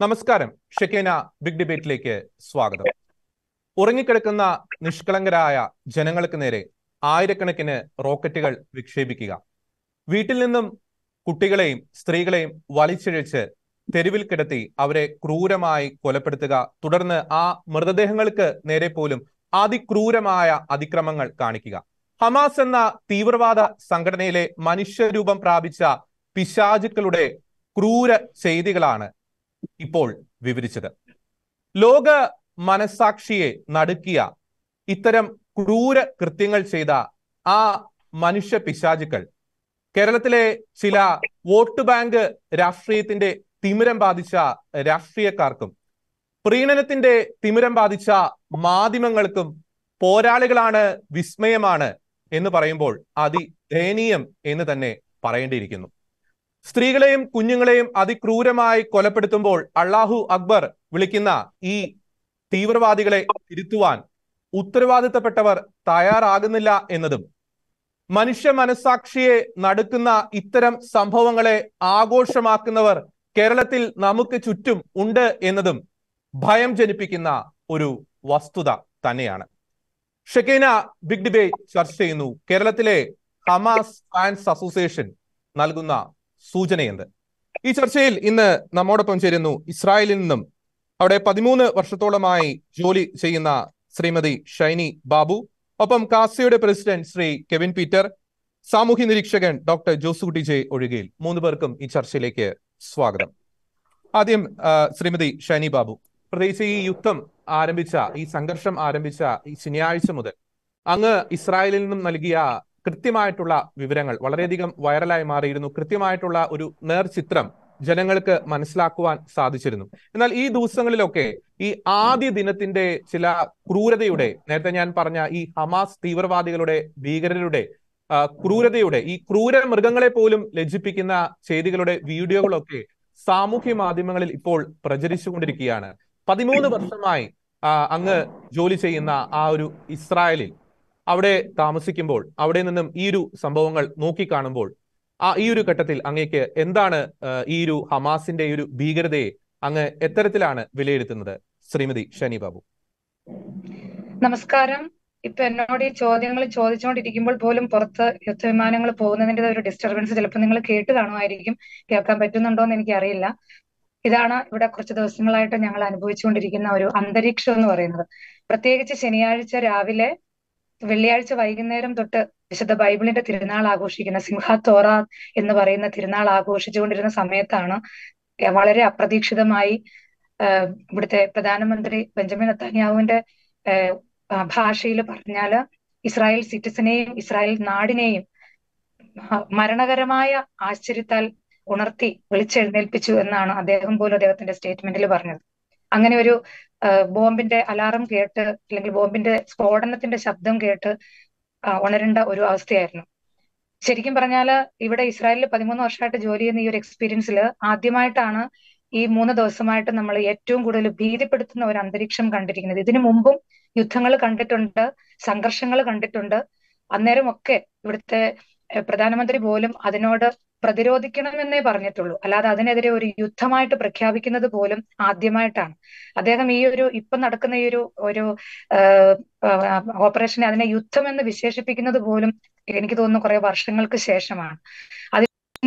നമസ്കാരം ഷെക്കേന ബിഗ് ഡിബേറ്റിലേക്ക് സ്വാഗതം ഉറങ്ങിക്കിടക്കുന്ന നിഷ്കളങ്കരായ ജനങ്ങൾക്ക് നേരെ ആയിരക്കണക്കിന് റോക്കറ്റുകൾ വിക്ഷേപിക്കുക വീട്ടിൽ നിന്നും കുട്ടികളെയും സ്ത്രീകളെയും വലിച്ചിഴച്ച് തെരുവിൽ കിടത്തി അവരെ ക്രൂരമായി കൊലപ്പെടുത്തുക തുടർന്ന് ആ മൃതദേഹങ്ങൾക്ക് നേരെ പോലും അതിക്രൂരമായ അതിക്രമങ്ങൾ കാണിക്കുക ഹമാസ് എന്ന തീവ്രവാദ സംഘടനയിലെ മനുഷ്യരൂപം പ്രാപിച്ച പിശാചുക്കളുടെ ക്രൂര ചെയ്തികളാണ് ഇപ്പോൾ വിവരിച്ചത് ലോക മനസാക്ഷിയെ നടുക്കിയ ഇത്തരം ക്രൂര കൃത്യങ്ങൾ ചെയ്ത ആ മനുഷ്യ പിശാചുക്കൾ കേരളത്തിലെ ചില വോട്ട് ബാങ്ക് രാഷ്ട്രീയത്തിന്റെ തിമിരം ബാധിച്ച രാഷ്ട്രീയക്കാർക്കും പ്രീണനത്തിന്റെ തിമിരം ബാധിച്ച മാധ്യമങ്ങൾക്കും പോരാളികളാണ് വിസ്മയമാണ് എന്ന് പറയുമ്പോൾ അതിദയനീയം എന്ന് തന്നെ പറയേണ്ടിയിരിക്കുന്നു സ്ത്രീകളെയും കുഞ്ഞുങ്ങളെയും അതിക്രൂരമായി കൊലപ്പെടുത്തുമ്പോൾ അള്ളാഹു അക്ബർ വിളിക്കുന്ന ഈ തീവ്രവാദികളെ തിരുത്തുവാൻ ഉത്തരവാദിത്തപ്പെട്ടവർ തയ്യാറാകുന്നില്ല എന്നതും മനുഷ്യ മനസാക്ഷിയെ നടുക്കുന്ന ഇത്തരം സംഭവങ്ങളെ ആഘോഷമാക്കുന്നവർ കേരളത്തിൽ നമുക്ക് ചുറ്റും ഉണ്ട് എന്നതും ഭയം ജനിപ്പിക്കുന്ന ഒരു വസ്തുത തന്നെയാണ് ഷെക്കീന ബിഗ് ഡിബേറ്റ് ചർച്ച ചെയ്യുന്നു കേരളത്തിലെ ഹമാസ് ഫാൻസ് അസോസിയേഷൻ നൽകുന്ന സൂചനയുണ്ട് ഈ ചർച്ചയിൽ ഇന്ന് നമ്മോടൊപ്പം ചേരുന്നു ഇസ്രായേലിൽ നിന്നും അവിടെ പതിമൂന്ന് വർഷത്തോളമായി ജോലി ചെയ്യുന്ന ശ്രീമതി ഷൈനി ബാബു ഒപ്പം കാസയുടെ പ്രസിഡന്റ് ശ്രീ കെവിൻ പീറ്റർ സാമൂഹ്യ നിരീക്ഷകൻ ഡോക്ടർ ജോസുകുട്ടി ജെ ഒഴികയിൽ മൂന്ന് പേർക്കും ഈ ചർച്ചയിലേക്ക് സ്വാഗതം ആദ്യം ശ്രീമതി ഷൈനി ബാബു പ്രത്യേകിച്ച് ഈ യുദ്ധം ആരംഭിച്ച ഈ സംഘർഷം ആരംഭിച്ച ഈ ശനിയാഴ്ച മുതൽ അങ്ങ് ഇസ്രായേലിൽ നിന്നും നൽകിയ കൃത്യമായിട്ടുള്ള വിവരങ്ങൾ വളരെയധികം വൈറലായി മാറിയിരുന്നു കൃത്യമായിട്ടുള്ള ഒരു നേർചിത്രം ജനങ്ങൾക്ക് മനസ്സിലാക്കുവാൻ സാധിച്ചിരുന്നു എന്നാൽ ഈ ദിവസങ്ങളിലൊക്കെ ഈ ആദ്യ ദിനത്തിന്റെ ചില ക്രൂരതയുടെ നേരത്തെ ഞാൻ പറഞ്ഞ ഈ ഹമാസ് തീവ്രവാദികളുടെ ഭീകരരുടെ ക്രൂരതയുടെ ഈ ക്രൂര മൃഗങ്ങളെ പോലും ലജ്ജിപ്പിക്കുന്ന ചെയ്തികളുടെ വീഡിയോകളൊക്കെ സാമൂഹ്യ മാധ്യമങ്ങളിൽ ഇപ്പോൾ പ്രചരിച്ചുകൊണ്ടിരിക്കുകയാണ് പതിമൂന്ന് വർഷമായി അങ്ങ് ജോലി ചെയ്യുന്ന ആ ഒരു ഇസ്രായേലിൽ അവിടെ താമസിക്കുമ്പോൾ അവിടെ നിന്നും ഈ ഒരു സംഭവങ്ങൾ നോക്കിക്കാണുമ്പോൾ ആ ഈ ഒരു ഘട്ടത്തിൽ അങ്ങേക്ക് എന്താണ് ഈ ഒരു ഹമാസിന്റെ ഈ ഒരു ഭീകരതയെ അങ്ങ് എത്തരത്തിലാണ് വിലയിരുത്തുന്നത് ശ്രീമതി ഷനി ബാബു നമസ്കാരം ഇപ്പൊ എന്നോട് ഈ ചോദ്യങ്ങൾ ചോദിച്ചുകൊണ്ടിരിക്കുമ്പോൾ പോലും പുറത്ത് യുദ്ധവിമാനങ്ങൾ പോകുന്നതിന്റെ ഒരു ഡിസ്റ്റർബൻസ് ചിലപ്പോൾ നിങ്ങൾ കേട്ട് കാണുമായിരിക്കും കേൾക്കാൻ പറ്റുന്നുണ്ടോ എന്ന് എനിക്കറിയില്ല ഇതാണ് ഇവിടെ കുറച്ച് ദിവസങ്ങളായിട്ട് ഞങ്ങൾ അനുഭവിച്ചുകൊണ്ടിരിക്കുന്ന ഒരു അന്തരീക്ഷം എന്ന് പറയുന്നത് പ്രത്യേകിച്ച് ശനിയാഴ്ച രാവിലെ വെള്ളിയാഴ്ച വൈകുന്നേരം തൊട്ട് വിശുദ്ധ ബൈബിളിന്റെ തിരുനാൾ ആഘോഷിക്കുന്ന സിംഹ തോറ എന്ന് പറയുന്ന തിരുനാൾ ആഘോഷിച്ചുകൊണ്ടിരുന്ന സമയത്താണ് വളരെ അപ്രതീക്ഷിതമായി ഇവിടുത്തെ പ്രധാനമന്ത്രി ബെഞ്ചമിൻ നത്താന്യാഹുവിന്റെ ഭാഷയിൽ പറഞ്ഞാല് ഇസ്രായേൽ സിറ്റിസനെയും ഇസ്രായേൽ നാടിനെയും മരണകരമായ ആശ്ചര്യത്താൽ ഉണർത്തി വിളിച്ചെഴുന്നേൽപ്പിച്ചു എന്നാണ് അദ്ദേഹം പോലും അദ്ദേഹത്തിന്റെ സ്റ്റേറ്റ്മെന്റിൽ പറഞ്ഞത് അങ്ങനെ ഒരു ബോംബിന്റെ അലാറം കേട്ട് അല്ലെങ്കിൽ ബോംബിന്റെ സ്ഫോടനത്തിന്റെ ശബ്ദം കേട്ട് ഉണരേണ്ട ഒരു അവസ്ഥയായിരുന്നു ശരിക്കും പറഞ്ഞാല് ഇവിടെ ഇസ്രായേലിൽ പതിമൂന്ന് വർഷമായിട്ട് ജോലി ചെയ്യുന്ന ഈ ഒരു എക്സ്പീരിയൻസിൽ ആദ്യമായിട്ടാണ് ഈ മൂന്ന് ദിവസമായിട്ട് നമ്മൾ ഏറ്റവും കൂടുതൽ ഭീതിപ്പെടുത്തുന്ന ഒരു അന്തരീക്ഷം കണ്ടിരിക്കുന്നത് ഇതിനു മുമ്പും യുദ്ധങ്ങൾ കണ്ടിട്ടുണ്ട് സംഘർഷങ്ങൾ കണ്ടിട്ടുണ്ട് അന്നേരം ഒക്കെ ഇവിടുത്തെ പ്രധാനമന്ത്രി പോലും അതിനോട് പ്രതിരോധിക്കണമെന്നേ പറഞ്ഞിട്ടുള്ളൂ അല്ലാതെ അതിനെതിരെ ഒരു യുദ്ധമായിട്ട് പ്രഖ്യാപിക്കുന്നത് പോലും ആദ്യമായിട്ടാണ് അദ്ദേഹം ഈ ഒരു ഇപ്പൊ നടക്കുന്ന ഈ ഒരു ഒരു ഓപ്പറേഷനെ അതിനെ യുദ്ധം എന്ന് വിശേഷിപ്പിക്കുന്നത് പോലും എനിക്ക് തോന്നുന്നു കുറെ വർഷങ്ങൾക്ക് ശേഷമാണ് അത്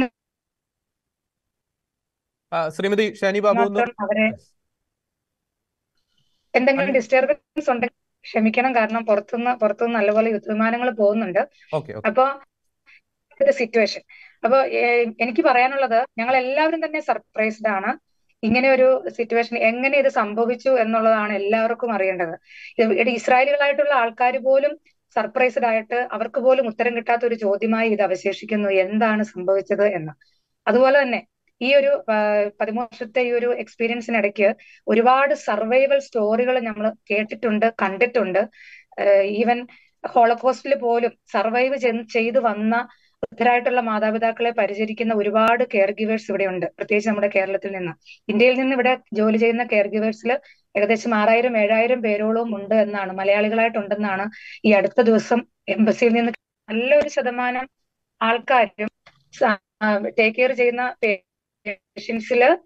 ശ്രീമതി ഷാനി ബാബു അവരെ എന്തെങ്കിലും ഡിസ്റ്റർബൻസ് ഉണ്ടെങ്കിൽ ക്ഷമിക്കണം കാരണം പുറത്തുനിന്ന് പുറത്തുനിന്ന് നല്ലപോലെ യുദ്ധവിമാനങ്ങൾ പോകുന്നുണ്ട് അപ്പൊ സിറ്റുവേഷൻ അപ്പൊ എനിക്ക് പറയാനുള്ളത് ഞങ്ങൾ എല്ലാവരും തന്നെ സർപ്രൈസ്ഡ് ആണ് ഇങ്ങനെ ഒരു സിറ്റുവേഷൻ എങ്ങനെ ഇത് സംഭവിച്ചു എന്നുള്ളതാണ് എല്ലാവർക്കും അറിയേണ്ടത് ഇവിടെ ഇസ്രായേലുകളായിട്ടുള്ള ആൾക്കാർ പോലും സർപ്രൈസ്ഡ് ആയിട്ട് അവർക്ക് പോലും ഉത്തരം കിട്ടാത്ത ഒരു ചോദ്യമായി ഇത് അവശേഷിക്കുന്നു എന്താണ് സംഭവിച്ചത് എന്ന് അതുപോലെ തന്നെ ഈ ഒരു പതിമൂന്ന് വർഷത്തെ ഈ ഒരു എക്സ്പീരിയൻസിനിടയ്ക്ക് ഒരുപാട് സർവൈവൽ സ്റ്റോറികൾ നമ്മൾ കേട്ടിട്ടുണ്ട് കണ്ടിട്ടുണ്ട് ഈവൻ ഹോളോകോസ്റ്റിൽ പോലും സർവൈവ് ചെയ്ത് വന്ന വൃദ്ധരായിട്ടുള്ള മാതാപിതാക്കളെ പരിചരിക്കുന്ന ഒരുപാട് കെയർ ഗിവേഴ്സ് ഇവിടെ ഉണ്ട് പ്രത്യേകിച്ച് നമ്മുടെ കേരളത്തിൽ നിന്ന് ഇന്ത്യയിൽ നിന്ന് ഇവിടെ ജോലി ചെയ്യുന്ന കെയർ ഗിവേഴ്സിൽ ഏകദേശം ആറായിരം ഏഴായിരം പേരോളവും ഉണ്ട് എന്നാണ് മലയാളികളായിട്ടുണ്ടെന്നാണ് ഈ അടുത്ത ദിവസം എംബസിയിൽ നിന്ന് നല്ലൊരു ശതമാനം ആൾക്കാരും ടേക്ക് കെയർ ചെയ്യുന്ന പേഷ്യൻസില്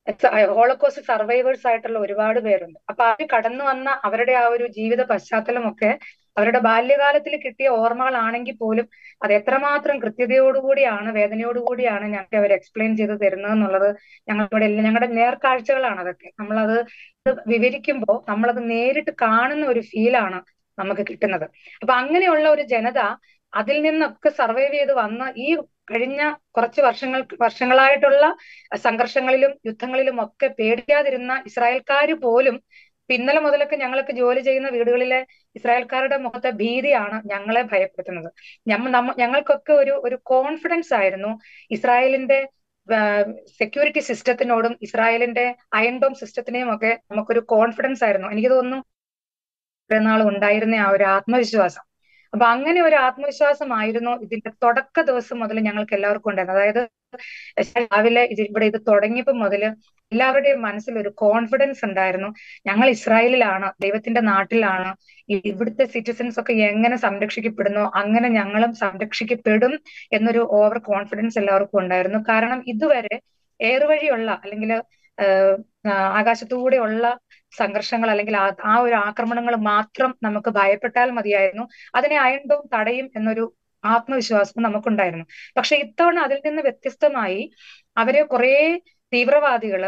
ഹോളോകോസ്റ്റ് സർവൈവേഴ്സ് ആയിട്ടുള്ള ഒരുപാട് പേരുണ്ട് അപ്പൊ അവർ കടന്നു വന്ന അവരുടെ ആ ഒരു ജീവിത പശ്ചാത്തലമൊക്കെ അവരുടെ ബാല്യകാലത്തിൽ കിട്ടിയ ഓർമ്മകളാണെങ്കിൽ പോലും അത് എത്രമാത്രം കൃത്യതയോടുകൂടിയാണ് വേദനയോടുകൂടിയാണ് ഞങ്ങൾക്ക് അവർ എക്സ്പ്ലെയിൻ ചെയ്ത് തരുന്നത് എന്നുള്ളത് ഞങ്ങളുടെ ഞങ്ങളുടെ നേർക്കാഴ്ചകളാണ് അതൊക്കെ നമ്മളത് വിവരിക്കുമ്പോൾ നമ്മളത് നേരിട്ട് കാണുന്ന ഒരു ഫീലാണ് നമുക്ക് കിട്ടുന്നത് അപ്പൊ അങ്ങനെയുള്ള ഒരു ജനത അതിൽ നിന്നൊക്കെ സർവൈവ് ചെയ്ത് വന്ന ഈ കഴിഞ്ഞ കുറച്ച് വർഷങ്ങൾ വർഷങ്ങളായിട്ടുള്ള സംഘർഷങ്ങളിലും യുദ്ധങ്ങളിലും ഒക്കെ പേടിക്കാതിരുന്ന ഇസ്രായേൽക്കാർ പോലും ഇന്നലെ മുതലൊക്കെ ഞങ്ങളൊക്കെ ജോലി ചെയ്യുന്ന വീടുകളിലെ ഇസ്രായേൽക്കാരുടെ മുഖത്തെ ഭീതിയാണ് ഞങ്ങളെ ഭയപ്പെടുത്തുന്നത് ഞങ്ങൾക്കൊക്കെ ഒരു ഒരു കോൺഫിഡൻസ് ആയിരുന്നു ഇസ്രായേലിന്റെ സെക്യൂരിറ്റി സിസ്റ്റത്തിനോടും ഇസ്രായേലിന്റെ അയൺഡോം സിസ്റ്റത്തിനെയും ഒക്കെ നമുക്കൊരു കോൺഫിഡൻസ് ആയിരുന്നു എനിക്ക് തോന്നുന്നു നാളും ഉണ്ടായിരുന്ന ആ ഒരു ആത്മവിശ്വാസം അപ്പൊ അങ്ങനെ ഒരു ആത്മവിശ്വാസമായിരുന്നു ഇതിന്റെ തുടക്ക ദിവസം മുതൽ ഞങ്ങൾക്ക് എല്ലാവർക്കും ഉണ്ടായിരുന്നത് അതായത് രാവിലെ ഇത് ഇവിടെ ഇത് തുടങ്ങിയപ്പോൾ മുതൽ എല്ലാവരുടെയും മനസ്സിൽ ഒരു കോൺഫിഡൻസ് ഉണ്ടായിരുന്നു ഞങ്ങൾ ഇസ്രായേലിലാണ് ദൈവത്തിന്റെ നാട്ടിലാണ് ഇവിടുത്തെ സിറ്റിസൺസ് ഒക്കെ എങ്ങനെ സംരക്ഷിക്കപ്പെടുന്നു അങ്ങനെ ഞങ്ങളും സംരക്ഷിക്കപ്പെടും എന്നൊരു ഓവർ കോൺഫിഡൻസ് എല്ലാവർക്കും ഉണ്ടായിരുന്നു കാരണം ഇതുവരെ എയർ വഴിയുള്ള അല്ലെങ്കിൽ ആകാശത്തൂടെയുള്ള സംഘർഷങ്ങൾ അല്ലെങ്കിൽ ആ ഒരു ആക്രമണങ്ങൾ മാത്രം നമുക്ക് ഭയപ്പെട്ടാൽ മതിയായിരുന്നു അതിനെ അയണ്ടവും തടയും എന്നൊരു ആത്മവിശ്വാസം നമുക്കുണ്ടായിരുന്നു പക്ഷെ ഇത്തവണ അതിൽ നിന്ന് വ്യത്യസ്തമായി അവരെ കുറെ തീവ്രവാദികള്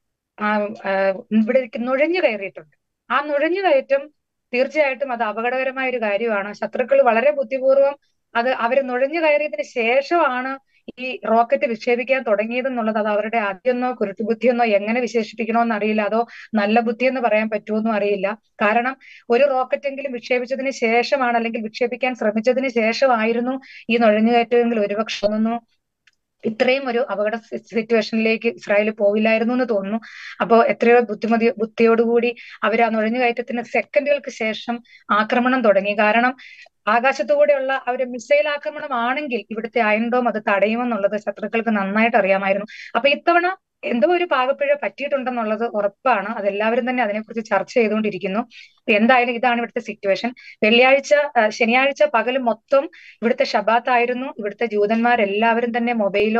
ഇവിടേക്ക് നുഴഞ്ഞു കയറിയിട്ടുണ്ട് ആ നുഴഞ്ഞു കയറ്റം തീർച്ചയായിട്ടും അത് അപകടകരമായ ഒരു കാര്യമാണ് ശത്രുക്കൾ വളരെ ബുദ്ധിപൂർവം അത് അവർ നുഴഞ്ഞു കയറിയതിന് ശേഷമാണ് ഈ റോക്കറ്റ് വിക്ഷേപിക്കാൻ തുടങ്ങിയതെന്നുള്ളത് അത് അവരുടെ ആദ്യമൊന്നോ കുരുട്ടുബുദ്ധിയെന്നോ എങ്ങനെ വിശേഷിപ്പിക്കണമെന്ന് അറിയില്ല അതോ നല്ല ബുദ്ധി എന്ന് പറയാൻ പറ്റുമെന്നും അറിയില്ല കാരണം ഒരു റോക്കറ്റെങ്കിലും വിക്ഷേപിച്ചതിന് ശേഷമാണ് അല്ലെങ്കിൽ വിക്ഷേപിക്കാൻ ശ്രമിച്ചതിന് ശേഷമായിരുന്നു ഈ നുഴഞ്ഞുകയറ്റമെങ്കിൽ ഒരുപക്ഷെ തോന്നുന്നു ഇത്രയും ഒരു അപകട സിറ്റുവേഷനിലേക്ക് ഇസ്രായേൽ പോവില്ലായിരുന്നു എന്ന് തോന്നുന്നു അപ്പോൾ എത്രയോ ബുദ്ധിമതി ബുദ്ധിയോടുകൂടി അവർ ആ നുഴഞ്ഞുകയറ്റത്തിന് സെക്കൻഡുകൾക്ക് ശേഷം ആക്രമണം തുടങ്ങി കാരണം ആകാശത്തുകൂടെയുള്ള ആ ഒരു മിസൈൽ ആക്രമണമാണെങ്കിൽ ഇവിടുത്തെ അയൺഡോം അത് തടയുമെന്നുള്ളത് ശത്രുക്കൾക്ക് നന്നായിട്ട് അറിയാമായിരുന്നു അപ്പൊ ഇത്തവണ എന്തോ ഒരു പാകപ്പിഴ പറ്റിയിട്ടുണ്ടെന്നുള്ളത് ഉറപ്പാണ് അതെല്ലാവരും തന്നെ അതിനെക്കുറിച്ച് ചർച്ച ചെയ്തുകൊണ്ടിരിക്കുന്നു എന്തായാലും ഇതാണ് ഇവിടുത്തെ സിറ്റുവേഷൻ വെള്ളിയാഴ്ച ശനിയാഴ്ച പകൽ മൊത്തം ഇവിടുത്തെ ഷബാത്ത് ആയിരുന്നു ഇവിടുത്തെ ജൂതന്മാരെല്ലാവരും തന്നെ മൊബൈലോ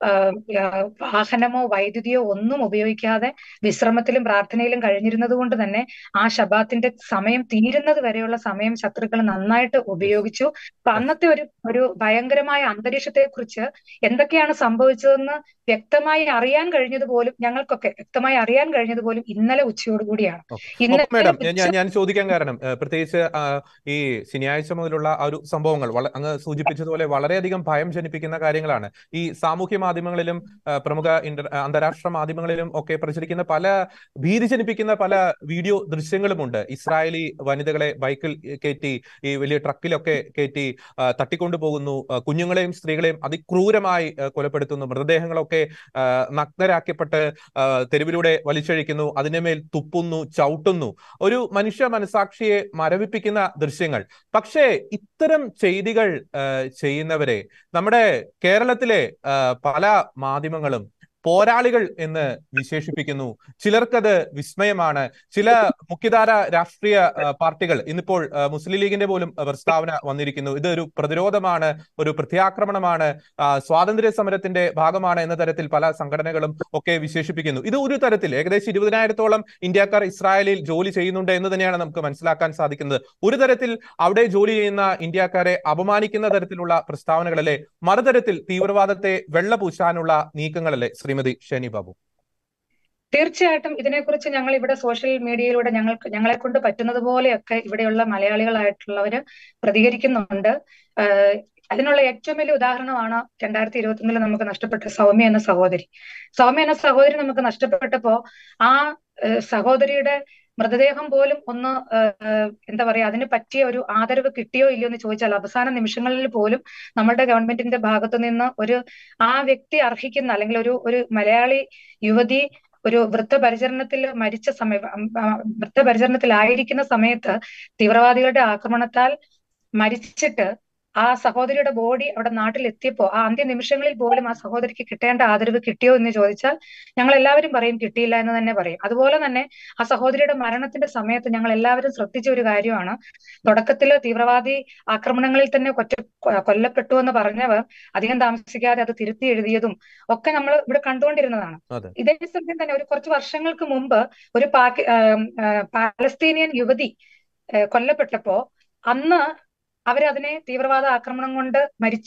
വാഹനമോ വൈദ്യുതിയോ ഒന്നും ഉപയോഗിക്കാതെ വിശ്രമത്തിലും പ്രാർത്ഥനയിലും കഴിഞ്ഞിരുന്നത് കൊണ്ട് തന്നെ ആ ഷബാത്തിന്റെ സമയം തീരുന്നത് വരെയുള്ള സമയം ശത്രുക്കൾ നന്നായിട്ട് ഉപയോഗിച്ചു അപ്പൊ അന്നത്തെ ഒരു ഒരു ഭയങ്കരമായ അന്തരീക്ഷത്തെ കുറിച്ച് എന്തൊക്കെയാണ് സംഭവിച്ചതെന്ന് വ്യക്തമായി അറിയാൻ കഴിഞ്ഞത് പോലും ഞങ്ങൾക്കൊക്കെ വ്യക്തമായി അറിയാൻ കഴിഞ്ഞത് പോലും ഇന്നലെ ഉച്ചയോടുകൂടിയാണ് മേഡം ഞാൻ ചോദിക്കാൻ കാരണം പ്രത്യേകിച്ച് ഈ ശനിയാഴ്ച മുതലുള്ള ആ ഒരു സംഭവങ്ങൾ അങ്ങ് സൂചിപ്പിച്ചതുപോലെ വളരെയധികം ഭയം ജനിപ്പിക്കുന്ന കാര്യങ്ങളാണ് ഈ സാമൂഹ്യ മാധ്യമങ്ങളിലും പ്രമുഖ ഇന്റർ അന്താരാഷ്ട്ര മാധ്യമങ്ങളിലും ഒക്കെ പ്രചരിക്കുന്ന പല ഭീതി ജനിപ്പിക്കുന്ന പല വീഡിയോ ദൃശ്യങ്ങളുമുണ്ട് ഇസ്രായേലി വനിതകളെ ബൈക്കിൽ കയറ്റി ഈ വലിയ ട്രക്കിലൊക്കെ കയറ്റി തട്ടിക്കൊണ്ടു പോകുന്നു കുഞ്ഞുങ്ങളെയും സ്ത്രീകളെയും അതിക്രൂരമായി കൊലപ്പെടുത്തുന്നു മൃതദേഹങ്ങളൊക്കെ നഗ്നരാക്കപ്പെട്ട് തെരുവിലൂടെ വലിച്ചഴിക്കുന്നു അതിനുമേൽ തുപ്പുന്നു ചവിട്ടുന്നു ഒരു മനുഷ്യ മനസാക്ഷിയെ മരവിപ്പിക്കുന്ന ദൃശ്യങ്ങൾ പക്ഷേ ഇത്തരം ചെയ്തികൾ ചെയ്യുന്നവരെ നമ്മുടെ കേരളത്തിലെ പല മാധ്യമങ്ങളും പോരാളികൾ എന്ന് വിശേഷിപ്പിക്കുന്നു ചിലർക്കത് വിസ്മയമാണ് ചില മുഖ്യധാര രാഷ്ട്രീയ പാർട്ടികൾ ഇന്നിപ്പോൾ മുസ്ലിം ലീഗിന്റെ പോലും പ്രസ്താവന വന്നിരിക്കുന്നു ഇത് ഒരു പ്രതിരോധമാണ് ഒരു പ്രത്യാക്രമണമാണ് സ്വാതന്ത്ര്യ സമരത്തിന്റെ ഭാഗമാണ് എന്ന തരത്തിൽ പല സംഘടനകളും ഒക്കെ വിശേഷിപ്പിക്കുന്നു ഇത് ഒരു തരത്തിൽ ഏകദേശം ഇരുപതിനായിരത്തോളം ഇന്ത്യക്കാർ ഇസ്രായേലിൽ ജോലി ചെയ്യുന്നുണ്ട് എന്ന് തന്നെയാണ് നമുക്ക് മനസ്സിലാക്കാൻ സാധിക്കുന്നത് ഒരു തരത്തിൽ അവിടെ ജോലി ചെയ്യുന്ന ഇന്ത്യക്കാരെ അപമാനിക്കുന്ന തരത്തിലുള്ള പ്രസ്താവനകളല്ലേ മറുതരത്തിൽ തീവ്രവാദത്തെ വെള്ളപൂശാനുള്ള നീക്കങ്ങളല്ലേ ശ്രീമതി ഷെനി ബാബു തീർച്ചയായിട്ടും ഇതിനെക്കുറിച്ച് ഞങ്ങൾ ഇവിടെ സോഷ്യൽ മീഡിയയിലൂടെ ഞങ്ങൾക്ക് ഞങ്ങളെ കൊണ്ട് പറ്റുന്നത് പോലെയൊക്കെ ഇവിടെയുള്ള മലയാളികളായിട്ടുള്ളവര് പ്രതികരിക്കുന്നുണ്ട് അതിനുള്ള ഏറ്റവും വലിയ ഉദാഹരണമാണ് രണ്ടായിരത്തി ഇരുപത്തൊന്നിൽ നമുക്ക് നഷ്ടപ്പെട്ട സൗമ്യ എന്ന സഹോദരി സൗമ്യ എന്ന സഹോദരി നമുക്ക് നഷ്ടപ്പെട്ടപ്പോ ആ സഹോദരിയുടെ മൃതദേഹം പോലും ഒന്ന് എന്താ പറയാ അതിന് പറ്റിയ ഒരു ആദരവ് കിട്ടിയോ ഇല്ലയോ എന്ന് ചോദിച്ചാൽ അവസാന നിമിഷങ്ങളിൽ പോലും നമ്മുടെ ഗവൺമെന്റിന്റെ ഭാഗത്തു നിന്ന് ഒരു ആ വ്യക്തി അർഹിക്കുന്ന അല്ലെങ്കിൽ ഒരു ഒരു മലയാളി യുവതി ഒരു വൃദ്ധപരിചരണത്തിൽ മരിച്ച സമയം വൃദ്ധപരിചരണത്തിലായിരിക്കുന്ന സമയത്ത് തീവ്രവാദികളുടെ ആക്രമണത്താൽ മരിച്ചിട്ട് ആ സഹോദരിയുടെ ബോഡി അവിടെ നാട്ടിൽ എത്തിയപ്പോ ആ അന്ത്യ നിമിഷങ്ങളിൽ പോലും ആ സഹോദരിക്ക് കിട്ടേണ്ട ആദരവ് കിട്ടിയോ എന്ന് ചോദിച്ചാൽ ഞങ്ങൾ എല്ലാവരും പറയും കിട്ടിയില്ല എന്ന് തന്നെ പറയും അതുപോലെ തന്നെ ആ സഹോദരിയുടെ മരണത്തിന്റെ സമയത്ത് ഞങ്ങൾ എല്ലാവരും ശ്രദ്ധിച്ച ഒരു കാര്യമാണ് തുടക്കത്തിൽ തീവ്രവാദി ആക്രമണങ്ങളിൽ തന്നെ കൊറ്റ കൊല്ലപ്പെട്ടു എന്ന് പറഞ്ഞവർ അധികം താമസിക്കാതെ അത് തിരുത്തി എഴുതിയതും ഒക്കെ നമ്മൾ ഇവിടെ കണ്ടുകൊണ്ടിരുന്നതാണ് ഇതേ സമയം തന്നെ ഒരു കുറച്ച് വർഷങ്ങൾക്ക് മുമ്പ് ഒരു പാകി പാലസ്തീനിയൻ യുവതി കൊല്ലപ്പെട്ടപ്പോ അന്ന് അവരതിനെ തീവ്രവാദ ആക്രമണം കൊണ്ട് മരിച്ച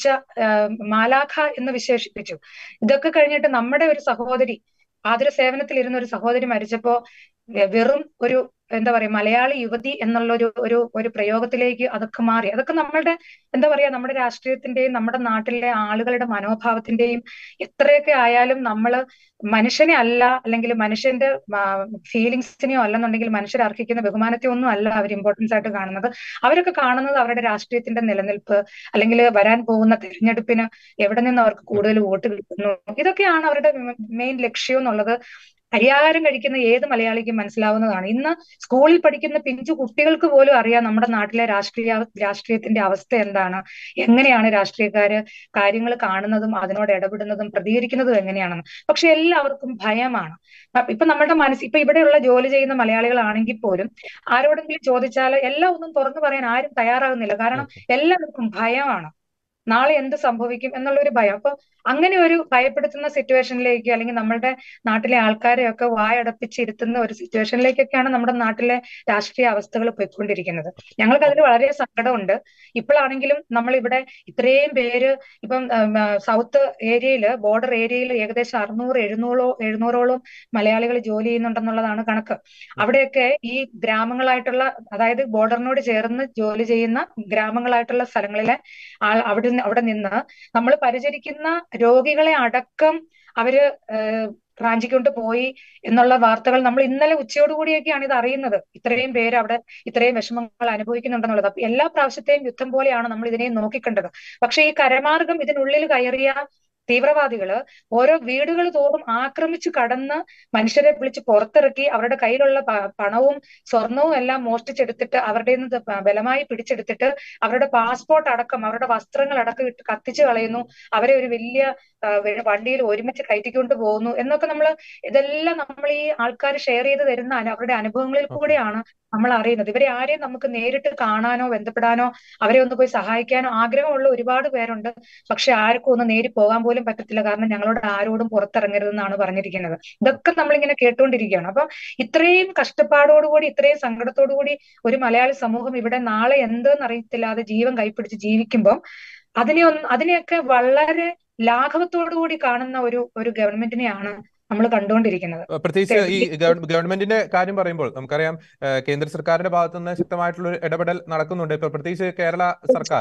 മാലാഖ എന്ന് വിശേഷിപ്പിച്ചു ഇതൊക്കെ കഴിഞ്ഞിട്ട് നമ്മുടെ ഒരു സഹോദരി ആതുര സേവനത്തിൽ ഇരുന്ന ഒരു സഹോദരി മരിച്ചപ്പോ വെറും ഒരു എന്താ പറയാ മലയാളി യുവതി എന്നുള്ള ഒരു ഒരു ഒരു പ്രയോഗത്തിലേക്ക് അതൊക്കെ മാറി അതൊക്കെ നമ്മളുടെ എന്താ പറയാ നമ്മുടെ രാഷ്ട്രീയത്തിന്റെയും നമ്മുടെ നാട്ടിലെ ആളുകളുടെ മനോഭാവത്തിന്റെയും എത്രയൊക്കെ ആയാലും നമ്മൾ മനുഷ്യനെ അല്ല അല്ലെങ്കിൽ മനുഷ്യന്റെ ഫീലിങ്സിനെയോ അല്ലെന്നുണ്ടെങ്കിൽ മനുഷ്യർ അർഹിക്കുന്ന ബഹുമാനത്തെ ഒന്നും അല്ല അവർ ഇമ്പോർട്ടൻസ് ആയിട്ട് കാണുന്നത് അവരൊക്കെ കാണുന്നത് അവരുടെ രാഷ്ട്രീയത്തിന്റെ നിലനിൽപ്പ് അല്ലെങ്കിൽ വരാൻ പോകുന്ന തിരഞ്ഞെടുപ്പിന് എവിടെ നിന്ന് അവർക്ക് കൂടുതൽ വോട്ട് കിട്ടുന്നു ഇതൊക്കെയാണ് അവരുടെ മെയിൻ ലക്ഷ്യം എന്നുള്ളത് അരിയാഹാരം കഴിക്കുന്ന ഏത് മലയാളിക്കും മനസ്സിലാവുന്നതാണ് ഇന്ന് സ്കൂളിൽ പഠിക്കുന്ന പിഞ്ചു കുട്ടികൾക്ക് പോലും അറിയാം നമ്മുടെ നാട്ടിലെ രാഷ്ട്രീയ രാഷ്ട്രീയത്തിന്റെ അവസ്ഥ എന്താണ് എങ്ങനെയാണ് രാഷ്ട്രീയക്കാര് കാര്യങ്ങൾ കാണുന്നതും അതിനോട് ഇടപെടുന്നതും പ്രതികരിക്കുന്നതും എങ്ങനെയാണെന്ന് പക്ഷെ എല്ലാവർക്കും ഭയമാണ് ഇപ്പൊ നമ്മുടെ മനസ്സ് ഇപ്പൊ ഇവിടെയുള്ള ജോലി ചെയ്യുന്ന മലയാളികളാണെങ്കിൽ പോലും ആരോടെങ്കിലും ചോദിച്ചാൽ എല്ലാം ഒന്നും തുറന്നു പറയാൻ ആരും തയ്യാറാകുന്നില്ല കാരണം എല്ലാവർക്കും ഭയമാണ് നാളെ എന്ത് സംഭവിക്കും എന്നുള്ള ഒരു ഭയം അപ്പൊ അങ്ങനെ ഒരു ഭയപ്പെടുത്തുന്ന സിറ്റുവേഷനിലേക്ക് അല്ലെങ്കിൽ നമ്മളുടെ നാട്ടിലെ ആൾക്കാരെയൊക്കെ വായടപ്പിച്ചിരുത്തുന്ന ഒരു സിറ്റുവേഷനിലേക്കൊക്കെയാണ് നമ്മുടെ നാട്ടിലെ രാഷ്ട്രീയ അവസ്ഥകൾ പോയിക്കൊണ്ടിരിക്കുന്നത് ഞങ്ങൾക്ക് അതിൽ വളരെ സങ്കടമുണ്ട് ഇപ്പോഴാണെങ്കിലും നമ്മൾ ഇവിടെ ഇത്രയും പേര് ഇപ്പം സൗത്ത് ഏരിയയില് ബോർഡർ ഏരിയയിൽ ഏകദേശം അറുന്നൂറ് എഴുന്നൂറോ എഴുന്നൂറോളം മലയാളികൾ ജോലി ചെയ്യുന്നുണ്ടെന്നുള്ളതാണ് കണക്ക് അവിടെയൊക്കെ ഈ ഗ്രാമങ്ങളായിട്ടുള്ള അതായത് ബോർഡറിനോട് ചേർന്ന് ജോലി ചെയ്യുന്ന ഗ്രാമങ്ങളായിട്ടുള്ള സ്ഥലങ്ങളിലെ ആൾ അവിടെ അവിടെ നിന്ന് നമ്മൾ പരിചരിക്കുന്ന രോഗികളെ അടക്കം അവര് റാഞ്ചിക്കൊണ്ട് പോയി എന്നുള്ള വാർത്തകൾ നമ്മൾ ഇന്നലെ ഉച്ചയോടുകൂടിയൊക്കെയാണ് ഇത് അറിയുന്നത് ഇത്രയും പേര് അവിടെ ഇത്രയും വിഷമങ്ങൾ അനുഭവിക്കുന്നുണ്ടെന്നുള്ളത് അപ്പൊ എല്ലാ പ്രാവശ്യത്തെയും യുദ്ധം പോലെയാണ് നമ്മൾ ഇതിനെ നോക്കിക്കണ്ടത് പക്ഷെ ഈ കരമാർഗം ഇതിനുള്ളിൽ കയറിയ തീവ്രവാദികള് ഓരോ വീടുകൾ തോറും ആക്രമിച്ചു കടന്ന് മനുഷ്യരെ വിളിച്ച് പുറത്തിറക്കി അവരുടെ കയ്യിലുള്ള പണവും സ്വർണവും എല്ലാം മോഷ്ടിച്ചെടുത്തിട്ട് അവരുടെ നിന്ന് ബലമായി പിടിച്ചെടുത്തിട്ട് അവരുടെ പാസ്പോർട്ട് അടക്കം അവരുടെ വസ്ത്രങ്ങൾ അടക്കം ഇട്ട് കത്തിച്ചു കളയുന്നു അവരെ ഒരു വലിയ വണ്ടിയിൽ ഒരുമിച്ച് കയറ്റിക്കൊണ്ട് പോകുന്നു എന്നൊക്കെ നമ്മൾ ഇതെല്ലാം നമ്മൾ ഈ ആൾക്കാർ ഷെയർ ചെയ്ത് തരുന്ന അവരുടെ അനുഭവങ്ങളിൽ കൂടെയാണ് നമ്മൾ അറിയുന്നത് ഇവരെ ആരെയും നമുക്ക് നേരിട്ട് കാണാനോ ബന്ധപ്പെടാനോ അവരെ ഒന്ന് പോയി സഹായിക്കാനോ ആഗ്രഹമുള്ള ഒരുപാട് പേരുണ്ട് പക്ഷെ ആർക്കും ഒന്ന് നേരി പോകാൻ പോലും പറ്റത്തില്ല കാരണം ഞങ്ങളോട് ആരോടും പുറത്തിറങ്ങരുതെന്നാണ് പറഞ്ഞിരിക്കുന്നത് ഇതൊക്കെ നമ്മളിങ്ങനെ കേട്ടുകൊണ്ടിരിക്കുകയാണ് അപ്പൊ ഇത്രയും കഷ്ടപ്പാടോടുകൂടി ഇത്രയും സങ്കടത്തോടുകൂടി ഒരു മലയാളി സമൂഹം ഇവിടെ നാളെ എന്തെന്ന് അറിയത്തില്ലാതെ ജീവൻ കൈപ്പിടിച്ച് ജീവിക്കുമ്പോൾ അതിനെ ഒന്ന് അതിനെയൊക്കെ വളരെ ലാഘവത്തോടുകൂടി കാണുന്ന ഒരു ഒരു ഗവൺമെന്റിനെയാണ് നമ്മൾ കണ്ടുകൊണ്ടിരിക്കുന്നത് പ്രത്യേകിച്ച് ഈ ഗവൺമെന്റിന്റെ കാര്യം പറയുമ്പോൾ നമുക്കറിയാം കേന്ദ്ര സർക്കാരിന്റെ ഭാഗത്തു നിന്ന് ശക്തമായിട്ടുള്ള ഒരു ഇടപെടൽ നടക്കുന്നുണ്ട് ഇപ്പൊ പ്രത്യേകിച്ച് കേരള സർക്കാർ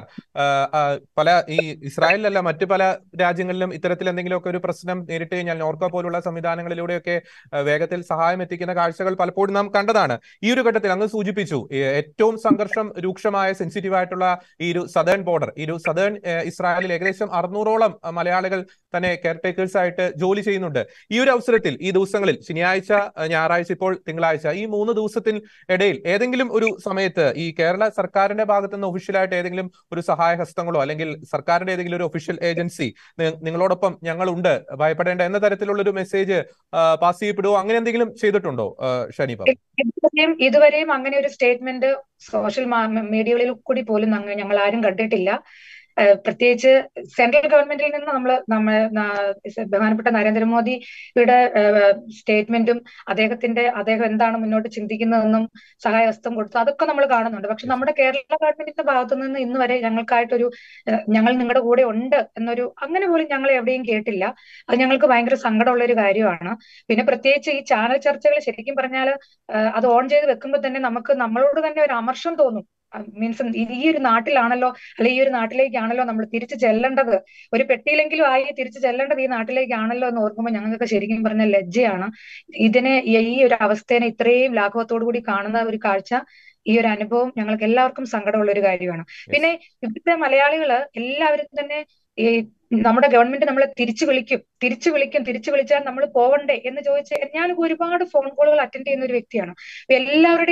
പല ഈ ഇസ്രായേലിലല്ല മറ്റു പല രാജ്യങ്ങളിലും ഇത്തരത്തിൽ എന്തെങ്കിലുമൊക്കെ ഒരു പ്രശ്നം നേരിട്ട് കഴിഞ്ഞാൽ നോർക്ക പോലുള്ള സംവിധാനങ്ങളിലൂടെയൊക്കെ വേഗത്തിൽ സഹായം എത്തിക്കുന്ന കാഴ്ചകൾ പലപ്പോഴും നാം കണ്ടതാണ് ഈ ഒരു ഘട്ടത്തിൽ അങ്ങ് സൂചിപ്പിച്ചു ഏറ്റവും സംഘർഷം രൂക്ഷമായ സെൻസിറ്റീവ് ആയിട്ടുള്ള ഈ ഒരു സദേൺ ബോർഡർ ഈ ഒരു സദേൺ ഇസ്രായേലിൽ ഏകദേശം അറുന്നൂറോളം മലയാളികൾ തന്നെ കെയർടേക്കേഴ്സ് ആയിട്ട് ജോലി ചെയ്യുന്നുണ്ട് ഈ ഒരു അവസരത്തിൽ ഈ ദിവസങ്ങളിൽ ശനിയാഴ്ച ഞായറാഴ്ച ഇപ്പോൾ തിങ്കളാഴ്ച ഈ മൂന്ന് ദിവസത്തിൽ ഇടയിൽ ഏതെങ്കിലും ഒരു സമയത്ത് ഈ കേരള സർക്കാരിന്റെ ഭാഗത്തു നിന്ന് ഒഫീഷ്യലായിട്ട് ഏതെങ്കിലും ഒരു സഹായ ഹസ്തങ്ങളോ അല്ലെങ്കിൽ സർക്കാരിന്റെ ഏതെങ്കിലും ഒരു ഒഫീഷ്യൽ ഏജൻസി നിങ്ങളോടൊപ്പം ഞങ്ങളുണ്ട് ഭയപ്പെടേണ്ട എന്ന തരത്തിലുള്ള ഒരു മെസ്സേജ് പാസ് ചെയ്യപ്പെടുവോ അങ്ങനെ എന്തെങ്കിലും ചെയ്തിട്ടുണ്ടോ ഷനീബ ഇതുവരെയും ഇതുവരെയും അങ്ങനെ ഒരു സ്റ്റേറ്റ്മെന്റ് സോഷ്യൽ മീഡിയകളിൽ കൂടി പോലും ഞങ്ങൾ ആരും കണ്ടിട്ടില്ല പ്രത്യേകിച്ച് സെൻട്രൽ ഗവൺമെന്റിൽ നിന്ന് നമ്മൾ നമ്മൾ ബഹുമാനപ്പെട്ട നരേന്ദ്രമോദിയുടെ സ്റ്റേറ്റ്മെന്റും അദ്ദേഹത്തിന്റെ അദ്ദേഹം എന്താണ് മുന്നോട്ട് ചിന്തിക്കുന്നതെന്നും സഹായഹസ്തം കൊടുത്തു അതൊക്കെ നമ്മൾ കാണുന്നുണ്ട് പക്ഷെ നമ്മുടെ കേരള ഗവൺമെന്റിന്റെ ഭാഗത്തു നിന്ന് ഇന്ന് വരെ ഞങ്ങൾക്കായിട്ടൊരു ഞങ്ങൾ നിങ്ങളുടെ കൂടെ ഉണ്ട് എന്നൊരു അങ്ങനെ പോലും ഞങ്ങൾ എവിടെയും കേട്ടില്ല അത് ഞങ്ങൾക്ക് ഭയങ്കര സങ്കടമുള്ള ഒരു കാര്യമാണ് പിന്നെ പ്രത്യേകിച്ച് ഈ ചാനൽ ചർച്ചകൾ ശരിക്കും പറഞ്ഞാൽ അത് ഓൺ ചെയ്ത് വെക്കുമ്പോൾ തന്നെ നമുക്ക് നമ്മളോട് തന്നെ ഒരു അമർഷം തോന്നും മീൻസ് ഈ ഒരു നാട്ടിലാണല്ലോ അല്ലെ ഈ ഒരു നാട്ടിലേക്കാണല്ലോ നമ്മൾ തിരിച്ചു ചെല്ലേണ്ടത് ഒരു പെട്ടിയിലെങ്കിലും ആയി തിരിച്ചു ചെല്ലേണ്ടത് ഈ നാട്ടിലേക്കാണല്ലോ എന്ന് ഓർക്കുമ്പോൾ ഞങ്ങൾക്ക് ശരിക്കും പറഞ്ഞ ലജ്ജയാണ് ഇതിനെ ഈ ഒരു അവസ്ഥേനെ ഇത്രയും ലാഘവത്തോടു കൂടി കാണുന്ന ഒരു കാഴ്ച ഈ ഒരു അനുഭവം ഞങ്ങൾക്ക് എല്ലാവർക്കും സങ്കടമുള്ള ഒരു കാര്യമാണ് പിന്നെ ഇവിടുത്തെ മലയാളികള് എല്ലാവരും തന്നെ ഈ നമ്മുടെ ഗവൺമെന്റ് നമ്മളെ തിരിച്ചു വിളിക്കും തിരിച്ചു വിളിക്കും തിരിച്ചു വിളിച്ചാൽ നമ്മൾ പോവണ്ടേ എന്ന് ചോദിച്ച് ഞാൻ ഒരുപാട് ഫോൺ കോളുകൾ അറ്റൻഡ് ചെയ്യുന്ന ഒരു വ്യക്തിയാണ് എല്ലാവരുടെയും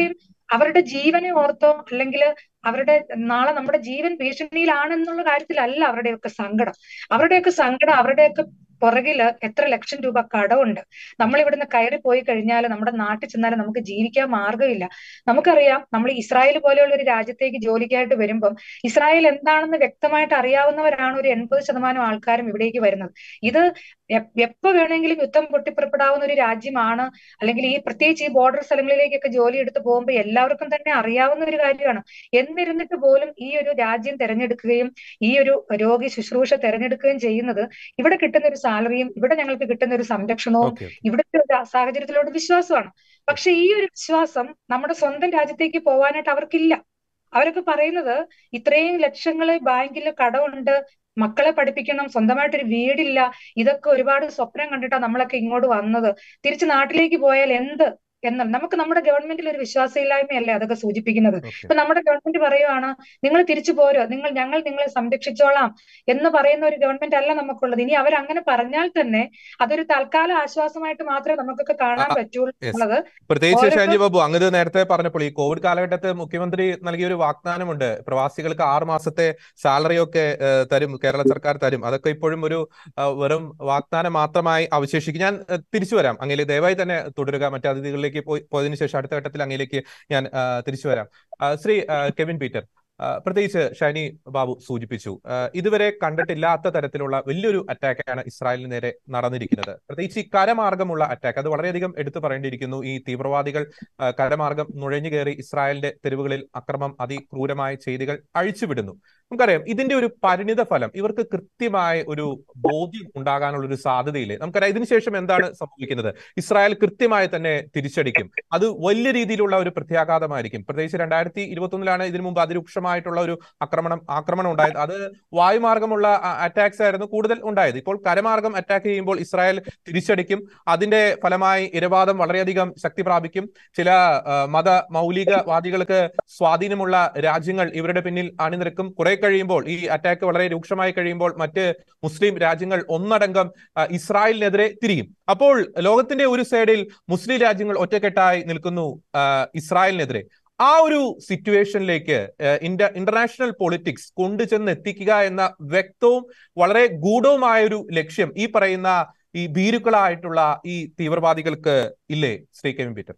അവരുടെ ജീവനെ ഓർത്തോ അല്ലെങ്കിൽ അവരുടെ നാളെ നമ്മുടെ ജീവൻ ഭീഷണിയിലാണെന്നുള്ള കാര്യത്തിലല്ല അവരുടെയൊക്കെ സങ്കടം അവരുടെയൊക്കെ സങ്കടം അവരുടെയൊക്കെ പുറകില് എത്ര ലക്ഷം രൂപ കടമുണ്ട് നമ്മൾ ഇവിടുന്ന് കയറി പോയി കഴിഞ്ഞാൽ നമ്മുടെ നാട്ടിൽ ചെന്നാൽ നമുക്ക് ജീവിക്കാൻ മാർഗ്ഗമില്ല നമുക്കറിയാം നമ്മൾ ഇസ്രായേൽ പോലെയുള്ള ഒരു രാജ്യത്തേക്ക് ജോലിക്കായിട്ട് വരുമ്പം ഇസ്രായേൽ എന്താണെന്ന് വ്യക്തമായിട്ട് അറിയാവുന്നവരാണ് ഒരു എൺപത് ശതമാനം ആൾക്കാരും ഇവിടേക്ക് വരുന്നത് ഇത് എപ്പോ വേണമെങ്കിലും യുദ്ധം പൊട്ടിപ്പുറപ്പെടാവുന്ന ഒരു രാജ്യമാണ് അല്ലെങ്കിൽ ഈ പ്രത്യേകിച്ച് ഈ ബോർഡർ സ്ഥലങ്ങളിലേക്കൊക്കെ ജോലി എടുത്ത് പോകുമ്പോൾ എല്ലാവർക്കും തന്നെ അറിയാവുന്ന ഒരു കാര്യമാണ് എന്നിരുന്നിട്ട് പോലും ഈ ഒരു രാജ്യം തെരഞ്ഞെടുക്കുകയും ഈ ഒരു രോഗി ശുശ്രൂഷ തെരഞ്ഞെടുക്കുകയും ചെയ്യുന്നത് ഇവിടെ കിട്ടുന്ന ഒരു സാലറിയും ഇവിടെ ഞങ്ങൾക്ക് കിട്ടുന്ന ഒരു സംരക്ഷണവും ഇവിടുത്തെ ഒരു സാഹചര്യത്തിലോട് വിശ്വാസമാണ് പക്ഷെ ഈ ഒരു വിശ്വാസം നമ്മുടെ സ്വന്തം രാജ്യത്തേക്ക് പോകാനായിട്ട് അവർക്കില്ല അവരൊക്കെ പറയുന്നത് ഇത്രയും ലക്ഷങ്ങള് ബാങ്കിൽ കടമുണ്ട് മക്കളെ പഠിപ്പിക്കണം സ്വന്തമായിട്ടൊരു വീടില്ല ഇതൊക്കെ ഒരുപാട് സ്വപ്നം കണ്ടിട്ടാണ് നമ്മളൊക്കെ ഇങ്ങോട്ട് വന്നത് തിരിച്ച് നാട്ടിലേക്ക് പോയാൽ എന്ത് എന്ന് നമുക്ക് നമ്മുടെ ഗവൺമെന്റിൽ ഒരു വിശ്വാസമില്ലായ്മയല്ലേ അതൊക്കെ സൂചിപ്പിക്കുന്നത് ഇപ്പൊ നമ്മുടെ ഗവൺമെന്റ് പറയുവാണ് നിങ്ങൾ തിരിച്ചു പോരോ നിങ്ങൾ ഞങ്ങൾ നിങ്ങളെ സംരക്ഷിച്ചോളാം എന്ന് പറയുന്ന ഒരു ഗവൺമെന്റ് അല്ല നമുക്കുള്ളത് ഇനി അവർ അങ്ങനെ പറഞ്ഞാൽ തന്നെ അതൊരു തൽക്കാല ആശ്വാസമായിട്ട് മാത്രമേ നമുക്കൊക്കെ കാണാൻ പറ്റുള്ളൂ എന്നുള്ളത് പ്രത്യേകിച്ച് ഷാജി ബാബു അങ്ങ് നേരത്തെ പറഞ്ഞപ്പോൾ ഈ കോവിഡ് കാലഘട്ടത്തിൽ മുഖ്യമന്ത്രി നൽകിയ ഒരു വാഗ്ദാനമുണ്ട് പ്രവാസികൾക്ക് ആറ് മാസത്തെ സാലറി ഒക്കെ തരും കേരള സർക്കാർ തരും അതൊക്കെ ഇപ്പോഴും ഒരു വെറും വാഗ്ദാനം മാത്രമായി അവശേഷിക്കും ഞാൻ തിരിച്ചു വരാം അങ്ങനെ ദയവായി തന്നെ തുടരുക മറ്റു അതിഥികളിലേക്ക് പോയി പോയതിനു ശേഷം അടുത്ത ഘട്ടത്തിൽ അങ്ങയിലേക്ക് ഞാൻ തിരിച്ചു വരാം ശ്രീ കെവിൻ പീറ്റർ പ്രത്യേകിച്ച് ഷൈനി ബാബു സൂചിപ്പിച്ചു ഇതുവരെ കണ്ടിട്ടില്ലാത്ത തരത്തിലുള്ള വലിയൊരു അറ്റാക്കാണ് ഇസ്രായേലിന് നേരെ നടന്നിരിക്കുന്നത് പ്രത്യേകിച്ച് ഈ കരമാർഗമുള്ള അറ്റാക്ക് അത് വളരെയധികം എടുത്തു പറയേണ്ടിയിരിക്കുന്നു ഈ തീവ്രവാദികൾ കരമാർഗം നുഴഞ്ഞു കയറി ഇസ്രായേലിന്റെ തെരുവുകളിൽ അക്രമം അതിക്രൂരമായ ചെയ്തികൾ അഴിച്ചുവിടുന്നു നമുക്കറിയാം ഇതിന്റെ ഒരു പരിണിത ഫലം ഇവർക്ക് കൃത്യമായ ഒരു ബോധ്യം ഉണ്ടാകാനുള്ള ഒരു സാധ്യതയില്ലേ നമുക്കറിയാം ഇതിനുശേഷം എന്താണ് സംഭവിക്കുന്നത് ഇസ്രായേൽ കൃത്യമായി തന്നെ തിരിച്ചടിക്കും അത് വലിയ രീതിയിലുള്ള ഒരു പ്രത്യാഘാതമായിരിക്കും പ്രത്യേകിച്ച് രണ്ടായിരത്തി ഇരുപത്തി ഒന്നിലാണ് ഇതിനു മുമ്പ് അതിരൂക്ഷമായിട്ടുള്ള ഒരു ആക്രമണം ആക്രമണം ഉണ്ടായത് അത് വായുമാർഗമുള്ള അറ്റാക്സ് ആയിരുന്നു കൂടുതൽ ഉണ്ടായത് ഇപ്പോൾ കരമാർഗം അറ്റാക്ക് ചെയ്യുമ്പോൾ ഇസ്രായേൽ തിരിച്ചടിക്കും അതിന്റെ ഫലമായി ഇരവാദം വളരെയധികം ശക്തി പ്രാപിക്കും ചില മത മൗലികവാദികൾക്ക് സ്വാധീനമുള്ള രാജ്യങ്ങൾ ഇവരുടെ പിന്നിൽ അണിനിരക്കും കുറെ കഴിയുമ്പോൾ ഈ അറ്റാക്ക് വളരെ രൂക്ഷമായി കഴിയുമ്പോൾ മറ്റ് മുസ്ലിം രാജ്യങ്ങൾ ഒന്നടങ്കം ഇസ്രായേലിനെതിരെ തിരിയും അപ്പോൾ ലോകത്തിന്റെ ഒരു സൈഡിൽ മുസ്ലിം രാജ്യങ്ങൾ ഒറ്റക്കെട്ടായി നിൽക്കുന്നു ഇസ്രായേലിനെതിരെ ആ ഒരു സിറ്റുവേഷനിലേക്ക് ഇന്റർ ഇന്റർനാഷണൽ പൊളിറ്റിക്സ് കൊണ്ടുചെന്ന് എത്തിക്കുക എന്ന വ്യക്തവും വളരെ ഗൂഢവുമായ ഒരു ലക്ഷ്യം ഈ പറയുന്ന ഈ ഭീരുക്കളായിട്ടുള്ള ഈ തീവ്രവാദികൾക്ക് ഇല്ലേ ശ്രീ കെവിൻ പീറ്റർ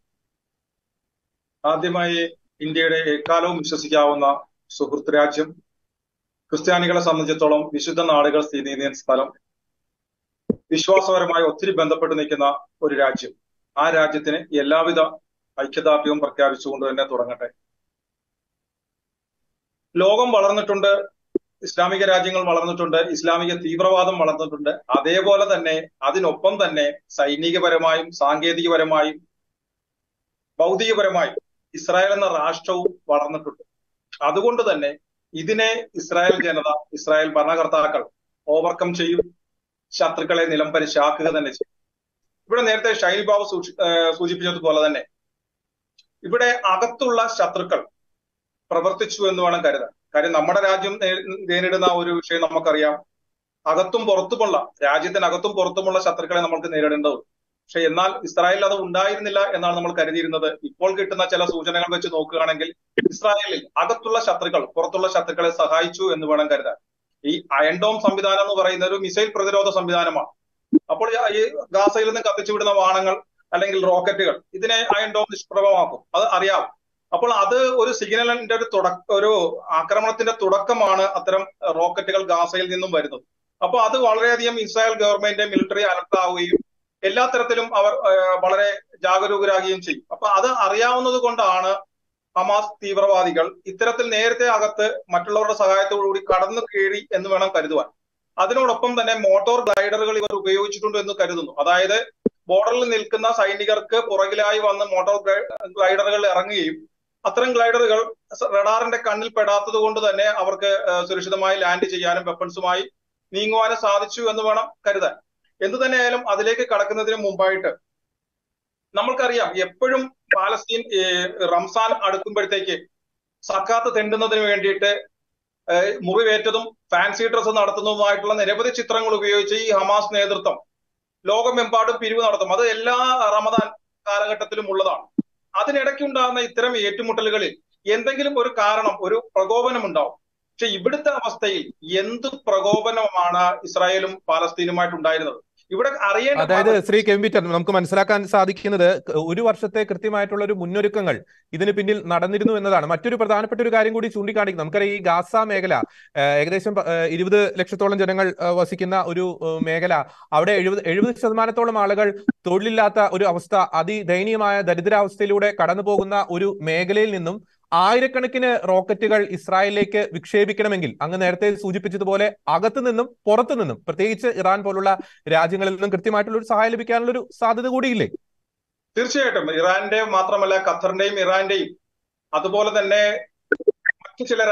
ആദ്യമായി ഇന്ത്യയുടെ എക്കാലവും വിശ്വസിക്കാവുന്ന സുഹൃത്ത് രാജ്യം ക്രിസ്ത്യാനികളെ സംബന്ധിച്ചിടത്തോളം വിശുദ്ധ നാടുകൾ സ്ഥിതി ചെയ്യുന്ന സ്ഥലം വിശ്വാസപരമായി ഒത്തിരി ബന്ധപ്പെട്ട് നിൽക്കുന്ന ഒരു രാജ്യം ആ രാജ്യത്തിന് എല്ലാവിധ ഐക്യദാർഢ്യവും പ്രഖ്യാപിച്ചുകൊണ്ട് തന്നെ തുടങ്ങട്ടെ ലോകം വളർന്നിട്ടുണ്ട് ഇസ്ലാമിക രാജ്യങ്ങൾ വളർന്നിട്ടുണ്ട് ഇസ്ലാമിക തീവ്രവാദം വളർന്നിട്ടുണ്ട് അതേപോലെ തന്നെ അതിനൊപ്പം തന്നെ സൈനികപരമായും സാങ്കേതികപരമായും ഭൗതികപരമായും ഇസ്രായേൽ എന്ന രാഷ്ട്രവും വളർന്നിട്ടുണ്ട് അതുകൊണ്ട് തന്നെ ഇതിനെ ഇസ്രായേൽ ജനത ഇസ്രായേൽ ഭരണകർത്താക്കൾ ഓവർകം ചെയ്യും ശത്രുക്കളെ നിലം പരിശാക്കുക തന്നെ ചെയ്യും ഇവിടെ നേരത്തെ ഷൈൽ ബാബു സൂചിപ്പിച്ചതുപോലെ തന്നെ ഇവിടെ അകത്തുള്ള ശത്രുക്കൾ പ്രവർത്തിച്ചു എന്ന് വേണം കരുതാൻ കാര്യം നമ്മുടെ രാജ്യം നേരിടുന്ന ഒരു വിഷയം നമുക്കറിയാം അകത്തും പുറത്തുമുള്ള രാജ്യത്തിനകത്തും പുറത്തുമുള്ള ശത്രുക്കളെ നമുക്ക് നേരിടേണ്ടതുണ്ട് പക്ഷെ എന്നാൽ ഇസ്രായേലിൽ അത് ഉണ്ടായിരുന്നില്ല എന്നാണ് നമ്മൾ കരുതിയിരുന്നത് ഇപ്പോൾ കിട്ടുന്ന ചില സൂചനകൾ വെച്ച് നോക്കുകയാണെങ്കിൽ ഇസ്രായേലിൽ അകത്തുള്ള ശത്രുക്കൾ പുറത്തുള്ള ശത്രുക്കളെ സഹായിച്ചു എന്ന് വേണം കരുതാൻ ഈ അയൺഡോം സംവിധാനം എന്ന് പറയുന്ന ഒരു മിസൈൽ പ്രതിരോധ സംവിധാനമാണ് അപ്പോൾ ഈ ഗാസയിൽ നിന്ന് കത്തിച്ചു വിടുന്ന വാണങ്ങൾ അല്ലെങ്കിൽ റോക്കറ്റുകൾ ഇതിനെ അയൺഡോം നിഷ്പ്രഭമാക്കും അത് അറിയാം അപ്പോൾ അത് ഒരു സിഗ്നലിന്റെ ഒരു തുടക്ക ഒരു ആക്രമണത്തിന്റെ തുടക്കമാണ് അത്തരം റോക്കറ്റുകൾ ഗാസയിൽ നിന്നും വരുന്നത് അപ്പൊ അത് വളരെയധികം ഇസ്രായേൽ ഗവൺമെന്റ് മിലിറ്ററി അലർട്ട് ആവുകയും എല്ലാ തരത്തിലും അവർ വളരെ ജാഗരൂകരാകുകയും ചെയ്യും അപ്പൊ അത് അറിയാവുന്നത് കൊണ്ടാണ് ഹമാസ് തീവ്രവാദികൾ ഇത്തരത്തിൽ നേരത്തെ അകത്ത് മറ്റുള്ളവരുടെ സഹായത്തോടുകൂടി കടന്നു കയറി എന്ന് വേണം കരുതുവാൻ അതിനോടൊപ്പം തന്നെ മോട്ടോർ ഗ്ലൈഡറുകൾ ഇവർ ഉപയോഗിച്ചിട്ടുണ്ട് എന്ന് കരുതുന്നു അതായത് ബോർഡറിൽ നിൽക്കുന്ന സൈനികർക്ക് പുറകിലായി വന്ന് മോട്ടോർ ഗ്ലൈഡറുകൾ ഇറങ്ങുകയും അത്തരം ഗ്ലൈഡറുകൾ റഡാറിന്റെ കണ്ണിൽ പെടാത്തത് കൊണ്ട് തന്നെ അവർക്ക് സുരക്ഷിതമായി ലാൻഡ് ചെയ്യാനും വെപ്പൺസുമായി നീങ്ങുവാനും സാധിച്ചു എന്ന് വേണം കരുതാൻ എന്തു തന്നെയായാലും അതിലേക്ക് കടക്കുന്നതിന് മുമ്പായിട്ട് നമ്മൾക്കറിയാം എപ്പോഴും പാലസ്തീൻ റംസാൻ അടുക്കുമ്പോഴത്തേക്ക് സക്കാത്ത് തെണ്ടുന്നതിന് വേണ്ടിയിട്ട് മുറിവേറ്റതും ഫാൻസി ഡ്രസ്സ് നടത്തുന്നതുമായിട്ടുള്ള നിരവധി ചിത്രങ്ങൾ ഉപയോഗിച്ച് ഈ ഹമാസ് നേതൃത്വം ലോകമെമ്പാടും പിരിവ് നടത്തും അത് എല്ലാ റമദാൻ കാലഘട്ടത്തിലും ഉള്ളതാണ് അതിനിടയ്ക്കുണ്ടാകുന്ന ഇത്തരം ഏറ്റുമുട്ടലുകളിൽ എന്തെങ്കിലും ഒരു കാരണം ഒരു പ്രകോപനം ഉണ്ടാവും പക്ഷെ ഇവിടുത്തെ അവസ്ഥയിൽ എന്ത് പ്രകോപനമാണ് ഇസ്രായേലും പാലസ്തീനുമായിട്ട് ഉണ്ടായിരുന്നത് ഇവിടെ അറിയേണ്ട അതായത് ശ്രീ കെമ്പിറ്റർ നമുക്ക് മനസ്സിലാക്കാൻ സാധിക്കുന്നത് ഒരു വർഷത്തെ കൃത്യമായിട്ടുള്ള ഒരു മുന്നൊരുക്കങ്ങൾ ഇതിന് പിന്നിൽ നടന്നിരുന്നു എന്നതാണ് മറ്റൊരു പ്രധാനപ്പെട്ട ഒരു കാര്യം കൂടി ചൂണ്ടിക്കാണിക്കും നമുക്കറിയാം ഈ ഗാസ മേഖല ഏകദേശം ഇരുപത് ലക്ഷത്തോളം ജനങ്ങൾ വസിക്കുന്ന ഒരു മേഖല അവിടെ എഴുപത് എഴുപത് ശതമാനത്തോളം ആളുകൾ തൊഴിലില്ലാത്ത ഒരു അവസ്ഥ അതിദയനീയമായ ദരിദ്രാവസ്ഥയിലൂടെ കടന്നു പോകുന്ന ഒരു മേഖലയിൽ നിന്നും ആയിരക്കണക്കിന് റോക്കറ്റുകൾ ഇസ്രായേലിലേക്ക് വിക്ഷേപിക്കണമെങ്കിൽ അങ്ങ് നേരത്തെ സൂചിപ്പിച്ചതുപോലെ അകത്തു നിന്നും പുറത്തു നിന്നും പ്രത്യേകിച്ച് ഇറാൻ പോലുള്ള രാജ്യങ്ങളിൽ നിന്നും കൃത്യമായിട്ടുള്ള ഒരു സഹായം ലഭിക്കാനുള്ള ഒരു സാധ്യത കൂടിയില്ലേ തീർച്ചയായിട്ടും ഇറാന്റെ മാത്രമല്ല ഖത്തറിന്റെയും ഇറാന്റെയും അതുപോലെ തന്നെ മറ്റു ചില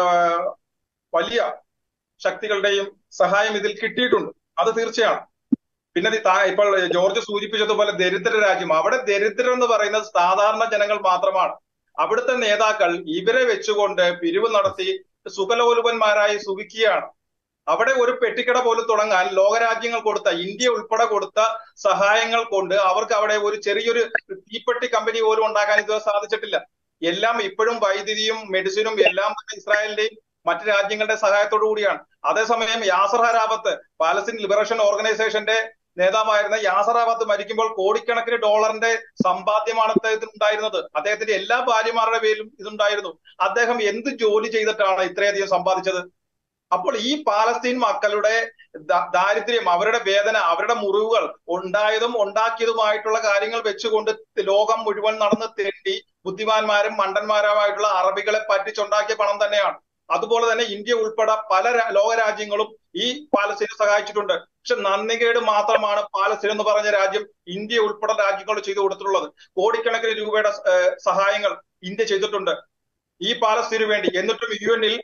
വലിയ ശക്തികളുടെയും സഹായം ഇതിൽ കിട്ടിയിട്ടുണ്ട് അത് തീർച്ചയാണ് പിന്നെ ഇപ്പോൾ ജോർജ് സൂചിപ്പിച്ചതുപോലെ ദരിദ്ര രാജ്യം അവിടെ ദരിദ്രം എന്ന് പറയുന്നത് സാധാരണ ജനങ്ങൾ മാത്രമാണ് അവിടുത്തെ നേതാക്കൾ ഇവരെ വെച്ചുകൊണ്ട് പിരിവ് നടത്തി സുഖലോലുപന്മാരായി സുഖിക്കുകയാണ് അവിടെ ഒരു പെട്ടിക്കട പോലും തുടങ്ങാൻ ലോകരാജ്യങ്ങൾ കൊടുത്ത ഇന്ത്യ ഉൾപ്പെടെ കൊടുത്ത സഹായങ്ങൾ കൊണ്ട് അവർക്ക് അവിടെ ഒരു ചെറിയൊരു തീപ്പെട്ടി കമ്പനി പോലും ഉണ്ടാക്കാൻ ഇതുവരെ സാധിച്ചിട്ടില്ല എല്ലാം ഇപ്പോഴും വൈദ്യുതിയും മെഡിസിനും എല്ലാം തന്നെ ഇസ്രായേലിന്റെയും മറ്റു രാജ്യങ്ങളുടെ സഹായത്തോടു കൂടിയാണ് അതേസമയം യാസർ ഹരാബത്ത് പാലസ്തീൻ ലിബറേഷൻ ഓർഗനൈസേഷന്റെ നേതാവായിരുന്ന യാസർ അറാബത്ത് മരിക്കുമ്പോൾ കോടിക്കണക്കിന് ഡോളറിന്റെ സമ്പാദ്യമാണ് അദ്ദേഹത്തിന് ഉണ്ടായിരുന്നത് അദ്ദേഹത്തിന്റെ എല്ലാ ഭാര്യമാരുടെ പേരിലും ഇതുണ്ടായിരുന്നു അദ്ദേഹം എന്ത് ജോലി ചെയ്തിട്ടാണ് ഇത്രയധികം സമ്പാദിച്ചത് അപ്പോൾ ഈ പാലസ്തീൻ മക്കളുടെ ദാരിദ്ര്യം അവരുടെ വേദന അവരുടെ മുറിവുകൾ ഉണ്ടായതും ഉണ്ടാക്കിയതുമായിട്ടുള്ള കാര്യങ്ങൾ വെച്ചുകൊണ്ട് ലോകം മുഴുവൻ നടന്ന് തേണ്ടി ബുദ്ധിമാന്മാരും മണ്ടന്മാരുമായിട്ടുള്ള അറബികളെ പറ്റിച്ചുണ്ടാക്കിയ പണം തന്നെയാണ് അതുപോലെ തന്നെ ഇന്ത്യ ഉൾപ്പെടെ പല ലോകരാജ്യങ്ങളും ഈ പാലസ്തീനെ സഹായിച്ചിട്ടുണ്ട് പക്ഷെ നന്ദികേട് മാത്രമാണ് പാലസ്തീൻ എന്ന് പറഞ്ഞ രാജ്യം ഇന്ത്യ ഉൾപ്പെടെ രാജ്യങ്ങൾ ചെയ്തു കൊടുത്തിട്ടുള്ളത് കോടിക്കണക്കിന് രൂപയുടെ സഹായങ്ങൾ ഇന്ത്യ ചെയ്തിട്ടുണ്ട് ഈ പാലസ്തീനു വേണ്ടി എന്നിട്ടും യു എനിൽ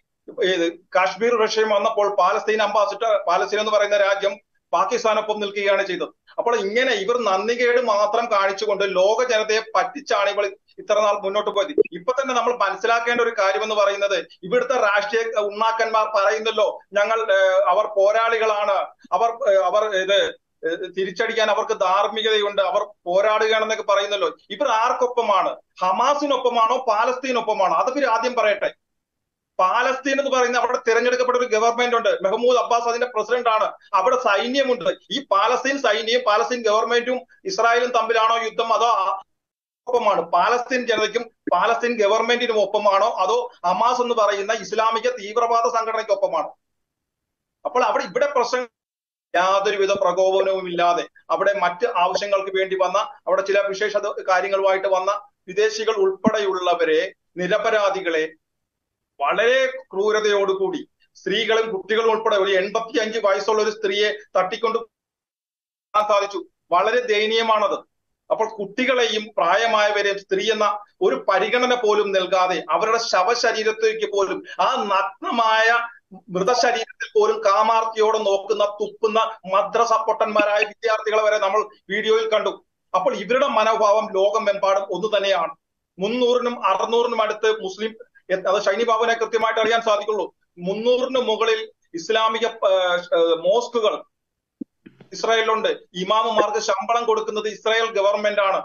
കാശ്മീർ വിഷയം വന്നപ്പോൾ പാലസ്തീൻ അംബാസിഡർ പാലസ്തീൻ എന്ന് പറയുന്ന രാജ്യം പാകിസ്ഥാനൊപ്പം നിൽക്കുകയാണ് ചെയ്തത് അപ്പോൾ ഇങ്ങനെ ഇവർ നന്ദികേട് മാത്രം കാണിച്ചുകൊണ്ട് ലോക ജനതയെ പറ്റിച്ചാണ് ഇവർ ഇത്ര നാൾ മുന്നോട്ട് പോയത് ഇപ്പൊ തന്നെ നമ്മൾ മനസ്സിലാക്കേണ്ട ഒരു കാര്യം എന്ന് പറയുന്നത് ഇവിടുത്തെ രാഷ്ട്രീയ ഉണ്ണാക്കന്മാർ പറയുന്നല്ലോ ഞങ്ങൾ അവർ പോരാളികളാണ് അവർ അവർ ഇത് തിരിച്ചടിക്കാൻ അവർക്ക് ധാർമ്മികതയുണ്ട് അവർ പോരാടുകയാണെന്നൊക്കെ പറയുന്നല്ലോ ഇവർ ആർക്കൊപ്പമാണ് ഹമാസിനൊപ്പമാണോ പാലസ്തീനൊപ്പമാണോ അത് ഇവർ ആദ്യം പറയട്ടെ പാലസ്തീൻ എന്ന് പറയുന്ന അവിടെ തിരഞ്ഞെടുക്കപ്പെട്ട ഒരു ഗവൺമെന്റ് ഉണ്ട് മെഹമ്മൂദ് അബ്ബാസ് അതിന്റെ പ്രസിഡന്റ് ആണ് അവിടെ സൈന്യമുണ്ട് ഈ പാലസ്തീൻ സൈന്യവും പാലസ്തീൻ ഗവൺമെന്റും ഇസ്രായേലും തമ്മിലാണോ യുദ്ധം അതോ ഒപ്പമാണ് പാലസ്തീൻ ജനതയ്ക്കും പാലസ്തീൻ ഗവൺമെന്റിനും ഒപ്പമാണോ അതോ ഹമാസ് എന്ന് പറയുന്ന ഇസ്ലാമിക തീവ്രവാദ സംഘടനയ്ക്ക് ഒപ്പമാണോ അപ്പോൾ അവിടെ ഇവിടെ പ്രശ്നം യാതൊരുവിധ പ്രകോപനവും ഇല്ലാതെ അവിടെ മറ്റ് ആവശ്യങ്ങൾക്ക് വേണ്ടി വന്ന അവിടെ ചില വിശേഷ കാര്യങ്ങളുമായിട്ട് വന്ന വിദേശികൾ ഉൾപ്പെടെയുള്ളവരെ നിരപരാധികളെ വളരെ ക്രൂരതയോടുകൂടി സ്ത്രീകളും കുട്ടികളും ഉൾപ്പെടെ ഒരു എൺപത്തി അഞ്ച് വയസ്സുള്ള ഒരു സ്ത്രീയെ തട്ടിക്കൊണ്ട് സാധിച്ചു വളരെ ദയനീയമാണത് അപ്പോൾ കുട്ടികളെയും പ്രായമായവരെയും സ്ത്രീ എന്ന ഒരു പരിഗണന പോലും നൽകാതെ അവരുടെ ശവശരീരത്തേക്ക് പോലും ആ നഗ്നമായ മൃതശരീരത്തിൽ പോലും കാമാർത്തിയോടെ നോക്കുന്ന തുപ്പുന്ന മദ്രസ പൊട്ടന്മാരായ വിദ്യാർത്ഥികളെ വരെ നമ്മൾ വീഡിയോയിൽ കണ്ടു അപ്പോൾ ഇവരുടെ മനോഭാവം ലോകമെമ്പാടും ഒന്ന് തന്നെയാണ് മുന്നൂറിനും അറുന്നൂറിനും അടുത്ത് മുസ്ലിം അത് ഷൈനി ബാബുവിനെ കൃത്യമായിട്ട് അറിയാൻ സാധിക്കുള്ളൂ മുന്നൂറിന് മുകളിൽ ഇസ്ലാമിക മോസ്കുകൾ ഇസ്രായേലിലുണ്ട് ഇമാമുമാർക്ക് ശമ്പളം കൊടുക്കുന്നത് ഇസ്രായേൽ ഗവൺമെന്റ് ആണ്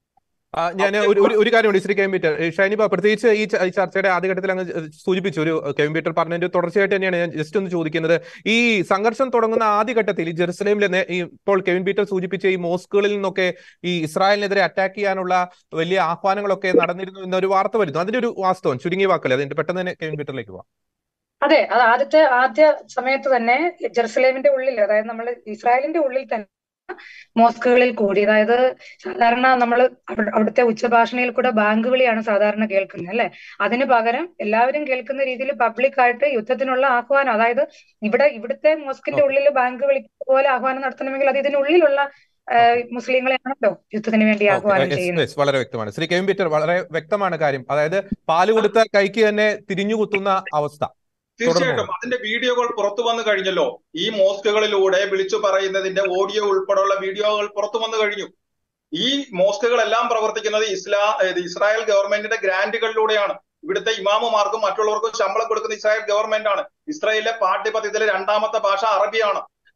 ഞാൻ ഒരു ഒരു കാര്യമുണ്ട് ശ്രീ കെമ്പീറ്റർ ഷൈനിബ പ്രത്യേകിച്ച് ഈ ചർച്ചയുടെ ആദ്യഘട്ടത്തിൽ അങ്ങ് സൂചിപ്പിച്ചു ഒരു കെമ്പീറ്റർ പറഞ്ഞതിന്റെ തുടർച്ചയായിട്ട് തന്നെയാണ് ഞാൻ ജസ്റ്റ് ഒന്ന് ചോദിക്കുന്നത് ഈ സംഘർഷം തുടങ്ങുന്ന ആദ്യഘട്ടത്തിൽ ഈ ജെറുസലേമിലെ ഇപ്പോൾ കെവിൻ പീറ്റർ സൂചിപ്പിച്ച ഈ മോസ്കുകളിൽ നിന്നൊക്കെ ഈ ഇസ്രായേലിനെതിരെ അറ്റാക്ക് ചെയ്യാനുള്ള വലിയ ആഹ്വാനങ്ങളൊക്കെ നടന്നിരുന്നു എന്നൊരു വാർത്ത വരുന്നു അതിന്റെ ഒരു വാസ്തവം ചുരുങ്ങിയ വാക്കല്ലേ അതിന്റെ പെട്ടെന്ന് തന്നെ കെവിൻ പീറ്ററിലേക്ക് പോവാം അതെ അത് ആദ്യത്തെ ആദ്യ സമയത്ത് തന്നെ ജെറുസലേമിന്റെ ഉള്ളിൽ അതായത് നമ്മൾ ഇസ്രായേലിന്റെ ഉള്ളിൽ തന്നെ മോസ്കുകളിൽ കൂടി അതായത് സാധാരണ നമ്മൾ അവിടുത്തെ ഉച്ചഭാഷണയിൽ കൂടെ ബാങ്ക് വിളിയാണ് സാധാരണ കേൾക്കുന്നത് അല്ലെ അതിന് പകരം എല്ലാവരും കേൾക്കുന്ന രീതിയിൽ പബ്ലിക് ആയിട്ട് യുദ്ധത്തിനുള്ള ആഹ്വാനം അതായത് ഇവിടെ ഇവിടുത്തെ മോസ്കിന്റെ ഉള്ളിൽ ബാങ്ക് വിളിക്കുന്ന പോലെ ആഹ്വാനം നടത്തണമെങ്കിൽ അത് ഇതിനുള്ളിലുള്ള മുസ്ലിങ്ങളെയാണല്ലോ യുദ്ധത്തിന് വേണ്ടി ആഹ്വാനം ചെയ്യുന്നത് വളരെ വ്യക്തമാണ് ശ്രീ കെവിൻ പീറ്റർ വളരെ വ്യക്തമാണ് കാര്യം അതായത് പാല് കൊടുത്ത കൈക്ക് തന്നെ തിരിഞ്ഞുകുത്തുന്ന അവസ്ഥ തീർച്ചയായിട്ടും അതിന്റെ വീഡിയോകൾ പുറത്തു വന്നു കഴിഞ്ഞല്ലോ ഈ മോസ്കുകളിലൂടെ വിളിച്ചു പറയുന്നതിന്റെ ഓഡിയോ ഉൾപ്പെടെയുള്ള വീഡിയോകൾ പുറത്തു വന്നു കഴിഞ്ഞു ഈ മോസ്കുകളെല്ലാം പ്രവർത്തിക്കുന്നത് ഇസ്ലാ ഇസ്രായേൽ ഗവൺമെന്റിന്റെ ഗ്രാന്റുകളിലൂടെയാണ് ഇവിടുത്തെ ഇമാമുമാർക്കും മറ്റുള്ളവർക്കും ശമ്പളം കൊടുക്കുന്ന ഇസ്രായേൽ ഗവൺമെന്റ് ആണ് ഇസ്രായേലിലെ പാഠ്യപദ്ധതിയിലെ രണ്ടാമത്തെ ഭാഷ അറബിയാണ്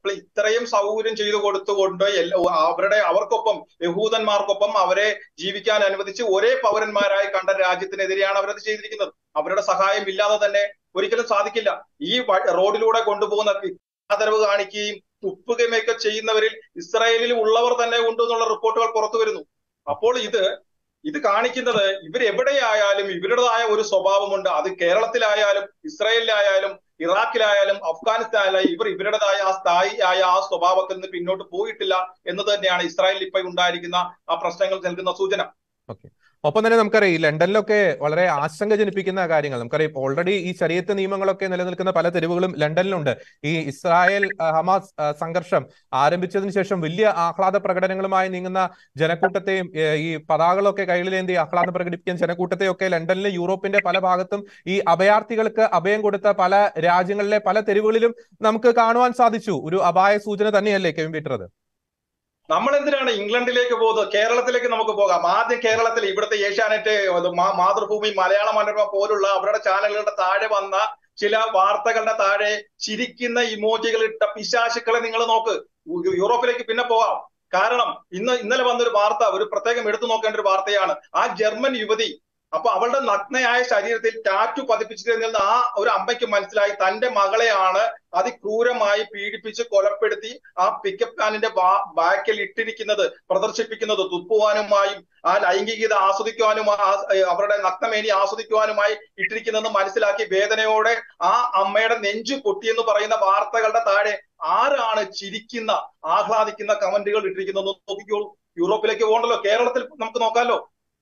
ഇത്രയും സൗകര്യം ചെയ്തു കൊടുത്തുകൊണ്ട് അവരുടെ അവർക്കൊപ്പം യഹൂദന്മാർക്കൊപ്പം അവരെ ജീവിക്കാൻ അനുവദിച്ച് ഒരേ പൗരന്മാരായി കണ്ട രാജ്യത്തിനെതിരെയാണ് അവരത് ചെയ്തിരിക്കുന്നത് അവരുടെ സഹായം ഇല്ലാതെ തന്നെ ഒരിക്കലും സാധിക്കില്ല ഈ റോഡിലൂടെ കൊണ്ടുപോകുന്ന ആദരവ് കാണിക്കുകയും തുപ്പുകയുമൊക്കെ ചെയ്യുന്നവരിൽ ഇസ്രായേലിൽ ഉള്ളവർ തന്നെ ഉണ്ട് എന്നുള്ള റിപ്പോർട്ടുകൾ പുറത്തു വരുന്നു അപ്പോൾ ഇത് ഇത് കാണിക്കുന്നത് ഇവരെവിടെയായാലും ഇവരുടേതായ ഒരു സ്വഭാവമുണ്ട് അത് കേരളത്തിലായാലും ഇസ്രായേലിലായാലും ഇറാഖിലായാലും അഫ്ഗാനിസ്ഥാനിലായാലും ഇവർ ഇവരുടേതായ ആ സ്ഥായിയായ ആ സ്വഭാവത്തിൽ നിന്ന് പിന്നോട്ട് പോയിട്ടില്ല എന്ന് തന്നെയാണ് ഇസ്രായേലിൽ ഇപ്പൊ ഉണ്ടായിരിക്കുന്ന ആ പ്രശ്നങ്ങൾ നൽകുന്ന സൂചന ഓക്കെ ഒപ്പം തന്നെ നമുക്കറിയാം ഈ ലണ്ടനിലൊക്കെ വളരെ ആശങ്ക ജനിപ്പിക്കുന്ന കാര്യങ്ങൾ നമുക്കറിയാം ഓൾറെഡി ഈ ശരീരത്തെ നിയമങ്ങളൊക്കെ നിലനിൽക്കുന്ന പല തെരുവുകളും ലണ്ടനിലുണ്ട് ഈ ഇസ്രായേൽ ഹമാസ് സംഘർഷം ആരംഭിച്ചതിന് ശേഷം വലിയ ആഹ്ലാദ പ്രകടനങ്ങളുമായി നീങ്ങുന്ന ജനക്കൂട്ടത്തെയും ഈ പതാകളൊക്കെ കയ്യിലേന്തി ആഹ്ലാദം പ്രകടിപ്പിക്കുന്ന ജനക്കൂട്ടത്തെയൊക്കെ ലണ്ടനിലെ യൂറോപ്പിന്റെ പല ഭാഗത്തും ഈ അഭയാർത്ഥികൾക്ക് അഭയം കൊടുത്ത പല രാജ്യങ്ങളിലെ പല തെരുവുകളിലും നമുക്ക് കാണുവാൻ സാധിച്ചു ഒരു അപായ സൂചന തന്നെയല്ലേ കെവിൻ പീറ്റർ അത് നമ്മൾ എന്തിനാണ് ഇംഗ്ലണ്ടിലേക്ക് പോകുന്നത് കേരളത്തിലേക്ക് നമുക്ക് പോകാം ആദ്യം കേരളത്തിൽ ഇവിടുത്തെ ഏഷ്യാനെറ്റ് മാതൃഭൂമി മലയാള മനോരമ പോലുള്ള അവരുടെ ചാനലുകളുടെ താഴെ വന്ന ചില വാർത്തകളുടെ താഴെ ചിരിക്കുന്ന ഇമോജികൾ ഇട്ട പിശാശുക്കളെ നിങ്ങൾ നോക്ക് യൂറോപ്പിലേക്ക് പിന്നെ പോകാം കാരണം ഇന്ന് ഇന്നലെ വന്നൊരു വാർത്ത ഒരു പ്രത്യേകം എടുത്തു നോക്കേണ്ട ഒരു വാർത്തയാണ് ആ ജർമ്മൻ യുവതി അപ്പൊ അവളുടെ നഗ്നയായ ശരീരത്തിൽ ടാറ്റു പതിപ്പിച്ചതിൽ നിന്ന് ആ ഒരു അമ്മയ്ക്ക് മനസ്സിലായി തന്റെ മകളെയാണ് അതിക്രൂരമായി പീഡിപ്പിച്ച് കൊലപ്പെടുത്തി ആ പിക്കപ്പ് വാനിന്റെ ബാക്കിൽ ഇട്ടിരിക്കുന്നത് പ്രദർശിപ്പിക്കുന്നത് തുപ്പുവാനുമായും ആ ലൈംഗികത ആസ്വദിക്കുവാനും അവരുടെ നഗ്നമേനി ആസ്വദിക്കുവാനുമായി ഇട്ടിരിക്കുന്നതെന്ന് മനസ്സിലാക്കി വേദനയോടെ ആ അമ്മയുടെ നെഞ്ചു പൊട്ടിയെന്ന് പറയുന്ന വാർത്തകളുടെ താഴെ ആരാണ് ചിരിക്കുന്ന ആഹ്ലാദിക്കുന്ന കമന്റുകൾ ഇട്ടിരിക്കുന്നത് നോക്കിക്കോളൂ യൂറോപ്പിലേക്ക് പോകണ്ടല്ലോ കേരളത്തിൽ നമുക്ക് നോക്കാമല്ലോ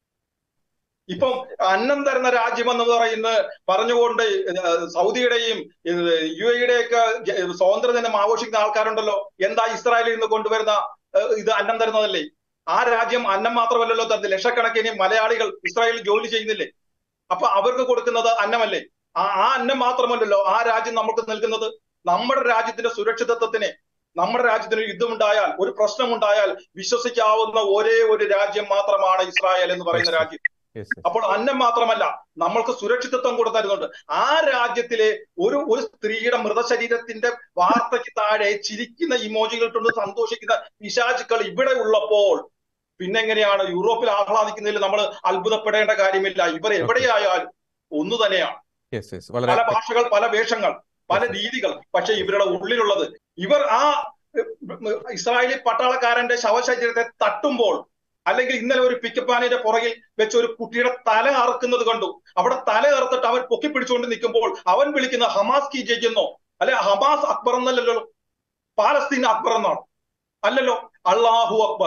ഇപ്പം അന്നം തരുന്ന രാജ്യം എന്ന് പറയുന്ന പറഞ്ഞുകൊണ്ട് സൗദിയുടെയും യു എയുടെയൊക്കെ സ്വാതന്ത്ര്യദിനം ആഘോഷിക്കുന്ന ആൾക്കാരുണ്ടല്ലോ എന്താ ഇസ്രായേലിൽ നിന്ന് കൊണ്ടുവരുന്ന ഇത് അന്നം തരുന്നതല്ലേ ആ രാജ്യം അന്നം മാത്രമല്ലല്ലോ തരുന്നത് ലക്ഷക്കണക്കിന് മലയാളികൾ ഇസ്രായേലിൽ ജോലി ചെയ്യുന്നില്ലേ അപ്പൊ അവർക്ക് കൊടുക്കുന്നത് അന്നമല്ലേ ആ ആ അന്നം മാത്രമല്ലല്ലോ ആ രാജ്യം നമുക്ക് നൽകുന്നത് നമ്മുടെ രാജ്യത്തിന്റെ സുരക്ഷിതത്വത്തിനെ നമ്മുടെ രാജ്യത്തിന് യുദ്ധമുണ്ടായാൽ ഒരു പ്രശ്നമുണ്ടായാൽ വിശ്വസിക്കാവുന്ന ഒരേ ഒരു രാജ്യം മാത്രമാണ് ഇസ്രായേൽ എന്ന് പറയുന്ന രാജ്യം അപ്പോൾ അന്നം മാത്രമല്ല നമ്മൾക്ക് സുരക്ഷിതത്വം കൂടെ തരുന്നുണ്ട് ആ രാജ്യത്തിലെ ഒരു ഒരു സ്ത്രീയുടെ മൃതശരീരത്തിന്റെ വാർത്തയ്ക്ക് താഴെ ചിരിക്കുന്ന ഇമോജികൾ കൊണ്ട് സന്തോഷിക്കുന്ന പിശാചുക്കൾ ഇവിടെ ഉള്ളപ്പോൾ പിന്നെ എങ്ങനെയാണ് യൂറോപ്പിൽ ആഹ്ലാദിക്കുന്നതിൽ നമ്മൾ അത്ഭുതപ്പെടേണ്ട കാര്യമില്ല ഇവർ എവിടെയായാലും ഒന്നു തന്നെയാണ് പല ഭാഷകൾ പല വേഷങ്ങൾ പല രീതികൾ പക്ഷെ ഇവരുടെ ഉള്ളിലുള്ളത് ഇവർ ആ ഇസ്രായേലി പട്ടാളക്കാരന്റെ ശവശരീരത്തെ തട്ടുമ്പോൾ അല്ലെങ്കിൽ ഇന്നലെ ഒരു പിക്കപ്പാനിന്റെ പുറകിൽ വെച്ച് ഒരു കുട്ടിയുടെ തല അറുക്കുന്നത് കണ്ടു അവിടെ തല അറുത്തിട്ട് അവൻ പൊക്കി പിടിച്ചുകൊണ്ട് നിൽക്കുമ്പോൾ അവൻ വിളിക്കുന്ന ഹമാസ് കി ജയ്യെന്നോ അല്ലെ ഹമാസ് അക്ബർ എന്നല്ലല്ലോ പാലസ്തീൻ അക്ബർ എന്നാണ് അല്ലല്ലോ അള്ളാഹു അക്ബർ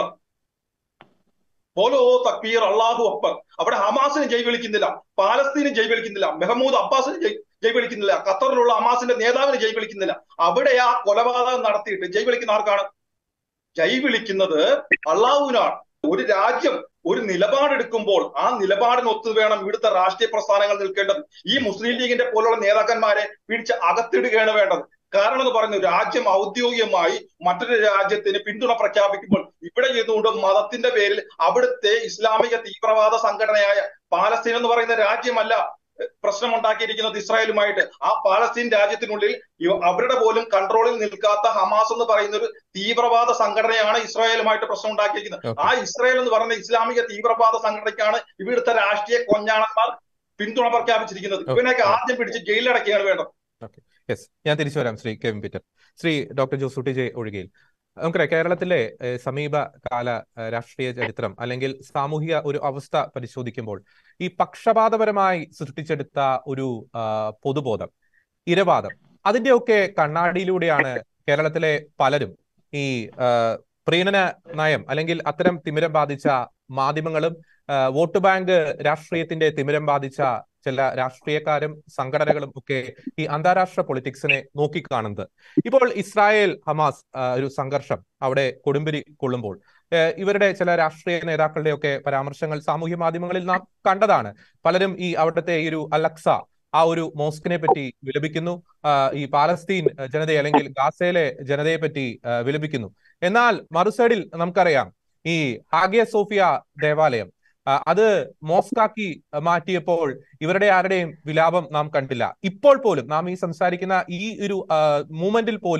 പോലോ തക്ബീർ അള്ളാഹു അക്ബർ അവിടെ ഹമാസിന് ജയ് വിളിക്കുന്നില്ല പാലസ്തീന് ജയ് വിളിക്കുന്നില്ല മെഹമ്മൂദ് അബ്ബാസിന് ജയ് ജയ് വിളിക്കുന്നില്ല ഖത്തറിലുള്ള ഹമാസിന്റെ നേതാവിന് ജയ് വിളിക്കുന്നില്ല അവിടെ ആ കൊലപാതകം നടത്തിയിട്ട് ജയ് വിളിക്കുന്ന ആർക്കാണ് ജയ് വിളിക്കുന്നത് അള്ളാഹുവിനാണ് ഒരു രാജ്യം ഒരു നിലപാടെടുക്കുമ്പോൾ ആ നിലപാടിനൊത്തു വേണം ഇവിടുത്തെ രാഷ്ട്രീയ പ്രസ്ഥാനങ്ങൾ നിൽക്കേണ്ടത് ഈ മുസ്ലിം ലീഗിന്റെ പോലുള്ള നേതാക്കന്മാരെ പിടിച്ച് അകത്തിടുകയാണ് വേണ്ടത് കാരണം എന്ന് പറയുന്നു രാജ്യം ഔദ്യോഗികമായി മറ്റൊരു രാജ്യത്തിന് പിന്തുണ പ്രഖ്യാപിക്കുമ്പോൾ ഇവിടെ ചെയ്തുകൊണ്ട് മതത്തിന്റെ പേരിൽ അവിടുത്തെ ഇസ്ലാമിക തീവ്രവാദ സംഘടനയായ പാലസ്തീൻ എന്ന് പറയുന്ന രാജ്യമല്ല പ്രശ്നം ഉണ്ടാക്കിയിരിക്കുന്നത് ഇസ്രായേലുമായിട്ട് ആ പാലസ്തീൻ രാജ്യത്തിനുള്ളിൽ അവരുടെ പോലും കൺട്രോളിൽ നിൽക്കാത്ത ഹമാസ് എന്ന് പറയുന്ന ഒരു തീവ്രവാദ സംഘടനയാണ് ഇസ്രായേലുമായിട്ട് പ്രശ്നം ഉണ്ടാക്കിയിരിക്കുന്നത് ആ ഇസ്രായേൽ എന്ന് പറയുന്ന ഇസ്ലാമിക തീവ്രവാദ സംഘടനയ്ക്കാണ് ഇവിടുത്തെ രാഷ്ട്രീയ കൊഞ്ഞാണന്മാർ പിന്തുണ പ്രഖ്യാപിച്ചിരിക്കുന്നത് ഇവനൊക്കെ ആദ്യം പിടിച്ച് ജയിലിലടക്കുകയാണ് വേണ്ടത് യെസ് ഞാൻ തിരിച്ചു വരാം Shri Kevin Peter Shri doctor Josutty J ഒഴികയിൽ നമുക്കറിയാം കേരളത്തിലെ സമീപകാല രാഷ്ട്രീയ ചരിത്രം അല്ലെങ്കിൽ സാമൂഹിക ഒരു അവസ്ഥ പരിശോധിക്കുമ്പോൾ ഈ പക്ഷപാതപരമായി സൃഷ്ടിച്ചെടുത്ത ഒരു പൊതുബോധം ഇരവാദം അതിന്റെയൊക്കെ കണ്ണാടിയിലൂടെയാണ് കേരളത്തിലെ പലരും ഈ പ്രീണന നയം അല്ലെങ്കിൽ അത്തരം തിമിരം ബാധിച്ച മാധ്യമങ്ങളും വോട്ട് ബാങ്ക് രാഷ്ട്രീയത്തിന്റെ തിമിരം ബാധിച്ച ചില രാഷ്ട്രീയക്കാരും സംഘടനകളും ഒക്കെ ഈ അന്താരാഷ്ട്ര പൊളിറ്റിക്സിനെ നോക്കിക്കാണുന്നത് ഇപ്പോൾ ഇസ്രായേൽ ഹമാസ് ഒരു സംഘർഷം അവിടെ കൊടുമ്പിരി കൊള്ളുമ്പോൾ ഇവരുടെ ചില രാഷ്ട്രീയ നേതാക്കളുടെയൊക്കെ പരാമർശങ്ങൾ സാമൂഹ്യ മാധ്യമങ്ങളിൽ നാം കണ്ടതാണ് പലരും ഈ അവിടുത്തെ ഈ ഒരു അലക്സ ആ ഒരു മോസ്കിനെ പറ്റി വിലപിക്കുന്നു ഈ പാലസ്തീൻ ജനതയെ അല്ലെങ്കിൽ ഗാസയിലെ ജനതയെ പറ്റി വിലപിക്കുന്നു എന്നാൽ മറുസൈഡിൽ നമുക്കറിയാം ഈ ഹാഗിയ സോഫിയ ദേവാലയം അത് മോസ്കാക്കി മാറ്റിയപ്പോൾ ഇവരുടെ ആരുടെയും വിലാപം നാം കണ്ടില്ല ഇപ്പോൾ പോലും നാം ഈ സംസാരിക്കുന്ന ഈ ഒരു മൂമെന്റിൽ പോലും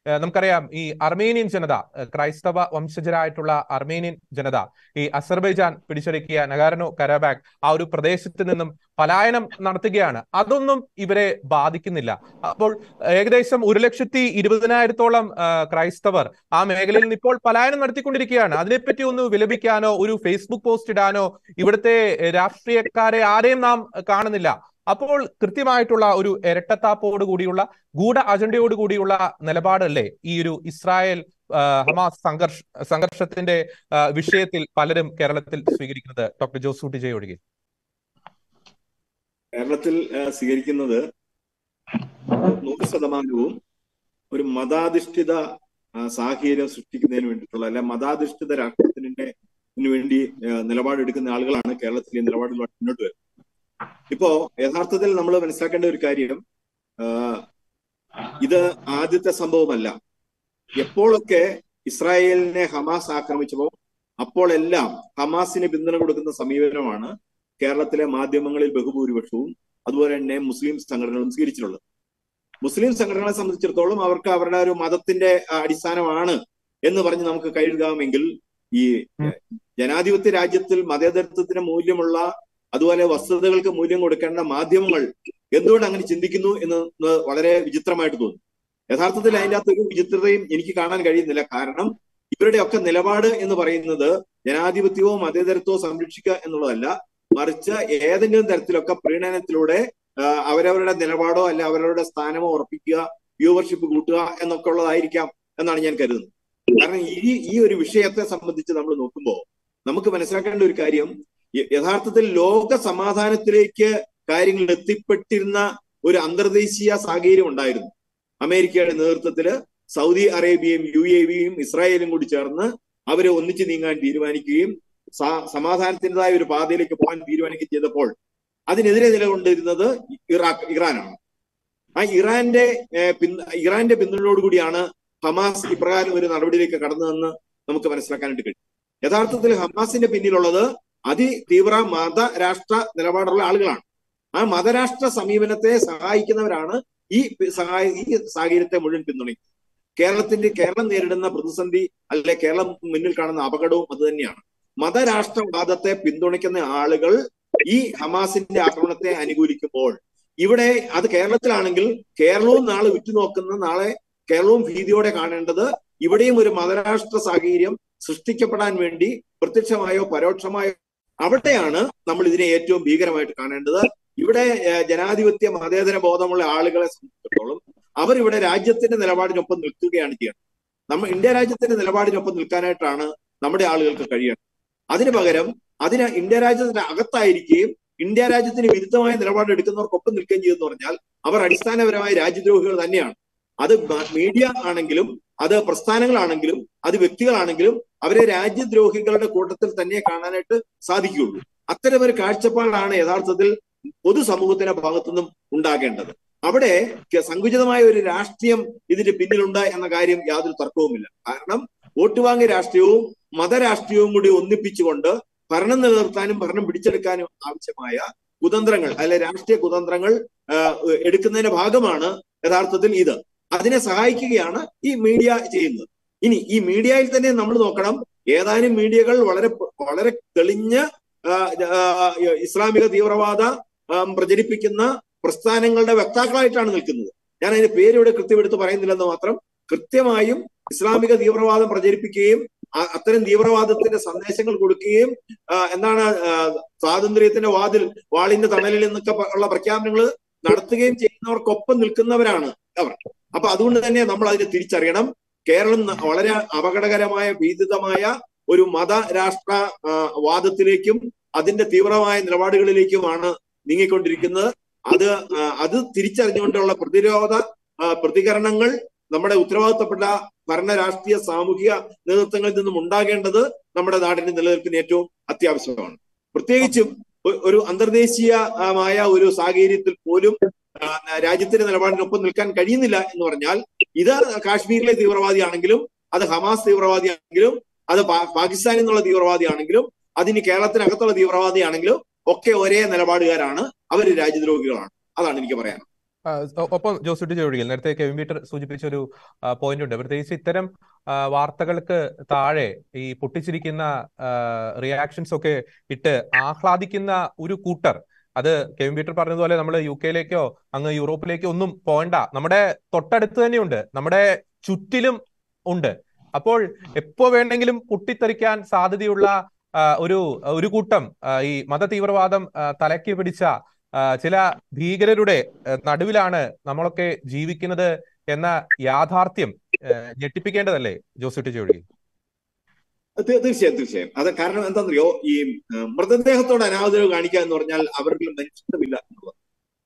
നമുക്കറിയാം ഈ അർമേനിയൻ ജനത ക്രൈസ്തവ വംശജരായിട്ടുള്ള അർമേനിയൻ ജനത ഈ അസർബൈജാൻ പിടിച്ചെടുക്കിയ നഗാരനോ കരാബാഗ് ആ ഒരു പ്രദേശത്ത് നിന്നും പലായനം നടത്തുകയാണ് അതൊന്നും ഇവരെ ബാധിക്കുന്നില്ല അപ്പോൾ ഏകദേശം ഒരു ലക്ഷത്തി ഇരുപതിനായിരത്തോളം ക്രൈസ്തവർ ആ മേഖലയിൽ നിന്ന് ഇപ്പോൾ പലായനം നടത്തിക്കൊണ്ടിരിക്കുകയാണ് അതിനെപ്പറ്റി ഒന്ന് വിലപിക്കാനോ ഒരു ഫേസ്ബുക്ക് പോസ്റ്റ് ഇടാനോ ഇവിടുത്തെ രാഷ്ട്രീയക്കാരെ ആരെയും നാം കാണുന്നില്ല അപ്പോൾ കൃത്യമായിട്ടുള്ള ഒരു ഇരട്ടത്താപ്പോട് കൂടിയുള്ള ഗൂഢ അജണ്ടയോട് കൂടിയുള്ള നിലപാടല്ലേ ഈ ഒരു ഇസ്രായേൽ ഹമാസ് സംഘർഷ സംഘർഷത്തിന്റെ വിഷയത്തിൽ പലരും കേരളത്തിൽ സ്വീകരിക്കുന്നത് ഡോക്ടർ ജോസൂട്ടി ജയ ഒഴികെ കേരളത്തിൽ സ്വീകരിക്കുന്നത് നൂറ് ശതമാനവും ഒരു മതാധിഷ്ഠിത സാഹചര്യം സൃഷ്ടിക്കുന്നതിന് വേണ്ടിയിട്ടുള്ള അല്ലെ മതാധിഷ്ഠിത രാഷ്ട്രത്തിന്റെ വേണ്ടി നിലപാടെടുക്കുന്ന ആളുകളാണ് കേരളത്തിൽ ഈ നിലപാടുകൾ മുന്നോട്ട് വരുന്നത് ഇപ്പോ യഥാർത്ഥത്തിൽ നമ്മൾ മനസ്സിലാക്കേണ്ട ഒരു കാര്യം ഇത് ആദ്യത്തെ സംഭവമല്ല എപ്പോഴൊക്കെ ഇസ്രായേലിനെ ഹമാസ് ആക്രമിച്ചപ്പോൾ അപ്പോഴെല്ലാം ഹമാസിന് പിന്തുണ കൊടുക്കുന്ന സമീപനമാണ് കേരളത്തിലെ മാധ്യമങ്ങളിൽ ബഹുഭൂരിപക്ഷവും അതുപോലെ തന്നെ മുസ്ലിം സംഘടനകളും സ്വീകരിച്ചിട്ടുള്ളത് മുസ്ലിം സംഘടനകളെ സംബന്ധിച്ചിടത്തോളം അവർക്ക് അവരുടെ ഒരു മതത്തിന്റെ അടിസ്ഥാനമാണ് എന്ന് പറഞ്ഞ് നമുക്ക് കഴുകാമെങ്കിൽ ഈ ജനാധിപത്യ രാജ്യത്തിൽ മതേതരത്വത്തിന് മൂല്യമുള്ള അതുപോലെ വസ്തുതകൾക്ക് മൂല്യം കൊടുക്കേണ്ട മാധ്യമങ്ങൾ എന്തുകൊണ്ട് അങ്ങനെ ചിന്തിക്കുന്നു എന്ന് വളരെ വിചിത്രമായിട്ട് തോന്നുന്നു യഥാർത്ഥത്തിൽ അതിൻ്റെ അകത്ത് ഒരു വിചിത്രതയും എനിക്ക് കാണാൻ കഴിയുന്നില്ല കാരണം ഇവരുടെയൊക്കെ നിലപാട് എന്ന് പറയുന്നത് ജനാധിപത്യവോ മതേതരത്വമോ സംരക്ഷിക്കുക എന്നുള്ളതല്ല മറിച്ച് ഏതെങ്കിലും തരത്തിലൊക്കെ പ്രീണനത്തിലൂടെ അവരവരുടെ നിലപാടോ അല്ല അവരവരുടെ സ്ഥാനമോ ഉറപ്പിക്കുക വ്യൂവർഷിപ്പ് കൂട്ടുക എന്നൊക്കെ ഉള്ളതായിരിക്കാം എന്നാണ് ഞാൻ കരുതുന്നത് കാരണം ഈ ഈ ഒരു വിഷയത്തെ സംബന്ധിച്ച് നമ്മൾ നോക്കുമ്പോൾ നമുക്ക് മനസ്സിലാക്കേണ്ട ഒരു കാര്യം യഥാർത്ഥത്തിൽ ലോക സമാധാനത്തിലേക്ക് കാര്യങ്ങൾ എത്തിപ്പെട്ടിരുന്ന ഒരു അന്തർദേശീയ സാഹചര്യം ഉണ്ടായിരുന്നു അമേരിക്കയുടെ നേതൃത്വത്തിൽ സൗദി അറേബ്യയും യു എ വിയും ഇസ്രായേലും കൂടി ചേർന്ന് അവരെ ഒന്നിച്ചു നീങ്ങാൻ തീരുമാനിക്കുകയും സമാധാനത്തിൻ്റെതായ ഒരു പാതയിലേക്ക് പോകാൻ തീരുമാനിക്കുകയും ചെയ്തപ്പോൾ അതിനെതിരെ നിലകൊണ്ടിരുന്നത് ഇറാഖ് ഇറാനാണ് ആ ഇറാന്റെ ഇറാന്റെ പിന്തുണയോടുകൂടിയാണ് ഹമാസ് ഇപ്രകാരം ഒരു നടപടിയിലേക്ക് കടന്നതെന്ന് നമുക്ക് മനസ്സിലാക്കാനായിട്ട് കഴിയും യഥാർത്ഥത്തിൽ ഹമാസിന്റെ പിന്നിലുള്ളത് അതിതീവ്ര മതരാഷ്ട്ര നിലപാടുള്ള ആളുകളാണ് ആ മതരാഷ്ട്ര സമീപനത്തെ സഹായിക്കുന്നവരാണ് ഈ സഹായ ഈ സാഹചര്യത്തെ മുഴുവൻ പിന്തുണയ്ക്കുന്നത് കേരളത്തിന്റെ കേരളം നേരിടുന്ന പ്രതിസന്ധി അല്ലെ കേരളം മുന്നിൽ കാണുന്ന അപകടവും അത് തന്നെയാണ് മതരാഷ്ട്രവാദത്തെ പിന്തുണയ്ക്കുന്ന ആളുകൾ ഈ ഹമാസിന്റെ ആക്രമണത്തെ അനുകൂലിക്കുമ്പോൾ ഇവിടെ അത് കേരളത്തിലാണെങ്കിൽ കേരളവും നാളെ ഉറ്റുനോക്കുന്ന നാളെ കേരളവും ഭീതിയോടെ കാണേണ്ടത് ഇവിടെയും ഒരു മതരാഷ്ട്ര സാഹചര്യം സൃഷ്ടിക്കപ്പെടാൻ വേണ്ടി പ്രത്യക്ഷമായോ പരോക്ഷമായോ അവിടെയാണ് നമ്മൾ ഇതിനെ ഏറ്റവും ഭീകരമായിട്ട് കാണേണ്ടത് ഇവിടെ ജനാധിപത്യ മതേതര ബോധമുള്ള ആളുകളെ സംബന്ധിച്ചിടത്തോളം അവരിവിടെ രാജ്യത്തിന്റെ നിലപാടിനൊപ്പം നിൽക്കുകയാണ് ചെയ്യുന്നത് നമ്മൾ ഇന്ത്യ രാജ്യത്തിന്റെ നിലപാടിനൊപ്പം നിൽക്കാനായിട്ടാണ് നമ്മുടെ ആളുകൾക്ക് കഴിയുന്നത് അതിനു പകരം അതിന് ഇന്ത്യ രാജ്യത്തിന്റെ അകത്തായിരിക്കുകയും ഇന്ത്യ രാജ്യത്തിന് വിരുദ്ധമായ നിലപാട് എടുക്കുന്നവർക്കൊപ്പം നിൽക്കുകയും ചെയ്യുമെന്ന് പറഞ്ഞാൽ അവർ അടിസ്ഥാനപരമായ രാജ്യദ്രോഹികൾ തന്നെയാണ് അത് മീഡിയ ആണെങ്കിലും അത് പ്രസ്ഥാനങ്ങളാണെങ്കിലും അത് വ്യക്തികളാണെങ്കിലും അവരെ രാജ്യദ്രോഹികളുടെ കൂട്ടത്തിൽ തന്നെ കാണാനായിട്ട് സാധിക്കുകയുള്ളൂ അത്തരമൊരു കാഴ്ചപ്പാടാണ് യഥാർത്ഥത്തിൽ പൊതുസമൂഹത്തിന്റെ ഭാഗത്തുനിന്നും ഉണ്ടാകേണ്ടത് അവിടെ സങ്കുചിതമായ ഒരു രാഷ്ട്രീയം ഇതിന്റെ പിന്നിലുണ്ട് എന്ന കാര്യം യാതൊരു തർക്കവുമില്ല കാരണം വോട്ട് വാങ്ങി രാഷ്ട്രീയവും മതരാഷ്ട്രീയവും കൂടി ഒന്നിപ്പിച്ചുകൊണ്ട് ഭരണം നിലനിർത്താനും ഭരണം പിടിച്ചെടുക്കാനും ആവശ്യമായ കുതന്ത്രങ്ങൾ അല്ലെ രാഷ്ട്രീയ കുതന്ത്രങ്ങൾ എടുക്കുന്നതിന്റെ ഭാഗമാണ് യഥാർത്ഥത്തിൽ ഇത് അതിനെ സഹായിക്കുകയാണ് ഈ മീഡിയ ചെയ്യുന്നത് ഇനി ഈ മീഡിയയിൽ തന്നെ നമ്മൾ നോക്കണം ഏതാനും മീഡിയകൾ വളരെ വളരെ തെളിഞ്ഞ ഇസ്ലാമിക തീവ്രവാദ പ്രചരിപ്പിക്കുന്ന പ്രസ്ഥാനങ്ങളുടെ വക്താക്കളായിട്ടാണ് നിൽക്കുന്നത് ഞാൻ അതിന്റെ പേര് ഇവിടെ കൃത്യമെടുത്ത് പറയുന്നില്ലെന്ന് മാത്രം കൃത്യമായും ഇസ്ലാമിക തീവ്രവാദം പ്രചരിപ്പിക്കുകയും അത്തരം തീവ്രവാദത്തിന്റെ സന്ദേശങ്ങൾ കൊടുക്കുകയും എന്താണ് സ്വാതന്ത്ര്യത്തിന്റെ വാതിൽ വാളിന്റെ തണലിൽ എന്നൊക്കെ ഉള്ള പ്രഖ്യാപനങ്ങൾ നടത്തുകയും ചെയ്യുന്നവർക്കൊപ്പം നിൽക്കുന്നവരാണ് അവർ അപ്പൊ അതുകൊണ്ട് തന്നെ നമ്മൾ അതിനെ തിരിച്ചറിയണം കേരളം വളരെ അപകടകരമായ ഭീതിതമായ ഒരു മത രാഷ്ട്ര വാദത്തിലേക്കും അതിന്റെ തീവ്രമായ നിലപാടുകളിലേക്കുമാണ് നീങ്ങിക്കൊണ്ടിരിക്കുന്നത് അത് അത് തിരിച്ചറിഞ്ഞുകൊണ്ടുള്ള പ്രതിരോധ പ്രതികരണങ്ങൾ നമ്മുടെ ഉത്തരവാദിത്തപ്പെട്ട ഭരണ രാഷ്ട്രീയ സാമൂഹിക നേതൃത്വങ്ങളിൽ നിന്നും ഉണ്ടാകേണ്ടത് നമ്മുടെ നാടിന്റെ നിലനിൽപ്പിന് ഏറ്റവും അത്യാവശ്യമാണ് പ്രത്യേകിച്ചും ഒരു അന്തർദേശീയമായ ഒരു സാഹചര്യത്തിൽ പോലും രാജ്യത്തിന്റെ നിലപാടിനൊപ്പം നിൽക്കാൻ കഴിയുന്നില്ല എന്ന് പറഞ്ഞാൽ ഇത് കാശ്മീരിലെ തീവ്രവാദിയാണെങ്കിലും അത് ഹമാസ് തീവ്രവാദിയാണെങ്കിലും അത് പാകിസ്ഥാനിൽ നിന്നുള്ള തീവ്രവാദിയാണെങ്കിലും അതിന് കേരളത്തിനകത്തുള്ള തീവ്രവാദിയാണെങ്കിലും ഒക്കെ ഒരേ നിലപാടുകാരാണ് അവർ രാജ്യദ്രോഹികളാണ് അതാണ് എനിക്ക് പറയാനുള്ളത് ഒപ്പം ജോസുട്ടി ജോഡിയിൽ നേരത്തെ കെവിൻ പീറ്റർ സൂചിപ്പിച്ച ഒരു പോയിന്റ് ഉണ്ട് പ്രത്യേകിച്ച് ഇത്തരം വാർത്തകൾക്ക് താഴെ ഈ പൊട്ടിച്ചിരിക്കുന്ന റിയാക്ഷൻസ് ഒക്കെ ഇട്ട് ആഹ്ലാദിക്കുന്ന ഒരു കൂട്ടർ അത് കെവിൻ പീറ്റർ പറഞ്ഞതുപോലെ നമ്മൾ യു കെയിലേക്കോ അങ്ങ് യൂറോപ്പിലേക്കോ ഒന്നും പോകണ്ട നമ്മുടെ തൊട്ടടുത്ത് തന്നെയുണ്ട് നമ്മുടെ ചുറ്റിലും ഉണ്ട് അപ്പോൾ എപ്പോ വേണമെങ്കിലും പൊട്ടിത്തെറിക്കാൻ സാധ്യതയുള്ള ഒരു ഒരു കൂട്ടം ഈ മത തീവ്രവാദം തലയ്ക്ക് പിടിച്ച ചില ഭീകരരുടെ നടുവിലാണ് നമ്മളൊക്കെ ജീവിക്കുന്നത് എന്ന യാഥാർത്ഥ്യം ഞെട്ടിപ്പിക്കേണ്ടതല്ലേ ജോസുട്ടി ജോഡി തീർച്ചയായും തീർച്ചയായും അത് കാരണം എന്താണെന്നറിയോ ഈ മൃതദേഹത്തോട് അനാദരവ് കാണിക്കുക എന്ന് പറഞ്ഞാൽ അവർക്ക് മനുഷ്യത്വമില്ല എന്നുള്ളത്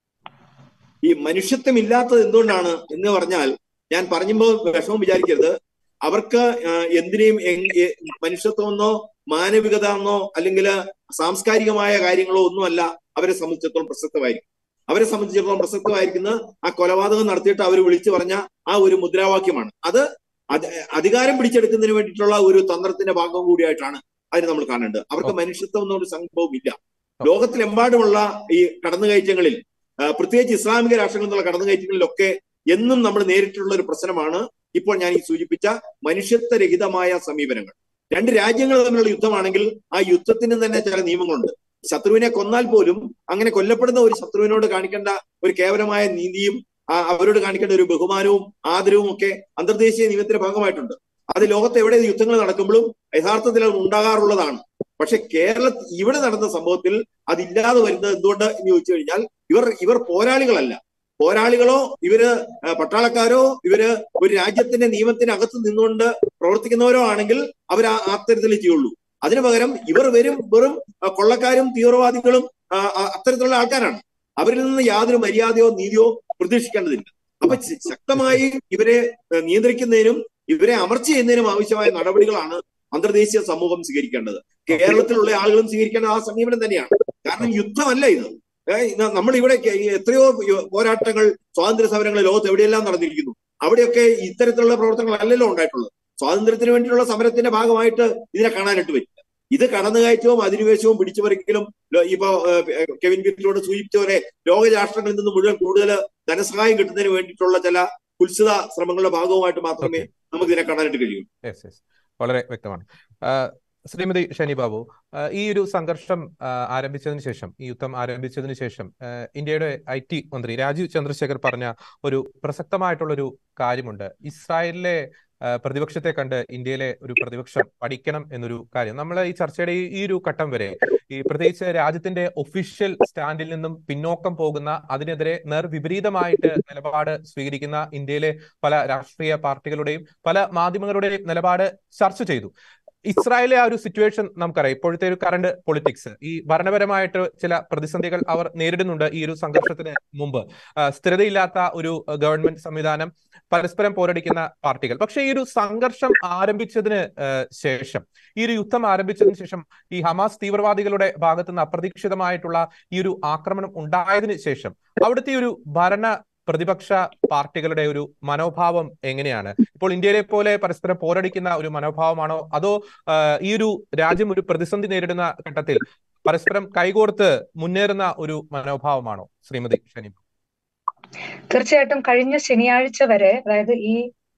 ഈ മനുഷ്യത്വമില്ലാത്തത് എന്തുകൊണ്ടാണ് എന്ന് പറഞ്ഞാൽ ഞാൻ പറഞ്ഞപ്പോൾ വിഷമം വിചാരിക്കരുത് അവർക്ക് എന്തിനേയും മനുഷ്യത്വമെന്നോ മാനവികത എന്നോ അല്ലെങ്കിൽ സാംസ്കാരികമായ കാര്യങ്ങളോ ഒന്നുമല്ല അവരെ സംബന്ധിച്ചിടത്തോളം പ്രസക്തമായിരിക്കും അവരെ സംബന്ധിച്ചിടത്തോളം പ്രസക്തമായിരിക്കുന്നത് ആ കൊലപാതകം നടത്തിയിട്ട് അവർ വിളിച്ചു പറഞ്ഞ ആ ഒരു മുദ്രാവാക്യമാണ് അത് അധികാരം പിടിച്ചെടുക്കുന്നതിന് വേണ്ടിയിട്ടുള്ള ഒരു തന്ത്രത്തിന്റെ ഭാഗം കൂടിയായിട്ടാണ് അതിന് നമ്മൾ കാണേണ്ടത് അവർക്ക് മനുഷ്യത്വം എന്നൊരു സംഭവം ഇല്ല ലോകത്തിലെമ്പാടുമുള്ള ഈ കടന്നുകയറ്റങ്ങളിൽ പ്രത്യേകിച്ച് ഇസ്ലാമിക രാഷ്ട്രങ്ങളിൽ നിന്നുള്ള കടന്നുകയറ്റങ്ങളിലൊക്കെ എന്നും നമ്മൾ നേരിട്ടുള്ള ഒരു പ്രശ്നമാണ് ഇപ്പോൾ ഞാൻ ഈ സൂചിപ്പിച്ച മനുഷ്യത്വരഹിതമായ സമീപനങ്ങൾ രണ്ട് രാജ്യങ്ങൾ തമ്മിലുള്ള യുദ്ധമാണെങ്കിൽ ആ യുദ്ധത്തിന് തന്നെ ചില നിയമങ്ങളുണ്ട് ശത്രുവിനെ കൊന്നാൽ പോലും അങ്ങനെ കൊല്ലപ്പെടുന്ന ഒരു ശത്രുവിനോട് കാണിക്കേണ്ട ഒരു കേവലമായ നീതിയും അവരോട് കാണിക്കേണ്ട ഒരു ബഹുമാനവും ആദരവും ഒക്കെ അന്തർദേശീയ നിയമത്തിന്റെ ഭാഗമായിട്ടുണ്ട് അത് ലോകത്ത് എവിടെ യുദ്ധങ്ങൾ നടക്കുമ്പോഴും യഥാർത്ഥത്തിൽ അത് ഉണ്ടാകാറുള്ളതാണ് പക്ഷെ കേരള ഇവിടെ നടന്ന സംഭവത്തിൽ അതില്ലാതെ വരുന്നത് എന്തുകൊണ്ട് എന്ന് ചോദിച്ചു കഴിഞ്ഞാൽ ഇവർ ഇവർ പോരാളികളല്ല പോരാളികളോ ഇവര് പട്ടാളക്കാരോ ഇവര് ഒരു രാജ്യത്തിന്റെ നിയമത്തിനകത്ത് നിന്നുകൊണ്ട് പ്രവർത്തിക്കുന്നവരോ ആണെങ്കിൽ അവർ ആ അത്തരത്തിൽ ചെയ്യുള്ളൂ അതിനു പകരം ഇവർ വെറും വെറും കൊള്ളക്കാരും തീവ്രവാദികളും അത്തരത്തിലുള്ള ആൾക്കാരാണ് അവരിൽ നിന്ന് യാതൊരു മര്യാദയോ നീതിയോ പ്രതീക്ഷിക്കേണ്ടതില്ല അപ്പൊ ശക്തമായി ഇവരെ നിയന്ത്രിക്കുന്നതിനും ഇവരെ അമർച്ച ചെയ്യുന്നതിനും ആവശ്യമായ നടപടികളാണ് അന്തർദേശീയ സമൂഹം സ്വീകരിക്കേണ്ടത് കേരളത്തിലുള്ള ആളുകളും സ്വീകരിക്കേണ്ട ആ സമീപനം തന്നെയാണ് കാരണം യുദ്ധമല്ല ഇത് നമ്മൾ ഇവിടെ എത്രയോ പോരാട്ടങ്ങൾ സ്വാതന്ത്ര്യ സമരങ്ങൾ ലോകത്ത് എവിടെയെല്ലാം നടന്നിരിക്കുന്നു അവിടെയൊക്കെ ഇത്തരത്തിലുള്ള പ്രവർത്തനങ്ങളല്ലല്ലോ ഉണ്ടായിട്ടുള്ളത് സ്വാതന്ത്ര്യത്തിന് വേണ്ടിയുള്ള സമരത്തിന്റെ ഭാഗമായിട്ട് ഇതിനെ കാണാനായിട്ട് പറ്റില്ല ഇത് കടന്നുകയറ്റവും അധിനിവേശവും പിടിച്ചുപറിക്കലും ഇപ്പൊ കെവിൻ പീറ്ററോട് സൂചിപ്പിച്ച പോലെ ലോക രാഷ്ട്രങ്ങളിൽ നിന്ന് മുഴുവൻ കൂടുതൽ ധനസഹായം കിട്ടുന്നതിന് വേണ്ടിയിട്ടുള്ള ചില കുത്സിത ശ്രമങ്ങളുടെ ഭാഗവുമായിട്ട് മാത്രമേ നമുക്ക് ഇതിനെ കാണാനായിട്ട് കഴിയൂ വളരെ വ്യക്തമാണ് ശ്രീമതി ഷനി ബാബു ഈ ഒരു സംഘർഷം ആരംഭിച്ചതിന് ശേഷം ഈ യുദ്ധം ആരംഭിച്ചതിന് ശേഷം ഇന്ത്യയുടെ ഐ ടി മന്ത്രി രാജീവ് ചന്ദ്രശേഖർ പറഞ്ഞ ഒരു പ്രസക്തമായിട്ടുള്ളൊരു കാര്യമുണ്ട് ഇസ്രായേലിലെ പ്രതിപക്ഷത്തെ കണ്ട് ഇന്ത്യയിലെ ഒരു പ്രതിപക്ഷം പഠിക്കണം എന്നൊരു കാര്യം നമ്മൾ ഈ ചർച്ചയുടെ ഈ ഒരു ഘട്ടം വരെ ഈ പ്രത്യേകിച്ച് രാജ്യത്തിന്റെ ഒഫീഷ്യൽ സ്റ്റാൻഡിൽ നിന്നും പിന്നോക്കം പോകുന്ന അതിനെതിരെ നേർവിപരീതമായിട്ട് നിലപാട് സ്വീകരിക്കുന്ന ഇന്ത്യയിലെ പല രാഷ്ട്രീയ പാർട്ടികളുടെയും പല മാധ്യമങ്ങളുടെയും നിലപാട് ചർച്ച ചെയ്തു ഇസ്രായേലിലെ ആ ഒരു സിറ്റുവേഷൻ നമുക്കറിയാം ഇപ്പോഴത്തെ ഒരു കറണ്ട് പൊളിറ്റിക്സ് ഈ ഭരണപരമായിട്ട് ചില പ്രതിസന്ധികൾ അവർ നേരിടുന്നുണ്ട് ഈ ഒരു സംഘർഷത്തിന് മുമ്പ് സ്ഥിരതയില്ലാത്ത ഒരു ഗവൺമെന്റ് സംവിധാനം പരസ്പരം പോരടിക്കുന്ന പാർട്ടികൾ പക്ഷേ ഈ ഒരു സംഘർഷം ആരംഭിച്ചതിന് ശേഷം ഈ ഒരു യുദ്ധം ആരംഭിച്ചതിന് ശേഷം ഈ ഹമാസ് തീവ്രവാദികളുടെ ഭാഗത്തു നിന്ന് അപ്രതീക്ഷിതമായിട്ടുള്ള ഈ ഒരു ആക്രമണം ഉണ്ടായതിനു ശേഷം അവിടുത്തെ ഒരു ഭരണ പ്രതിപക്ഷ പാർട്ടികളുടെ ഒരു മനോഭാവം എങ്ങനെയാണ് ഇപ്പോൾ ഇന്ത്യയിലെ പോലെ പരസ്പരം പോരടിക്കുന്ന ഒരു മനോഭാവമാണോ അതോ ഈ ഒരു രാജ്യം ഒരു പ്രതിസന്ധി നേരിടുന്ന ഘട്ടത്തിൽ പരസ്പരം കൈകോർത്ത് മുന്നേറുന്ന ഒരു മനോഭാവമാണോ ശ്രീമതി ഷനി തീർച്ചയായിട്ടും കഴിഞ്ഞ ശനിയാഴ്ച വരെ അതായത് ഈ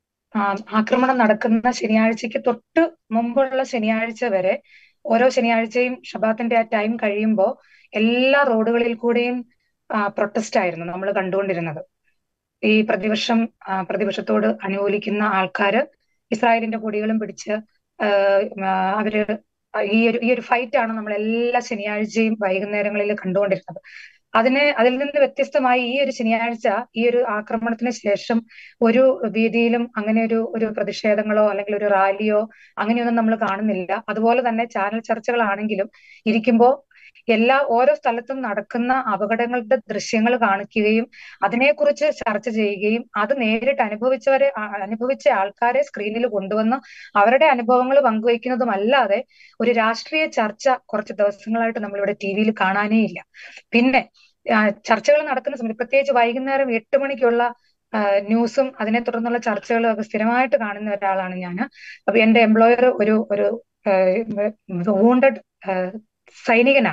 ആക്രമണം നടക്കുന്ന ശനിയാഴ്ചക്ക് തൊട്ട് മുമ്പുള്ള ശനിയാഴ്ച വരെ ഓരോ ശനിയാഴ്ചയും ഷബാത്തിന്റെ ആ ടൈം കഴിയുമ്പോൾ എല്ലാ റോഡുകളിൽ കൂടെയും പ്രൊട്ടസ്റ്റ് ആയിരുന്നു നമ്മൾ കണ്ടുകൊണ്ടിരുന്നത് ഈ പ്രതിപക്ഷം പ്രതിപക്ഷത്തോട് അനുകൂലിക്കുന്ന ആൾക്കാര് ഇസ്രായേലിന്റെ കൊടികളും പിടിച്ച് അവര് ഈ ഒരു ഈ ഒരു ഫൈറ്റ് ആണ് നമ്മൾ എല്ലാ ശനിയാഴ്ചയും വൈകുന്നേരങ്ങളിൽ കണ്ടുകൊണ്ടിരുന്നത് അതിന് അതിൽ നിന്ന് വ്യത്യസ്തമായി ഈ ഒരു ശനിയാഴ്ച ഈ ഒരു ആക്രമണത്തിന് ശേഷം ഒരു വീതിയിലും അങ്ങനെ ഒരു ഒരു പ്രതിഷേധങ്ങളോ അല്ലെങ്കിൽ ഒരു റാലിയോ അങ്ങനെയൊന്നും നമ്മൾ കാണുന്നില്ല അതുപോലെ തന്നെ ചാനൽ ചർച്ചകളാണെങ്കിലും ഇരിക്കുമ്പോൾ എല്ലാ ഓരോ സ്ഥലത്തും നടക്കുന്ന അപകടങ്ങളുടെ ദൃശ്യങ്ങൾ കാണിക്കുകയും അതിനെക്കുറിച്ച് ചർച്ച ചെയ്യുകയും അത് നേരിട്ട് അനുഭവിച്ചവരെ അനുഭവിച്ച ആൾക്കാരെ സ്ക്രീനിൽ കൊണ്ടുവന്ന് അവരുടെ അനുഭവങ്ങൾ പങ്കുവയ്ക്കുന്നതുമല്ലാതെ ഒരു രാഷ്ട്രീയ ചർച്ച കുറച്ച് ദിവസങ്ങളായിട്ട് നമ്മളിവിടെ ടി വിയിൽ കാണാനേ ഇല്ല പിന്നെ ചർച്ചകൾ നടക്കുന്ന സമയത്ത് പ്രത്യേകിച്ച് വൈകുന്നേരം എട്ട് മണിക്കുള്ള ന്യൂസും അതിനെ തുടർന്നുള്ള ചർച്ചകളും ഒക്കെ സ്ഥിരമായിട്ട് കാണുന്ന ഒരാളാണ് ഞാൻ അപ്പൊ എന്റെ എംപ്ലോയർ ഒരു ഒരു വൂണ്ടഡ് സൈനികനാണ്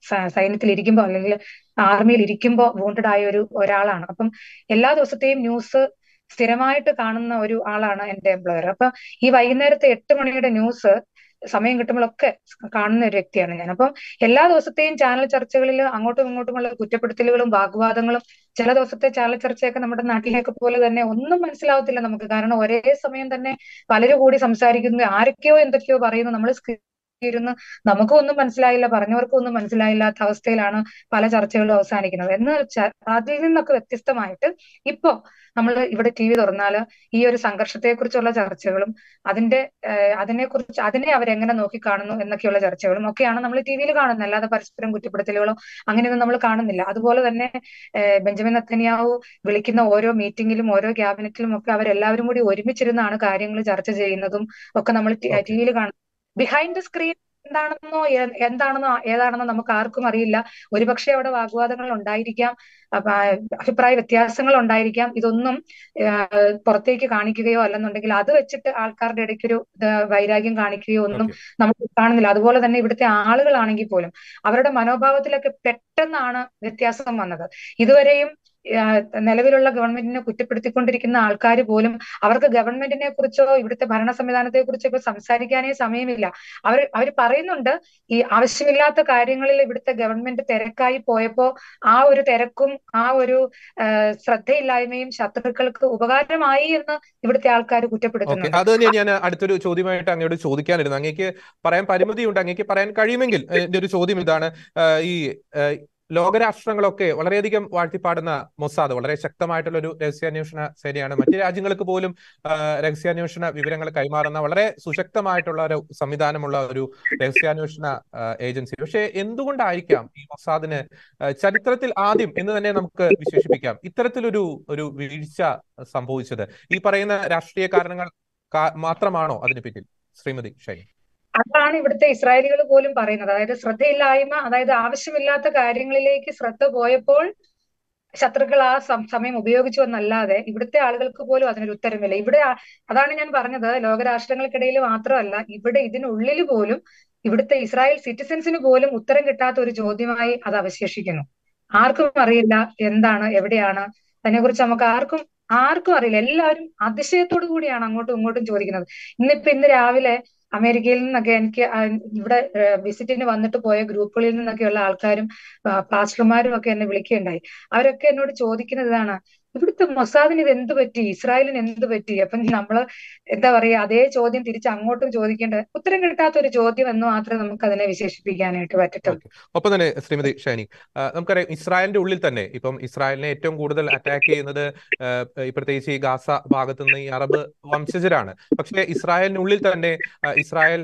സൈന്യത്തിൽ ഇരിക്കുമ്പോൾ അല്ലെങ്കിൽ ആർമിയിൽ ഇരിക്കുമ്പോൾ വോണ്ടഡ് ആയ ഒരു ഒരാളാണ് അപ്പം എല്ലാ ദിവസത്തെയും ന്യൂസ് സ്ഥിരമായിട്ട് കാണുന്ന ഒരു ആളാണ് എന്റെ എംപ്ലോയർ അപ്പൊ ഈ വൈകുന്നേരത്തെ എട്ട് മണിയുടെ ന്യൂസ് സമയം കിട്ടുമ്പോഴൊക്കെ കാണുന്ന ഒരു വ്യക്തിയാണ് ഞാൻ അപ്പം എല്ലാ ദിവസത്തെയും ചാനൽ ചർച്ചകളിൽ അങ്ങോട്ടും ഇങ്ങോട്ടുമുള്ള കുറ്റപ്പെടുത്തലുകളും വാഗ്വാദങ്ങളും ചില ദിവസത്തെ ചാനൽ ചർച്ചയൊക്കെ നമ്മുടെ നാട്ടിലേക്ക് പോലെ തന്നെ ഒന്നും മനസ്സിലാവത്തില്ല നമുക്ക് കാരണം ഒരേ സമയം തന്നെ പലരും കൂടി സംസാരിക്കുന്നു ആരൊക്കെയോ എന്തൊക്കെയോ പറയുന്നു നമ്മൾ ഇരുന്ന് നമുക്കും ഒന്നും മനസ്സിലായില്ല പറഞ്ഞവർക്കും ഒന്നും മനസ്സിലായില്ലാത്ത അവസ്ഥയിലാണ് പല ചർച്ചകളും അവസാനിക്കുന്നത് എന്ന് വെച്ചാൽ അതിൽ നിന്നൊക്കെ വ്യത്യസ്തമായിട്ട് ഇപ്പോ നമ്മൾ ഇവിടെ ടി വി തുറന്നാൽ ഈ ഒരു സംഘർഷത്തെക്കുറിച്ചുള്ള ചർച്ചകളും അതിന്റെ അതിനെക്കുറിച്ച് അതിനെ അവരെങ്ങനെ നോക്കിക്കാണുന്നു എന്നൊക്കെയുള്ള ചർച്ചകളും ഒക്കെയാണ് നമ്മൾ ടി വിയിൽ കാണുന്നത് അല്ലാതെ പരസ്പരം കുറ്റപ്പെടുത്തലുകളോ അങ്ങനെയൊന്നും നമ്മൾ കാണുന്നില്ല അതുപോലെ തന്നെ ബെഞ്ചമിൻ നത്തനിയാവു വിളിക്കുന്ന ഓരോ മീറ്റിംഗിലും ഓരോ ക്യാബിനറ്റിലും ഒക്കെ അവരെല്ലാവരും കൂടി ഒരുമിച്ചിരുന്നാണ് കാര്യങ്ങൾ ചർച്ച ചെയ്യുന്നതും ഒക്കെ നമ്മൾ ടി വിയിൽ കാണുന്നത് ബിഹൈൻഡ് ദ സ്ക്രീൻ എന്താണെന്നോ എന്താണെന്നോ ഏതാണെന്നോ നമുക്ക് ആർക്കും അറിയില്ല ഒരുപക്ഷെ അവിടെ വാഗ്വാദങ്ങൾ ഉണ്ടായിരിക്കാം അഭിപ്രായ വ്യത്യാസങ്ങൾ ഉണ്ടായിരിക്കാം ഇതൊന്നും പുറത്തേക്ക് കാണിക്കുകയോ അല്ലെന്നുണ്ടെങ്കിൽ അത് വെച്ചിട്ട് ആൾക്കാരുടെ ഇടയ്ക്ക് ഒരു വൈരാഗ്യം കാണിക്കുകയോ ഒന്നും നമുക്ക് കാണുന്നില്ല അതുപോലെ തന്നെ ഇവിടുത്തെ ആളുകളാണെങ്കിൽ പോലും അവരുടെ മനോഭാവത്തിലൊക്കെ പെട്ടെന്നാണ് വ്യത്യാസം വന്നത് ഇതുവരെയും നിലവിലുള്ള ഗവൺമെന്റിനെ കുറ്റപ്പെടുത്തിക്കൊണ്ടിരിക്കുന്ന ആൾക്കാർ പോലും അവർക്ക് ഗവൺമെന്റിനെ കുറിച്ചോ ഇവിടുത്തെ ഭരണ സംവിധാനത്തെ കുറിച്ചോ ഇപ്പൊ സംസാരിക്കാനേ സമയമില്ല അവർ അവർ പറയുന്നുണ്ട് ഈ ആവശ്യമില്ലാത്ത കാര്യങ്ങളിൽ ഇവിടുത്തെ ഗവൺമെന്റ് തിരക്കായി പോയപ്പോ ആ ഒരു തിരക്കും ആ ഒരു ശ്രദ്ധയില്ലായ്മയും ശത്രുക്കൾക്ക് ഉപകാരമായി എന്ന് ഇവിടുത്തെ ആൾക്കാർ കുറ്റപ്പെടുത്തുന്നുണ്ട് അത് തന്നെ ഞാൻ അടുത്തൊരു ചോദ്യമായിട്ട് അങ്ങോട്ട് ചോദിക്കാനിരുന്നു അങ്ങേക്ക് പറയാൻ പരിമിതിയുണ്ട് അങ്ങേക്ക് പറയാൻ കഴിയുമെങ്കിൽ എന്റെ ഒരു ചോദ്യം ഇതാണ് ഈ ലോകരാഷ്ട്രങ്ങളൊക്കെ വളരെയധികം വാഴ്ത്തിപ്പാടുന്ന മൊസാദ് വളരെ ശക്തമായിട്ടുള്ള ഒരു രഹസ്യാന്വേഷണ സേനയാണ് മറ്റു രാജ്യങ്ങൾക്ക് പോലും രഹസ്യാന്വേഷണ വിവരങ്ങൾ കൈമാറുന്ന വളരെ സുശക്തമായിട്ടുള്ള ഒരു സംവിധാനമുള്ള ഒരു രഹസ്യാന്വേഷണ ഏജൻസി പക്ഷേ എന്തുകൊണ്ടായിരിക്കാം ഈ മൊസാദിന് ചരിത്രത്തിൽ ആദ്യം എന്ന് തന്നെ നമുക്ക് വിശേഷിപ്പിക്കാം ഇത്തരത്തിലൊരു ഒരു വീഴ്ച സംഭവിച്ചത് ഈ പറയുന്ന രാഷ്ട്രീയ കാരണങ്ങൾ മാത്രമാണോ അതിന് പിന്നിൽ ശ്രീമതി ഷൈൻ അതാണ് ഇവിടുത്തെ ഇസ്രായേലികൾ പോലും പറയുന്നത് അതായത് ശ്രദ്ധയില്ലായ്മ അതായത് ആവശ്യമില്ലാത്ത കാര്യങ്ങളിലേക്ക് ശ്രദ്ധ പോയപ്പോൾ ശത്രുക്കൾ ആ സമയം ഉപയോഗിച്ചു എന്നല്ലാതെ ഇവിടുത്തെ ആളുകൾക്ക് പോലും അതിനൊരു ഉത്തരമില്ല ഇവിടെ അതാണ് ഞാൻ പറഞ്ഞത് ലോകരാഷ്ട്രങ്ങൾക്കിടയിൽ മാത്രമല്ല ഇവിടെ ഇതിനുള്ളിൽ പോലും ഇവിടുത്തെ ഇസ്രായേൽ സിറ്റിസൻസിന് പോലും ഉത്തരം കിട്ടാത്ത ഒരു ചോദ്യമായി അത് അവശേഷിക്കുന്നു ആർക്കും അറിയില്ല എന്താണ് എവിടെയാണ് അതിനെക്കുറിച്ച് നമുക്ക് ആർക്കും ആർക്കും അറിയില്ല എല്ലാവരും അതിശയത്തോടു കൂടിയാണ് അങ്ങോട്ടും ഇങ്ങോട്ടും ചോദിക്കുന്നത് ഇന്നിപ്പോ ഇന്ന് രാവിലെ അമേരിക്കയിൽ നിന്നൊക്കെ എനിക്ക് ഇവിടെ വിസിറ്റിന് വന്നിട്ട് പോയ ഗ്രൂപ്പുകളിൽ നിന്നൊക്കെയുള്ള ആൾക്കാരും പാസ്റ്റർമാരും ഒക്കെ എന്നെ വിളിക്കുകയുണ്ടായി അവരൊക്കെ എന്നോട് ചോദിക്കുന്നത് ഇതാണ് ഇവിടുത്തെ മൊസാദിന് ഇത് എന്ത് പറ്റി ഇസ്രായേലിന് എന്ത് പറ്റി അപ്പം നമ്മള് എന്താ പറയാ അതേ ചോദ്യം തിരിച്ച് അങ്ങോട്ടും ചോദിക്കേണ്ട ഉത്തരം കിട്ടാത്ത ഒരു ചോദ്യം എന്ന് മാത്രമേ നമുക്ക് അതിനെ വിശേഷിപ്പിക്കാനായിട്ട് പറ്റത്തുള്ളൂ ഒപ്പം തന്നെ ശ്രീമതി ഷൈനി നമുക്കറിയാം ഇസ്രായേലിന്റെ ഉള്ളിൽ തന്നെ ഇപ്പം ഇസ്രായേലിനെ ഏറ്റവും കൂടുതൽ അറ്റാക്ക് ചെയ്യുന്നത് പ്രത്യേകിച്ച് ഈ ഗാസ ഭാഗത്തു നിന്ന് ഈ അറബ് വംശജരാണ് പക്ഷേ ഇസ്രായേലിനുള്ളിൽ തന്നെ ഇസ്രായേൽ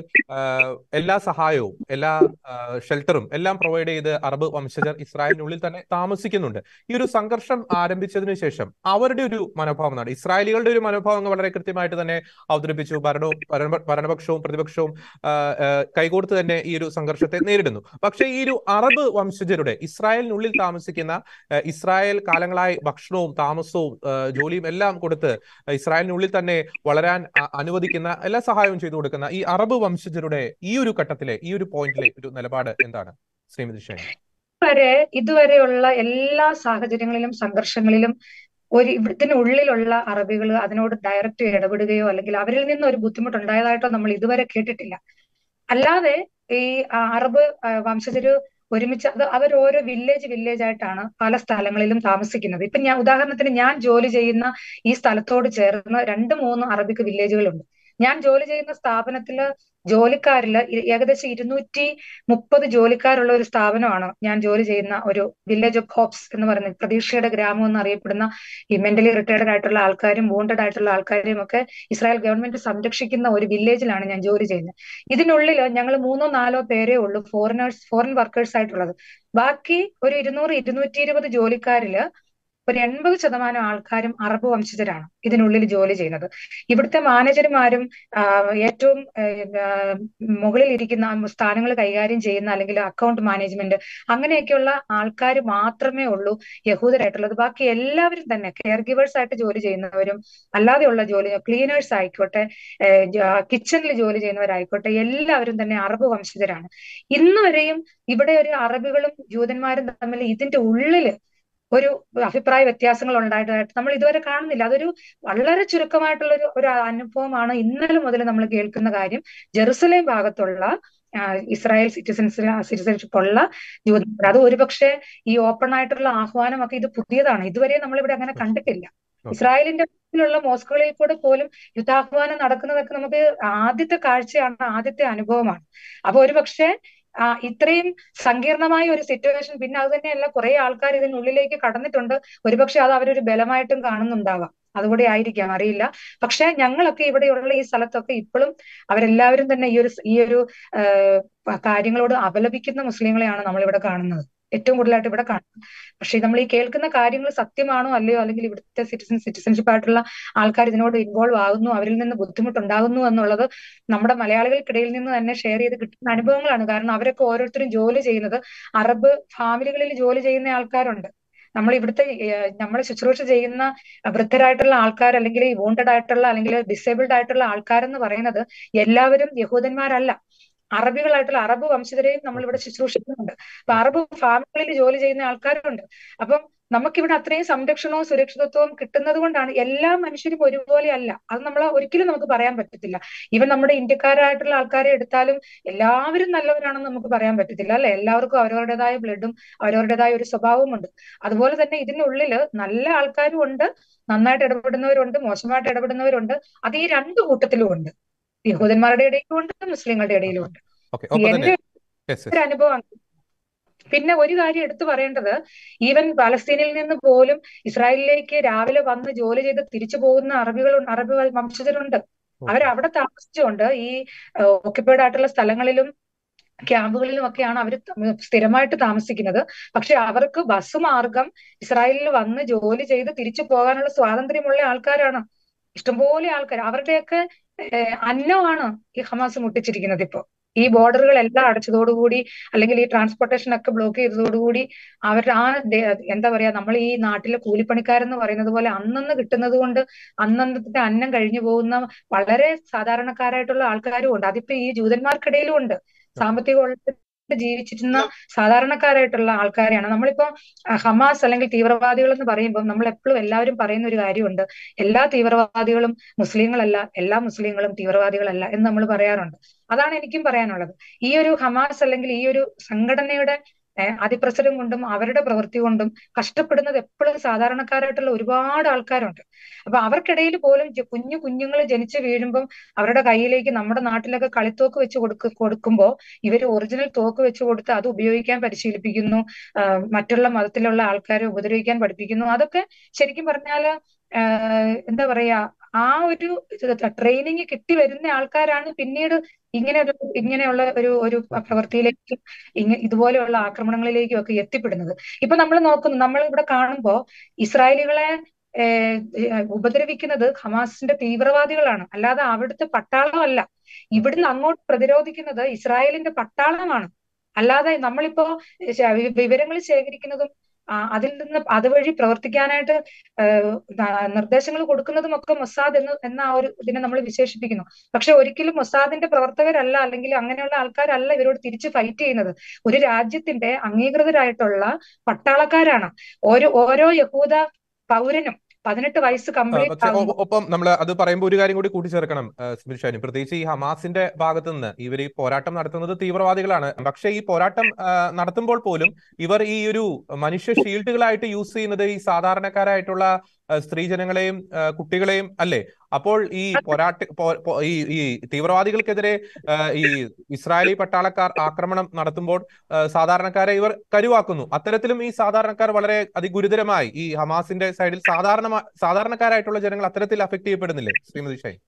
എല്ലാ സഹായവും എല്ലാ ഷെൽട്ടറും എല്ലാം പ്രൊവൈഡ് ചെയ്ത് അറബ് വംശജർ ഇസ്രായേലിനുള്ളിൽ തന്നെ താമസിക്കുന്നുണ്ട് ഈ ഒരു സംഘർഷം ആരംഭിച്ചതിന് ശേഷം അവരുടെ ഒരു മനോഭാവം എന്നാണ് ഇസ്രായേലികളുടെ ഒരു മനോഭാവം വളരെ കൃത്യമായിട്ട് തന്നെ അവതരിപ്പിച്ചു ഭരണവും ഭരണപക്ഷവും പ്രതിപക്ഷവും കൈകോർത്ത് തന്നെ ഈ ഒരു സംഘർഷത്തെ നേരിടുന്നു പക്ഷേ ഈ ഒരു അറബ് വംശജരുടെ ഇസ്രായേലിനുള്ളിൽ താമസിക്കുന്ന ഇസ്രായേൽ കാലങ്ങളായി ഭക്ഷണവും താമസവും ജോലിയും എല്ലാം കൊടുത്ത് ഇസ്രായേലിനുള്ളിൽ തന്നെ വളരാൻ അനുവദിക്കുന്ന എല്ലാ സഹായവും ചെയ്തു കൊടുക്കുന്ന ഈ അറബ് വംശജരുടെ ഈ ഒരു ഘട്ടത്തിലെ ഈ ഒരു പോയിന്റിലെ ഒരു നിലപാട് എന്താണ് ശ്രീമതി ഷൈൻ വരെ ഇതുവരെയുള്ള എല്ലാ സാഹചര്യങ്ങളിലും സംഘർഷങ്ങളിലും ഒരു ഇതിനുള്ളിലുള്ള അറബികൾ അതിനോട് ഡയറക്റ്റ് ഇടപെടുകയോ അല്ലെങ്കിൽ അവരിൽ നിന്ന് ഒരു ബുദ്ധിമുട്ടുണ്ടായതായിട്ടോ നമ്മൾ ഇതുവരെ കേട്ടിട്ടില്ല അല്ലാതെ ഈ അറബ് വംശജര് ഒരുമിച്ച് അത് അവർ ഓരോ വില്ലേജ് വില്ലേജ് ആയിട്ടാണ് പല സ്ഥലങ്ങളിലും താമസിക്കുന്നത് ഇപ്പൊ ഞാൻ ഉദാഹരണത്തിന് ഞാൻ ജോലി ചെയ്യുന്ന ഈ സ്ഥലത്തോട് ചേർന്ന് രണ്ട് മൂന്ന് അറബിക് വില്ലേജുകളുണ്ട് ഞാൻ ജോലി ചെയ്യുന്ന സ്ഥാപനത്തില് ജോലിക്കാരില് ഏകദേശം ഇരുന്നൂറ്റി മുപ്പത് ജോലിക്കാരുള്ള ഒരു സ്ഥാപനമാണ് ഞാൻ ജോലി ചെയ്യുന്ന ഒരു വില്ലേജ് ഓഫ് ഹോപ്സ് എന്ന് പറയുന്നത് പ്രതീക്ഷയുടെ ഗ്രാമം എന്ന് അറിയപ്പെടുന്ന ഈ മെന്റലി റിട്ടയർഡ് ആയിട്ടുള്ള ആൾക്കാരും വോണ്ടഡ് ആയിട്ടുള്ള ആൾക്കാരെയും ഒക്കെ ഇസ്രായേൽ ഗവൺമെന്റ് സംരക്ഷിക്കുന്ന ഒരു വില്ലേജിലാണ് ഞാൻ ജോലി ചെയ്യുന്നത് ഇതിനുള്ളിൽ ഞങ്ങൾ മൂന്നോ നാലോ പേരേ ഉള്ളൂ ഫോറിനേഴ്സ് ഫോറിൻ വർക്കേഴ്സ് ആയിട്ടുള്ളത് ബാക്കി ഒരു ഇരുന്നൂറ് ഇരുന്നൂറ്റി ഇരുപത് ജോലിക്കാരില് ഒരു എൺപത് ശതമാനം ആൾക്കാരും അറബ് വംശജരാണ് ഇതിനുള്ളിൽ ജോലി ചെയ്യുന്നത് ഇവിടുത്തെ മാനേജർമാരും ഏറ്റവും മുകളിൽ ഇരിക്കുന്ന സ്ഥാനങ്ങൾ കൈകാര്യം ചെയ്യുന്ന അല്ലെങ്കിൽ അക്കൗണ്ട് മാനേജ്മെന്റ് അങ്ങനെയൊക്കെയുള്ള ആൾക്കാർ മാത്രമേ ഉള്ളൂ യഹൂദരായിട്ടുള്ളത് ബാക്കി എല്ലാവരും തന്നെ കെയർ ഗിവേഴ്സ് ആയിട്ട് ജോലി ചെയ്യുന്നവരും അല്ലാതെയുള്ള ജോലി ക്ലീനേഴ്സ് ആയിക്കോട്ടെ കിച്ചണിൽ ജോലി ചെയ്യുന്നവരായിക്കോട്ടെ എല്ലാവരും തന്നെ അറബ് വംശജരാണ് ഇന്ന് വരെയും ഇവിടെ ഒരു അറബികളും ജൂതന്മാരും തമ്മിൽ ഇതിന്റെ ഉള്ളില് ഒരു അഭിപ്രായ വ്യത്യാസങ്ങൾ ഉണ്ടായിട്ടായിട്ട് നമ്മൾ ഇതുവരെ കാണുന്നില്ല അതൊരു വളരെ ചുരുക്കമായിട്ടുള്ള ഒരു ഒരു അനുഭവമാണ് ഇന്നലെ മുതൽ നമ്മൾ കേൾക്കുന്ന കാര്യം ജെറുസലേം ഭാഗത്തുള്ള ഇസ്രായേൽ സിറ്റിസൺസ് സിറ്റിസൺഷിപ്പ് ഉള്ള ജൂതന്മാർ അത് ഒരുപക്ഷെ ഈ ഓപ്പൺ ആയിട്ടുള്ള ആഹ്വാനമൊക്കെ ഇത് പുതിയതാണ് ഇതുവരെ നമ്മളിവിടെ അങ്ങനെ കണ്ടിട്ടില്ല ഇസ്രായേലിന്റെ ുള്ള മോസ്കുകളിൽ കൂടെ പോലും യുദ്ധാഹ്വാനം നടക്കുന്നതൊക്കെ നമുക്ക് ആദ്യത്തെ കാഴ്ചയാണ് ആദ്യത്തെ അനുഭവമാണ് അപ്പൊ ഒരുപക്ഷെ ആ ഇത്രയും സങ്കീർണമായ ഒരു സിറ്റുവേഷൻ പിന്നെ അത് തന്നെയല്ല കുറെ ആൾക്കാർ ഇതിനുള്ളിലേക്ക് കടന്നിട്ടുണ്ട് ഒരുപക്ഷെ അത് അവരൊരു ബലമായിട്ടും കാണുന്നുണ്ടാവാം അതുകൂടെ ആയിരിക്കാം അറിയില്ല പക്ഷെ ഞങ്ങളൊക്കെ ഇവിടെയുള്ള ഈ സ്ഥലത്തൊക്കെ ഇപ്പോഴും അവരെല്ലാവരും തന്നെ ഈ ഒരു ഈ ഒരു കാര്യങ്ങളോട് അപലപിക്കുന്ന മുസ്ലിങ്ങളെയാണ് നമ്മൾ ഇവിടെ കാണുന്നത് ഏറ്റവും കൂടുതലായിട്ട് ഇവിടെ കാണുന്നത് പക്ഷെ നമ്മൾ ഈ കേൾക്കുന്ന കാര്യങ്ങൾ സത്യമാണോ അല്ലയോ അല്ലെങ്കിൽ ഇവിടുത്തെ സിറ്റിസൺ സിറ്റിസൺഷിപ്പ് ആയിട്ടുള്ള ആൾക്കാർ ഇതിനോട് ഇൻവോൾവ് ആകുന്നു അവരിൽ നിന്ന് ബുദ്ധിമുട്ടുണ്ടാകുന്നു എന്നുള്ളത് നമ്മുടെ മലയാളികൾക്കിടയിൽ നിന്ന് തന്നെ ഷെയർ ചെയ്ത് കിട്ടുന്ന അനുഭവങ്ങളാണ് കാരണം അവരൊക്കെ ഓരോരുത്തരും ജോലി ചെയ്യുന്നത് അറബ് ഫാമിലികളിൽ ജോലി ചെയ്യുന്ന ആൾക്കാരുണ്ട് നമ്മൾ ഇവിടുത്തെ നമ്മൾ ശുശ്രൂഷ ചെയ്യുന്ന വൃദ്ധരായിട്ടുള്ള ആൾക്കാർ അല്ലെങ്കിൽ വോണ്ടഡ് ആയിട്ടുള്ള അല്ലെങ്കിൽ ഡിസേബിൾഡ് ആയിട്ടുള്ള ആൾക്കാരെന്ന് പറയുന്നത് എല്ലാവരും യഹൂദന്മാരല്ല അറബികളായിട്ടുള്ള അറബ് വംശജരെയും നമ്മൾ ഇവിടെ ശുശ്രൂഷിക്കുന്നുണ്ട് അപ്പൊ അറബ് ഫാമിലികളിൽ ജോലി ചെയ്യുന്ന ആൾക്കാരുണ്ട് അപ്പം നമുക്കിവിടെ അത്രയും സംരക്ഷണവും സുരക്ഷിതത്വവും കിട്ടുന്നത് കൊണ്ടാണ് എല്ലാ മനുഷ്യരും ഒരുപോലെ അല്ല അത് നമ്മൾ ഒരിക്കലും നമുക്ക് പറയാൻ പറ്റത്തില്ല ഇവൻ നമ്മുടെ ഇന്ത്യക്കാരായിട്ടുള്ള ആൾക്കാരെ എടുത്താലും എല്ലാവരും നല്ലവരാണെന്ന് നമുക്ക് പറയാൻ പറ്റത്തില്ല അല്ലെ എല്ലാവർക്കും അവരവരുടേതായ ബ്ലഡും അവരവരുടേതായ ഒരു സ്വഭാവവും ഉണ്ട് അതുപോലെ തന്നെ ഇതിനുള്ളില് നല്ല ആൾക്കാരും ഉണ്ട് നന്നായിട്ട് ഇടപെടുന്നവരുണ്ട് മോശമായിട്ട് ഇടപെടുന്നവരുണ്ട് അത് ഈ രണ്ടു കൂട്ടത്തിലും ഉണ്ട് യഹൂദന്മാരുടെ ഇടയിലും ഉണ്ട് മുസ്ലിങ്ങളുടെ ഇടയിലും ഉണ്ട് എന്റെ ഒരു അനുഭവം പിന്നെ ഒരു കാര്യം എടുത്തു പറയേണ്ടത് ഈവൻ പാലസ്തീനിൽ നിന്ന് പോലും ഇസ്രായേലിലേക്ക് രാവിലെ വന്ന് ജോലി ചെയ്ത് തിരിച്ചു പോകുന്ന അറബികൾ അറബി വംശജരുണ്ട് അവരവിടെ താമസിച്ചുകൊണ്ട് ഈ ഓക്യുപ്പൈഡ് ആയിട്ടുള്ള സ്ഥലങ്ങളിലും ക്യാമ്പുകളിലും ഒക്കെയാണ് അവർ സ്ഥിരമായിട്ട് താമസിക്കുന്നത് പക്ഷെ അവർക്ക് ബസ് മാർഗം ഇസ്രായേലിൽ വന്ന് ജോലി ചെയ്ത് തിരിച്ചു പോകാനുള്ള സ്വാതന്ത്ര്യമുള്ള ആൾക്കാരാണ് ഇഷ്ടംപോലെ ആൾക്കാർ അവരുടെയൊക്കെ അന്നമാണ് ഈ ഹമാസ് മുട്ടിച്ചിരിക്കുന്നത് ഇപ്പോ ഈ ബോർഡറുകളെല്ലാം അടച്ചതോടുകൂടി അല്ലെങ്കിൽ ഈ ട്രാൻസ്പോർട്ടേഷൻ ഒക്കെ ബ്ലോക്ക് ചെയ്തതോടുകൂടി അവരുടെ ആ എന്താ പറയാ നമ്മൾ ഈ നാട്ടിലെ കൂലിപ്പണിക്കാരെന്ന് പറയുന്നത് പോലെ അന്നന്ന് കിട്ടുന്നത് കൊണ്ട് അന്നന്നത്തെ അന്നം കഴിഞ്ഞു പോകുന്ന വളരെ സാധാരണക്കാരായിട്ടുള്ള ആൾക്കാരും ഉണ്ട് അതിപ്പോ ഈ ജൂതന്മാർക്കിടയിലും ഉണ്ട് സാമ്പത്തിക ജീവിച്ചിരുന്ന സാധാരണക്കാരായിട്ടുള്ള ആൾക്കാരെയാണ് നമ്മളിപ്പോ ഹമാസ് അല്ലെങ്കിൽ തീവ്രവാദികൾ എന്ന് പറയുമ്പോൾ നമ്മൾ എപ്പോഴും എല്ലാവരും പറയുന്ന ഒരു കാര്യമുണ്ട് എല്ലാ തീവ്രവാദികളും മുസ്ലിങ്ങളല്ല എല്ലാ മുസ്ലിങ്ങളും തീവ്രവാദികളല്ല എന്ന് നമ്മൾ പറയാറുണ്ട് അതാണ് എനിക്കും പറയാനുള്ളത് ഈ ഒരു ഹമാസ് അല്ലെങ്കിൽ ഈ ഒരു സംഘടനയുടെ അതിപ്രസരം കൊണ്ടും അവരുടെ പ്രവൃത്തി കൊണ്ടും കഷ്ടപ്പെടുന്നത് എപ്പോഴും സാധാരണക്കാരായിട്ടുള്ള ഒരുപാട് ആൾക്കാരുണ്ട് അപ്പൊ അവർക്കിടയിൽ പോലും കുഞ്ഞു കുഞ്ഞുങ്ങൾ ജനിച്ചു വീഴുമ്പം അവരുടെ കയ്യിലേക്ക് നമ്മുടെ നാട്ടിലൊക്കെ കളിത്തോക്ക് വെച്ച് കൊടുക്ക കൊടുക്കുമ്പോൾ ഇവർ ഒറിജിനൽ തോക്ക് വെച്ച് കൊടുത്ത് അത് ഉപയോഗിക്കാൻ പരിശീലിപ്പിക്കുന്നു മറ്റുള്ള മതത്തിലുള്ള ആൾക്കാരെ ഉപദ്രവിക്കാൻ പഠിപ്പിക്കുന്നു അതൊക്കെ ശരിക്കും പറഞ്ഞാല് എന്താ പറയാ ആ ഒരു ട്രെയിനിങ് കിട്ടി വരുന്ന ആൾക്കാരാണ് പിന്നീട് ഇങ്ങനെ ഒരു ഇങ്ങനെയുള്ള ഒരു ഒരു പ്രവൃത്തിയിലേക്കും ഇങ്ങ ഇതുപോലെയുള്ള ആക്രമണങ്ങളിലേക്കും ഒക്കെ എത്തിപ്പെടുന്നത് ഇപ്പൊ നമ്മൾ നോക്കുന്നു നമ്മൾ ഇവിടെ കാണുമ്പോ ഇസ്രായേലികളെ ഉപദ്രവിക്കുന്നത് ഹമാസിന്റെ തീവ്രവാദികളാണ് അല്ലാതെ അവിടുത്തെ പട്ടാളമല്ല ഇവിടുന്ന് അങ്ങോട്ട് പ്രതിരോധിക്കുന്നത് ഇസ്രായേലിന്റെ പട്ടാളമാണ് അല്ലാതെ നമ്മളിപ്പോ വിവരങ്ങൾ ശേഖരിക്കുന്നതും അതിൽ നിന്ന് അതുവഴി പ്രവർത്തിക്കാനായിട്ട് നിർദ്ദേശങ്ങൾ കൊടുക്കുന്നതും ഒക്കെ മൊസാദ് എന്ന് എന്ന ആ ഒരു ഇതിനെ നമ്മൾ വിശേഷിപ്പിക്കുന്നു പക്ഷെ ഒരിക്കലും മൊസാദിന്റെ പ്രവർത്തകരല്ല അല്ലെങ്കിൽ അങ്ങനെയുള്ള ആൾക്കാരല്ല ഇവരോട് തിരിച്ച് ഫൈറ്റ് ചെയ്യുന്നത് ഒരു രാജ്യത്തിന്റെ അംഗീകൃതരായിട്ടുള്ള പട്ടാളക്കാരാണ് ഓരോ ഓരോ യഹൂദ പൗരനും പതിനെട്ട് വയസ്സ് കംപ്ലീറ്റ് ഒപ്പം നമ്മൾ അത് പറയുമ്പോൾ ഒരു കാര്യം കൂടി കൂട്ടിച്ചേർക്കണം സ്മിൽ ഷാനി പ്രത്യേകിച്ച് ഈ ഹമാസിന്റെ ഭാഗത്തു നിന്ന് ഇവർ ഈ പോരാട്ടം നടത്തുന്നത് തീവ്രവാദികളാണ് പക്ഷേ ഈ പോരാട്ടം നടത്തുമ്പോൾ പോലും ഇവർ ഈ ഒരു മനുഷ്യ ഷീൽഡുകളായിട്ട് യൂസ് ചെയ്യുന്നത് ഈ സാധാരണക്കാരായിട്ടുള്ള സ്ത്രീജനങ്ങളെയും കുട്ടികളെയും അല്ലേ അപ്പോൾ ഈ പോരാട്ട ഈ ഈ തീവ്രവാദികൾക്കെതിരെ ഈ ഇസ്രായേലി പട്ടാളക്കാർ ആക്രമണം നടത്തുമ്പോൾ സാധാരണക്കാരെ ഇവർ കരുവാക്കുന്നു അത്തരത്തിലും ഈ സാധാരണക്കാർ വളരെ അതിഗുരുതരമായി ഈ ഹമാസിന്റെ സൈഡിൽ സാധാരണ സാധാരണക്കാരായിട്ടുള്ള ജനങ്ങൾ അത്തരത്തിൽ അഫക്ട് ചെയ്യപ്പെടുന്നില്ലേ ശ്രീമതി ഷായി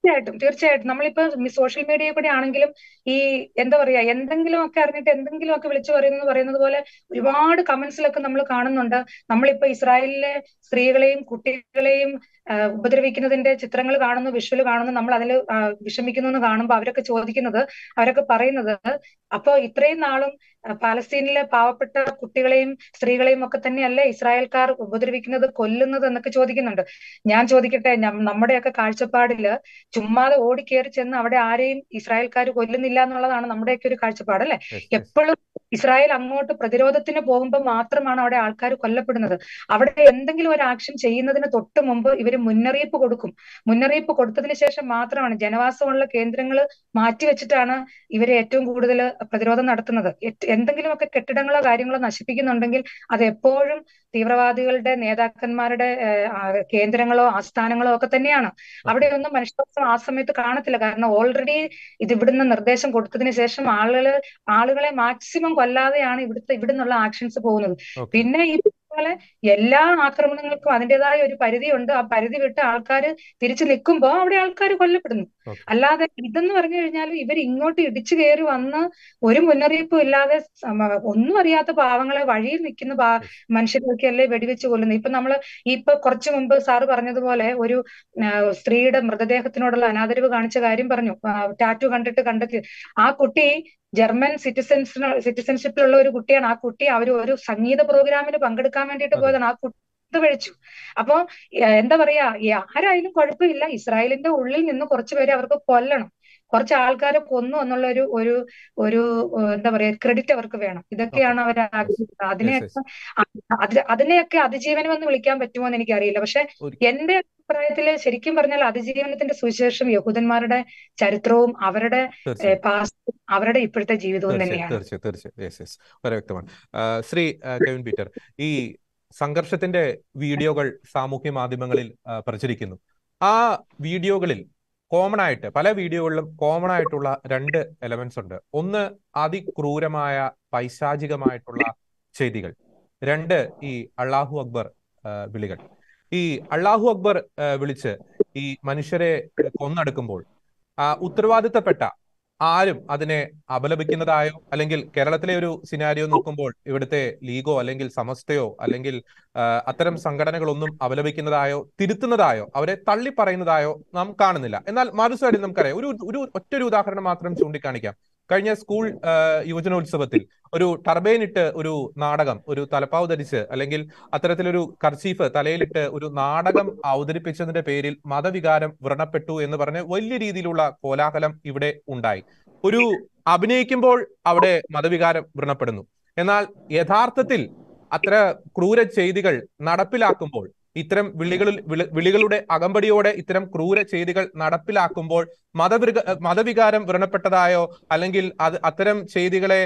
തീർച്ചയായിട്ടും തീർച്ചയായിട്ടും നമ്മളിപ്പോ സോഷ്യൽ മീഡിയയിൽ കൂടി ആണെങ്കിലും ഈ എന്താ പറയാ എന്തെങ്കിലും ഒക്കെ അറിഞ്ഞിട്ട് എന്തെങ്കിലും ഒക്കെ വിളിച്ചു പറയുന്നത് പറയുന്നത് പോലെ ഒരുപാട് കമന്റ്സിലൊക്കെ നമ്മൾ കാണുന്നുണ്ട് നമ്മളിപ്പോ ഇസ്രായേലിലെ സ്ത്രീകളെയും കുട്ടികളെയും ഉപദ്രവിക്കുന്നതിന്റെ ചിത്രങ്ങൾ കാണുന്നു വിഷ്വൽ കാണുന്നു നമ്മൾ അതിൽ വിഷമിക്കുന്നു എന്ന് കാണുമ്പോൾ അവരൊക്കെ ചോദിക്കുന്നത് അവരൊക്കെ പറയുന്നത് അപ്പോ ഇത്രയും നാളും പാലസ്തീനിലെ പാവപ്പെട്ട കുട്ടികളെയും സ്ത്രീകളെയും ഒക്കെ തന്നെയല്ലേ ഇസ്രായേൽക്കാർ ഉപദ്രവിക്കുന്നത് കൊല്ലുന്നത് എന്നൊക്കെ ചോദിക്കുന്നുണ്ട് ഞാൻ ചോദിക്കട്ടെ നമ്മുടെയൊക്കെ കാഴ്ചപ്പാടില് ചുമ്മാതെ ഓടിക്കേറി ചെന്ന് അവിടെ ആരെയും ഇസ്രായേൽക്കാർ കൊല്ലുന്നില്ല എന്നുള്ളതാണ് നമ്മുടെയൊക്കെ ഒരു കാഴ്ചപ്പാട് അല്ലെ എപ്പോഴും ഇസ്രായേൽ അങ്ങോട്ട് പ്രതിരോധത്തിന് പോകുമ്പോൾ മാത്രമാണ് അവിടെ ആൾക്കാർ കൊല്ലപ്പെടുന്നത് അവിടെ എന്തെങ്കിലും ഒരു ആക്ഷൻ ചെയ്യുന്നതിന് തൊട്ട് മുമ്പ് ഇവര് മുന്നറിയിപ്പ് കൊടുക്കും മുന്നറിയിപ്പ് കൊടുത്തതിന് ശേഷം മാത്രമാണ് ജനവാസമുള്ള കേന്ദ്രങ്ങൾ മാറ്റിവെച്ചിട്ടാണ് ഇവര് ഏറ്റവും കൂടുതൽ പ്രതിരോധം നടത്തുന്നത് എന്തെങ്കിലുമൊക്കെ കെട്ടിടങ്ങളോ കാര്യങ്ങളോ നശിപ്പിക്കുന്നുണ്ടെങ്കിൽ അത് എപ്പോഴും തീവ്രവാദികളുടെ നേതാക്കന്മാരുടെ കേന്ദ്രങ്ങളോ ആസ്ഥാനങ്ങളോ ഒക്കെ തന്നെയാണ് അവിടെയൊന്നും മനുഷ്യത്വം ആ സമയത്ത് കാണത്തില്ല കാരണം ഓൾറെഡി ഇത് ഇവിടുന്ന് നിർദ്ദേശം കൊടുത്തതിന് ശേഷം ആളുകൾ ആളുകളെ മാക്സിമം കൊല്ലാതെയാണ് ഇവിടുത്തെ ഇവിടുന്നുള്ള ആക്ഷൻസ് പോകുന്നത് പിന്നെ ഈ പോലെ എല്ലാ ആക്രമണങ്ങൾക്കും അതിൻ്റെതായ ഒരു പരിധിയുണ്ട് ആ പരിധി വിട്ട് ആൾക്കാർ തിരിച്ചു നിൽക്കുമ്പോൾ അവിടെ ആൾക്കാർ കൊല്ലപ്പെടുന്നു അല്ലാതെ ഇതെന്ന് പറഞ്ഞു കഴിഞ്ഞാൽ ഇവർ ഇങ്ങോട്ട് ഇടിച്ചു കയറി വന്ന് ഒരു മുന്നറിയിപ്പും ഇല്ലാതെ ഒന്നും അറിയാത്ത പാവങ്ങളെ വഴിയിൽ നിൽക്കുന്ന മനുഷ്യർക്കൊക്കെയല്ലേ വെടിവെച്ച് കൊല്ലുന്നത് ഇപ്പൊ നമ്മള് ഇപ്പൊ കുറച്ചു മുമ്പ് സാറ് പറഞ്ഞതുപോലെ ഒരു സ്ത്രീയുടെ മൃതദേഹത്തിനോടുള്ള അനാദരവ് കാണിച്ച കാര്യം പറഞ്ഞു ടാറ്റു കണ്ടിട്ട് കണ്ടെത്തി ആ കുട്ടി ജർമ്മൻ സിറ്റിസൻസ് സിറ്റിസൺഷിപ്പിലുള്ള ഒരു കുട്ടിയാണ് ആ കുട്ടി അവർ ഒരു സംഗീത പ്രോഗ്രാമിന് പങ്കെടുക്കാൻ വേണ്ടിയിട്ട് പോയതാണ് ആ കുട്ടി കഴിച്ചു അപ്പോ എന്താ പറയാ ആരായാലും കുഴപ്പമില്ല ഇസ്രായേലിന്റെ ഉള്ളിൽ നിന്ന് കുറച്ചുപേരെ അവർക്ക് കൊല്ലണം കുറച്ച് ആൾക്കാരെ കൊന്നു എന്നുള്ള ഒരു ഒരു ഒരു എന്താ പറയാ ക്രെഡിറ്റ് അവർക്ക് വേണം ഇതൊക്കെയാണ് അവർ ആഗ്രഹിക്കുന്നത് അതിനെയൊക്കെ അതിനെയൊക്കെ അതിജീവനം എന്ന് വിളിക്കാൻ പറ്റുമോ എന്ന് എനിക്കറിയില്ല പക്ഷെ എന്റെ അഭിപ്രായത്തില് ശരിക്കും പറഞ്ഞാൽ അതിജീവനത്തിന്റെ സുവിശേഷം യഹൂദന്മാരുടെ ചരിത്രവും അവരുടെ പാസ്റ്റും അവരുടെ ഇപ്പോഴത്തെ ജീവിതവും തന്നെയാണ് തീർച്ചയായും തീർച്ചയായും വളരെ വ്യക്തമാണ് ശ്രീ കെവിൻ പീറ്റർ ഈ സംഘർഷത്തിന്റെ വീഡിയോകൾ സാമൂഹ്യ മാധ്യമങ്ങളിൽ പ്രചരിക്കുന്നു ആ വീഡിയോകളിൽ കോമൺ ആയിട്ട് പല വീഡിയോകളിലും കോമൺ ആയിട്ടുള്ള രണ്ട് എലമെന്റ്സ് ഉണ്ട് ഒന്ന് അതിക്രൂരമായ പൈശാചികമായിട്ടുള്ള ചെയ്തികൾ രണ്ട് ഈ അള്ളാഹു അക്ബർ വിളികൾ ഈ അള്ളാഹു അക്ബർ വിളിച്ച് ഈ മനുഷ്യരെ കൊന്നെടുക്കുമ്പോൾ ഉത്തരവാദിത്തപ്പെട്ട ആരും അതിനെ അപലപിക്കുന്നതായോ അല്ലെങ്കിൽ കേരളത്തിലെ ഒരു സിനാരിയോ നോക്കുമ്പോൾ ഇവിടുത്തെ ലീഗോ അല്ലെങ്കിൽ സമസ്തയോ അല്ലെങ്കിൽ അത്തരം സംഘടനകളൊന്നും അപലപിക്കുന്നതായോ തിരുത്തുന്നതായോ അവരെ തള്ളി പറയുന്നതായോ നാം കാണുന്നില്ല എന്നാൽ മറു സൈഡിൽ നമുക്കറിയാം ഒരു ഒരു ഒറ്റൊരു ഉദാഹരണം മാത്രം ചൂണ്ടിക്കാണിക്കാം കഴിഞ്ഞ സ്കൂൾ യുവജനോത്സവത്തിൽ ഒരു ടർബൈനിട്ട് ഒരു നാടകം ഒരു തലപ്പാവ് ധരിച്ച് അല്ലെങ്കിൽ അത്തരത്തിലൊരു കർച്ചീഫ് തലയിലിട്ട് ഒരു നാടകം അവതരിപ്പിച്ചതിന്റെ പേരിൽ മതവികാരം വ്രണപ്പെട്ടു എന്ന് പറഞ്ഞ് വലിയ രീതിയിലുള്ള കോലാഹലം ഇവിടെ ഉണ്ടായി ഒരു അഭിനയിക്കുമ്പോൾ അവിടെ മതവികാരം വ്രണപ്പെടുന്നു എന്നാൽ യഥാർത്ഥത്തിൽ അത്ര ക്രൂര ചെയ്തികൾ നടപ്പിലാക്കുമ്പോൾ ഇത്തരം വിളികളിൽ വിളികളുടെ അകമ്പടിയോടെ ഇത്തരം ക്രൂര ചെയ്തികൾ നടപ്പിലാക്കുമ്പോൾ മതവിക മതവികാരം വ്രണപ്പെട്ടതായോ അല്ലെങ്കിൽ അത് അത്തരം ചെയ്തികളെ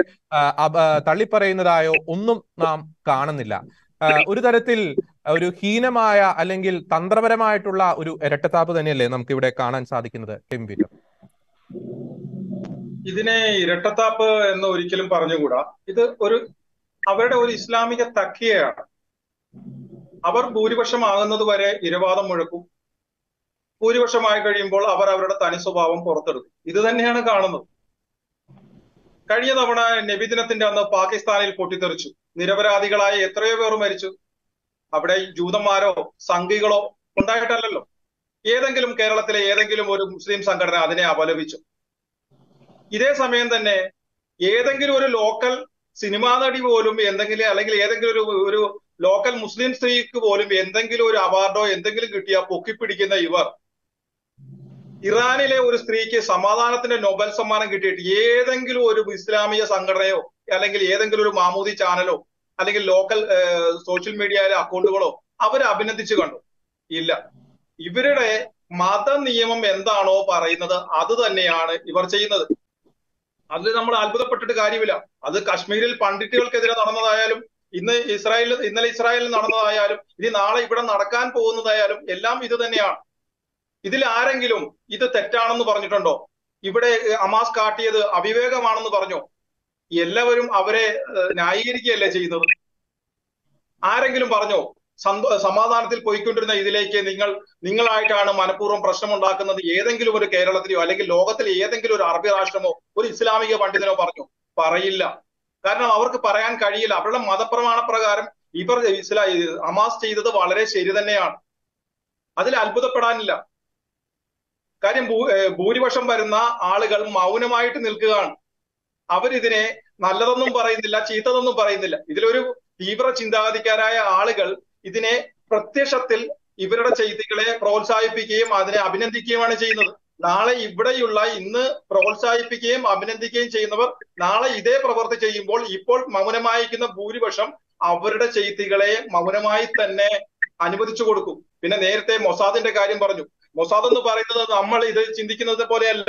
തള്ളിപ്പറയുന്നതായോ ഒന്നും നാം കാണുന്നില്ല ഒരു തരത്തിൽ ഒരു ഹീനമായ അല്ലെങ്കിൽ തന്ത്രപരമായിട്ടുള്ള ഒരു ഇരട്ടത്താപ്പ് തന്നെയല്ലേ നമുക്ക് ഇവിടെ കാണാൻ സാധിക്കുന്നത് എം പീറ്റർ ഇതിനെ ഇരട്ടത്താപ്പ് എന്ന് ഒരിക്കലും പറഞ്ഞുകൂടാ ഇത് ഒരു അവരുടെ ഒരു ഇസ്ലാമിക തക്കിയയാണ് അവർ ഭൂരിപക്ഷമാകുന്നത് വരെ ഇരവാദം മുഴക്കും ഭൂരിപക്ഷമായി കഴിയുമ്പോൾ അവർ അവരുടെ തനി സ്വഭാവം പുറത്തെടുക്കും ഇത് തന്നെയാണ് കാണുന്നത് കഴിഞ്ഞ തവണ നബിദിനത്തിന്റെ അന്ന് പാകിസ്ഥാനിൽ പൊട്ടിത്തെറിച്ചു നിരപരാധികളായ എത്രയോ പേർ മരിച്ചു അവിടെ ജൂതന്മാരോ സംഘികളോ ഉണ്ടായിട്ടല്ലല്ലോ ഏതെങ്കിലും കേരളത്തിലെ ഏതെങ്കിലും ഒരു മുസ്ലിം സംഘടന അതിനെ അപലപിച്ചു ഇതേ സമയം തന്നെ ഏതെങ്കിലും ഒരു ലോക്കൽ സിനിമാ നടി പോലും എന്തെങ്കിലും അല്ലെങ്കിൽ ഏതെങ്കിലും ഒരു ഒരു ലോക്കൽ മുസ്ലിം സ്ത്രീക്ക് പോലും എന്തെങ്കിലും ഒരു അവാർഡോ എന്തെങ്കിലും കിട്ടിയാൽ പൊക്കിപ്പിടിക്കുന്ന ഇവർ ഇറാനിലെ ഒരു സ്ത്രീക്ക് സമാധാനത്തിന്റെ നൊബൽ സമ്മാനം കിട്ടിയിട്ട് ഏതെങ്കിലും ഒരു ഇസ്ലാമിക സംഘടനയോ അല്ലെങ്കിൽ ഏതെങ്കിലും ഒരു മാമൂദി ചാനലോ അല്ലെങ്കിൽ ലോക്കൽ സോഷ്യൽ മീഡിയയിലെ അക്കൗണ്ടുകളോ അവരെ അഭിനന്ദിച്ചു കണ്ടു ഇല്ല ഇവരുടെ മത നിയമം എന്താണോ പറയുന്നത് അത് തന്നെയാണ് ഇവർ ചെയ്യുന്നത് അതിൽ നമ്മൾ അത്ഭുതപ്പെട്ടിട്ട് കാര്യമില്ല അത് കശ്മീരിൽ പണ്ഡിറ്റുകൾക്കെതിരെ നടന്നതായാലും ഇന്ന് ഇസ്രായേലിൽ ഇന്നലെ ഇസ്രായേലിൽ നടന്നതായാലും ഇനി നാളെ ഇവിടെ നടക്കാൻ പോകുന്നതായാലും എല്ലാം ഇത് തന്നെയാണ് ഇതിൽ ആരെങ്കിലും ഇത് തെറ്റാണെന്ന് പറഞ്ഞിട്ടുണ്ടോ ഇവിടെ അമാസ് കാട്ടിയത് അവിവേകമാണെന്ന് പറഞ്ഞോ എല്ലാവരും അവരെ ന്യായീകരിക്കുകയല്ലേ ചെയ്യുന്നത് ആരെങ്കിലും പറഞ്ഞോ സന്തോ സമാധാനത്തിൽ പോയിക്കൊണ്ടിരുന്ന ഇതിലേക്ക് നിങ്ങൾ നിങ്ങളായിട്ടാണ് മനഃപൂർവ്വം പ്രശ്നമുണ്ടാക്കുന്നത് ഏതെങ്കിലും ഒരു കേരളത്തിലെയോ അല്ലെങ്കിൽ ലോകത്തിലെ ഏതെങ്കിലും ഒരു അറബി രാഷ്ട്രമോ ഒരു ഇസ്ലാമിക പണ്ഡിതനോ പറഞ്ഞു പറയില്ല കാരണം അവർക്ക് പറയാൻ കഴിയില്ല അവരുടെ മതപ്രമാണ പ്രകാരം ഇവർ ഇസ്ലാ ഹമാസ് ചെയ്തത് വളരെ ശരി തന്നെയാണ് അതിൽ അത്ഭുതപ്പെടാനില്ല കാര്യം ഭൂരിപക്ഷം വരുന്ന ആളുകൾ മൗനമായിട്ട് നിൽക്കുകയാണ് അവരിതിനെ നല്ലതൊന്നും പറയുന്നില്ല ചീത്തതൊന്നും പറയുന്നില്ല ഇതിലൊരു തീവ്ര ചിന്താഗതിക്കാരായ ആളുകൾ ഇതിനെ പ്രത്യക്ഷത്തിൽ ഇവരുടെ ചെയ്തികളെ പ്രോത്സാഹിപ്പിക്കുകയും അതിനെ അഭിനന്ദിക്കുകയുമാണ് ചെയ്യുന്നത് നാളെ ഇവിടെയുള്ള ഇന്ന് പ്രോത്സാഹിപ്പിക്കുകയും അഭിനന്ദിക്കുകയും ചെയ്യുന്നവർ നാളെ ഇതേ പ്രവൃത്തി ചെയ്യുമ്പോൾ ഇപ്പോൾ മൗനമായിരിക്കുന്ന ഭൂരിപക്ഷം അവരുടെ ചെയ്തികളെ മൗനമായി തന്നെ അനുവദിച്ചു കൊടുക്കും പിന്നെ നേരത്തെ മൊസാദിന്റെ കാര്യം പറഞ്ഞു മൊസാദ് എന്ന് പറയുന്നത് നമ്മൾ ഇത് ചിന്തിക്കുന്നത് പോലെയല്ല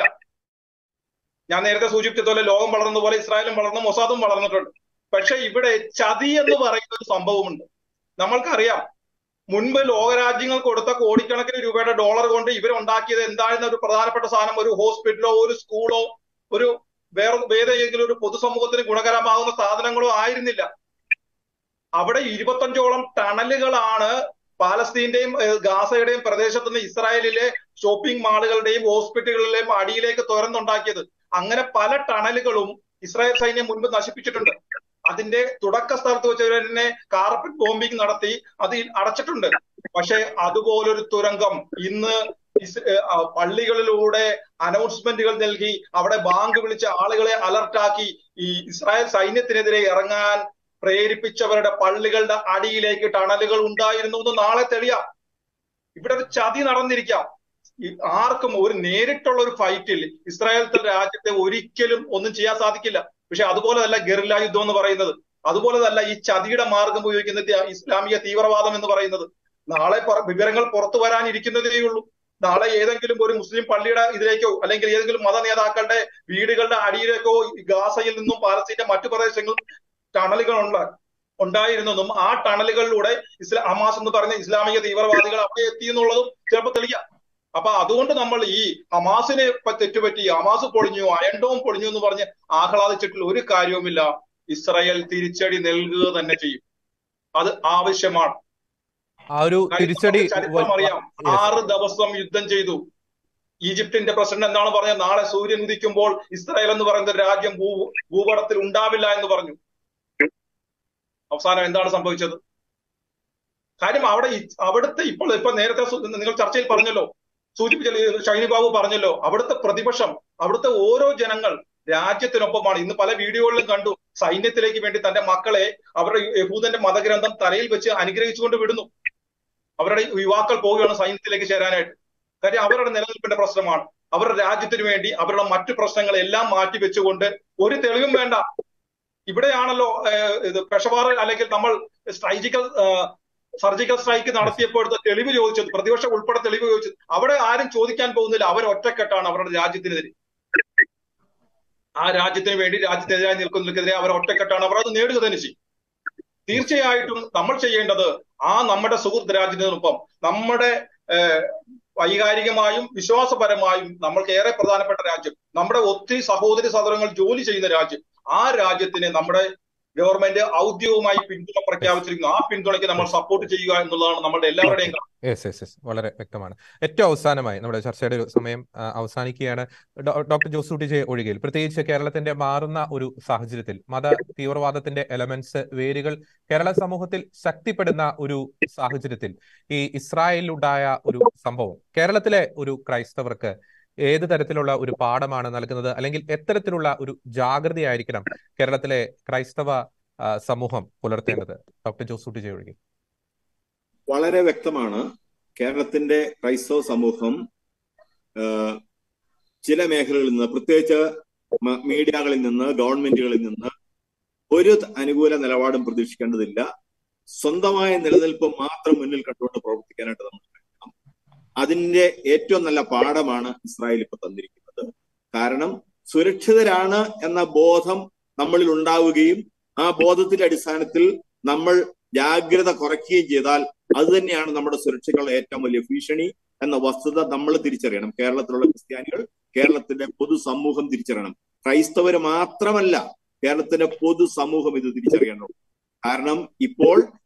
ഞാൻ നേരത്തെ സൂചിപ്പിച്ചതുപോലെ ലോകം വളർന്ന പോലെ ഇസ്രായേലും വളർന്നു മൊസാദും വളർന്നിട്ടുണ്ട് പക്ഷെ ഇവിടെ ചതി എന്ന് പറയുന്ന ഒരു സംഭവമുണ്ട് നമ്മൾക്കറിയാം മുൻപ് ലോകരാജ്യങ്ങൾ കൊടുത്ത കോടിക്കണക്കിന് രൂപയുടെ ഡോളർ കൊണ്ട് ഇവരുണ്ടാക്കിയത് എന്തായിരുന്ന ഒരു പ്രധാനപ്പെട്ട സാധനം ഒരു ഹോസ്പിറ്റലോ ഒരു സ്കൂളോ ഒരു വേറെ ഏതെങ്കിലും ഒരു പൊതുസമൂഹത്തിന് ഗുണകരമാകുന്ന സാധനങ്ങളോ ആയിരുന്നില്ല അവിടെ ഇരുപത്തഞ്ചോളം ടണലുകളാണ് പാലസ്തീന്റെയും ഗാസയുടെയും പ്രദേശത്ത് നിന്ന് ഇസ്രായേലിലെ ഷോപ്പിംഗ് മാളുകളുടെയും ഹോസ്പിറ്റലുകളിലെയും അടിയിലേക്ക് തുറന്നുണ്ടാക്കിയത് അങ്ങനെ പല ടണലുകളും ഇസ്രായേൽ സൈന്യം മുൻപ് നശിപ്പിച്ചിട്ടുണ്ട് അതിന്റെ തുടക്ക സ്ഥലത്ത് വെച്ച് തന്നെ കാർപ്പറ്റ് ബോംബിംഗ് നടത്തി അത് അടച്ചിട്ടുണ്ട് പക്ഷെ അതുപോലൊരു തുരങ്കം ഇന്ന് പള്ളികളിലൂടെ അനൗൺസ്മെന്റുകൾ നൽകി അവിടെ ബാങ്ക് വിളിച്ച ആളുകളെ അലർട്ടാക്കി ഈ ഇസ്രായേൽ സൈന്യത്തിനെതിരെ ഇറങ്ങാൻ പ്രേരിപ്പിച്ചവരുടെ പള്ളികളുടെ അടിയിലേക്ക് ടണലുകൾ ഉണ്ടായിരുന്നു എന്ന് നാളെ തെളിയാം ഇവിടെ ഒരു ചതി നടന്നിരിക്കാം ആർക്കും ഒരു നേരിട്ടുള്ള ഒരു ഫൈറ്റിൽ ഇസ്രായേൽ രാജ്യത്തെ ഒരിക്കലും ഒന്നും ചെയ്യാൻ സാധിക്കില്ല പക്ഷെ അതുപോലെതല്ല ഗറില്ല യുദ്ധം എന്ന് പറയുന്നത് അതുപോലെതല്ല ഈ ചതിയുടെ മാർഗം ഉപയോഗിക്കുന്ന ഇസ്ലാമിക തീവ്രവാദം എന്ന് പറയുന്നത് നാളെ വിവരങ്ങൾ പുറത്തു വരാനിരിക്കുന്നതേ ഉള്ളൂ നാളെ ഏതെങ്കിലും ഒരു മുസ്ലിം പള്ളിയുടെ ഇതിലേക്കോ അല്ലെങ്കിൽ ഏതെങ്കിലും മത നേതാക്കളുടെ വീടുകളുടെ അടിയിലേക്കോ ഗാസയിൽ നിന്നും പാലസ്തീന്റെ മറ്റു പ്രദേശങ്ങളിൽ ടണലുകൾ ഉണ്ട് ഉണ്ടായിരുന്നതും ആ ടണലുകളിലൂടെ ഇസ്ലാം ഹമാസ് എന്ന് പറഞ്ഞ ഇസ്ലാമിക തീവ്രവാദികൾ അവിടെ എത്തി എന്നുള്ളതും ചിലപ്പോൾ തെളിയാം അപ്പൊ അതുകൊണ്ട് നമ്മൾ ഈ ഹമാസിനെ തെറ്റുപറ്റി ഹമാസ് പൊളിഞ്ഞു അയണ്ടോം പൊളിഞ്ഞു എന്ന് പറഞ്ഞ് ആഹ്ലാദിച്ചിട്ടുള്ള ഒരു കാര്യവുമില്ല ഇസ്രായേൽ തിരിച്ചടി നൽകുക തന്നെ ചെയ്യും അത് ആവശ്യമാണ് ആ ഒരു തിരിച്ചടി ചരിത്രം അറിയാം ആറ് ദിവസം യുദ്ധം ചെയ്തു ഈജിപ്തിന്റെ പ്രസിഡന്റ് എന്താണ് പറഞ്ഞത് നാളെ സൂര്യൻ ഉദിക്കുമ്പോൾ ഇസ്രായേൽ എന്ന് പറയുന്ന രാജ്യം ഭൂ ഭൂപടത്തിൽ ഉണ്ടാവില്ല എന്ന് പറഞ്ഞു അവസാനം എന്താണ് സംഭവിച്ചത് കാര്യം അവിടെ അവിടുത്തെ ഇപ്പോൾ ഇപ്പൊ നേരത്തെ നിങ്ങൾ ചർച്ചയിൽ പറഞ്ഞല്ലോ സൂചിപ്പിച്ച ഷൈനി ബാബു പറഞ്ഞല്ലോ അവിടുത്തെ പ്രതിപക്ഷം അവിടുത്തെ ഓരോ ജനങ്ങൾ രാജ്യത്തിനൊപ്പമാണ് ഇന്ന് പല വീഡിയോകളിലും കണ്ടു സൈന്യത്തിലേക്ക് വേണ്ടി തന്റെ മക്കളെ അവരുടെ യഹൂദന്റെ മതഗ്രന്ഥം തലയിൽ വെച്ച് അനുഗ്രഹിച്ചുകൊണ്ട് വിടുന്നു അവരുടെ യുവാക്കൾ പോവുകയാണ് സൈന്യത്തിലേക്ക് ചേരാനായിട്ട് കാര്യം അവരുടെ നിലനിൽപ്പിന്റെ പ്രശ്നമാണ് അവരുടെ രാജ്യത്തിന് വേണ്ടി അവരുടെ മറ്റു പ്രശ്നങ്ങൾ എല്ലാം മാറ്റി വെച്ചുകൊണ്ട് ഒരു തെളിവും വേണ്ട ഇവിടെയാണല്ലോ ഇത് പെഷവാർ അല്ലെങ്കിൽ നമ്മൾ സ്ട്രൈജിക്കൽ സർജിക്കൽ സ്ട്രൈക്ക് നടത്തിയപ്പോഴത്തെ തെളിവ് ചോദിച്ചത് പ്രതിപക്ഷം ഉൾപ്പെടെ തെളിവ് ചോദിച്ചത് അവിടെ ആരും ചോദിക്കാൻ പോകുന്നില്ല അവർ ഒറ്റക്കെട്ടാണ് അവരുടെ രാജ്യത്തിനെതിരെ ആ രാജ്യത്തിന് വേണ്ടി രാജ്യത്തിനെതിരായി നിൽക്കുന്നതിനെതിരെ അവർ ഒറ്റക്കെട്ടാണ് അവർ അത് നേടുക തന്നെ ചെയ്യും തീർച്ചയായിട്ടും നമ്മൾ ചെയ്യേണ്ടത് ആ നമ്മുടെ സുഹൃത്ത് രാജ്യത്തിനൊപ്പം നമ്മുടെ വൈകാരികമായും വിശ്വാസപരമായും നമ്മൾക്ക് ഏറെ പ്രധാനപ്പെട്ട രാജ്യം നമ്മുടെ ഒത്തിരി സഹോദരി സഹോദരങ്ങൾ ജോലി ചെയ്യുന്ന രാജ്യം ആ രാജ്യത്തിനെ നമ്മുടെ ഗവൺമെന്റ് ഔദ്യോഗികമായി പിന്തുണ പ്രഖ്യാപിച്ചിരിക്കുന്നു ആ പിന്തുണയ്ക്ക് നമ്മൾ സപ്പോർട്ട് ചെയ്യുക എന്നുള്ളതാണ് നമ്മുടെ എല്ലാവരുടെയും യെസ് യെസ് യെസ് വളരെ വ്യക്തമാണ് ഏറ്റവും അവസാനമായി നമ്മുടെ ചർച്ചയുടെ ഒരു സമയം അവസാനിക്കുകയാണ് ഡോക്ടർ ജോസൂട്ടി ജെ ഒഴികയിൽ പ്രത്യേകിച്ച് കേരളത്തിന്റെ മാറുന്ന ഒരു സാഹചര്യത്തിൽ മത തീവ്രവാദത്തിന്റെ എലമെന്റ്സ് വേരുകൾ കേരള സമൂഹത്തിൽ ശക്തിപ്പെടുന്ന ഒരു സാഹചര്യത്തിൽ ഈ ഇസ്രായേലിലുണ്ടായ ഒരു സംഭവം കേരളത്തിലെ ഒരു ക്രൈസ്തവർക്ക് ഏത് തരത്തിലുള്ള ഒരു പാഠമാണ് നൽകുന്നത് അല്ലെങ്കിൽ എത്തരത്തിലുള്ള ഒരു ജാഗ്രതയായിരിക്കണം കേരളത്തിലെ ക്രൈസ്തവ സമൂഹം പുലർത്തേണ്ടത് ഡോക്ടർ ജോസൂട്ടി ജെ ഒഴികെ വളരെ വ്യക്തമാണ് കേരളത്തിന്റെ ക്രൈസ്തവ സമൂഹം ചില മേഖലകളിൽ നിന്ന് പ്രത്യേകിച്ച് മീഡിയകളിൽ നിന്ന് ഗവൺമെന്റുകളിൽ നിന്ന് ഒരു അനുകൂല നിലപാടും പ്രതീക്ഷിക്കേണ്ടതില്ല സ്വന്തമായ നിലനിൽപ്പ് മാത്രം മുന്നിൽ കണ്ടുകൊണ്ട് പ്രവർത്തിക്കാനായിട്ട് നമ്മൾ കഴിയണം അതിന്റെ ഏറ്റവും നല്ല പാഠമാണ് ഇസ്രായേൽ ഇപ്പൊ തന്നിരിക്കുന്നത് കാരണം സുരക്ഷിതരാണ് എന്ന ബോധം നമ്മളിൽ ഉണ്ടാവുകയും ആ ബോധത്തിന്റെ അടിസ്ഥാനത്തിൽ നമ്മൾ ജാഗ്രത കുറയ്ക്കുകയും ചെയ്താൽ അത് തന്നെയാണ് നമ്മുടെ സുരക്ഷയ്ക്കുള്ള ഏറ്റവും വലിയ ഭീഷണി എന്ന വസ്തുത നമ്മൾ തിരിച്ചറിയണം കേരളത്തിലുള്ള ക്രിസ്ത്യാനികൾ കേരളത്തിന്റെ പൊതുസമൂഹം തിരിച്ചറിയണം ക്രൈസ്തവര് മാത്രമല്ല കേരളത്തിന്റെ പൊതുസമൂഹം ഇത് തിരിച്ചറിയണം കാരണം ഇപ്പോൾ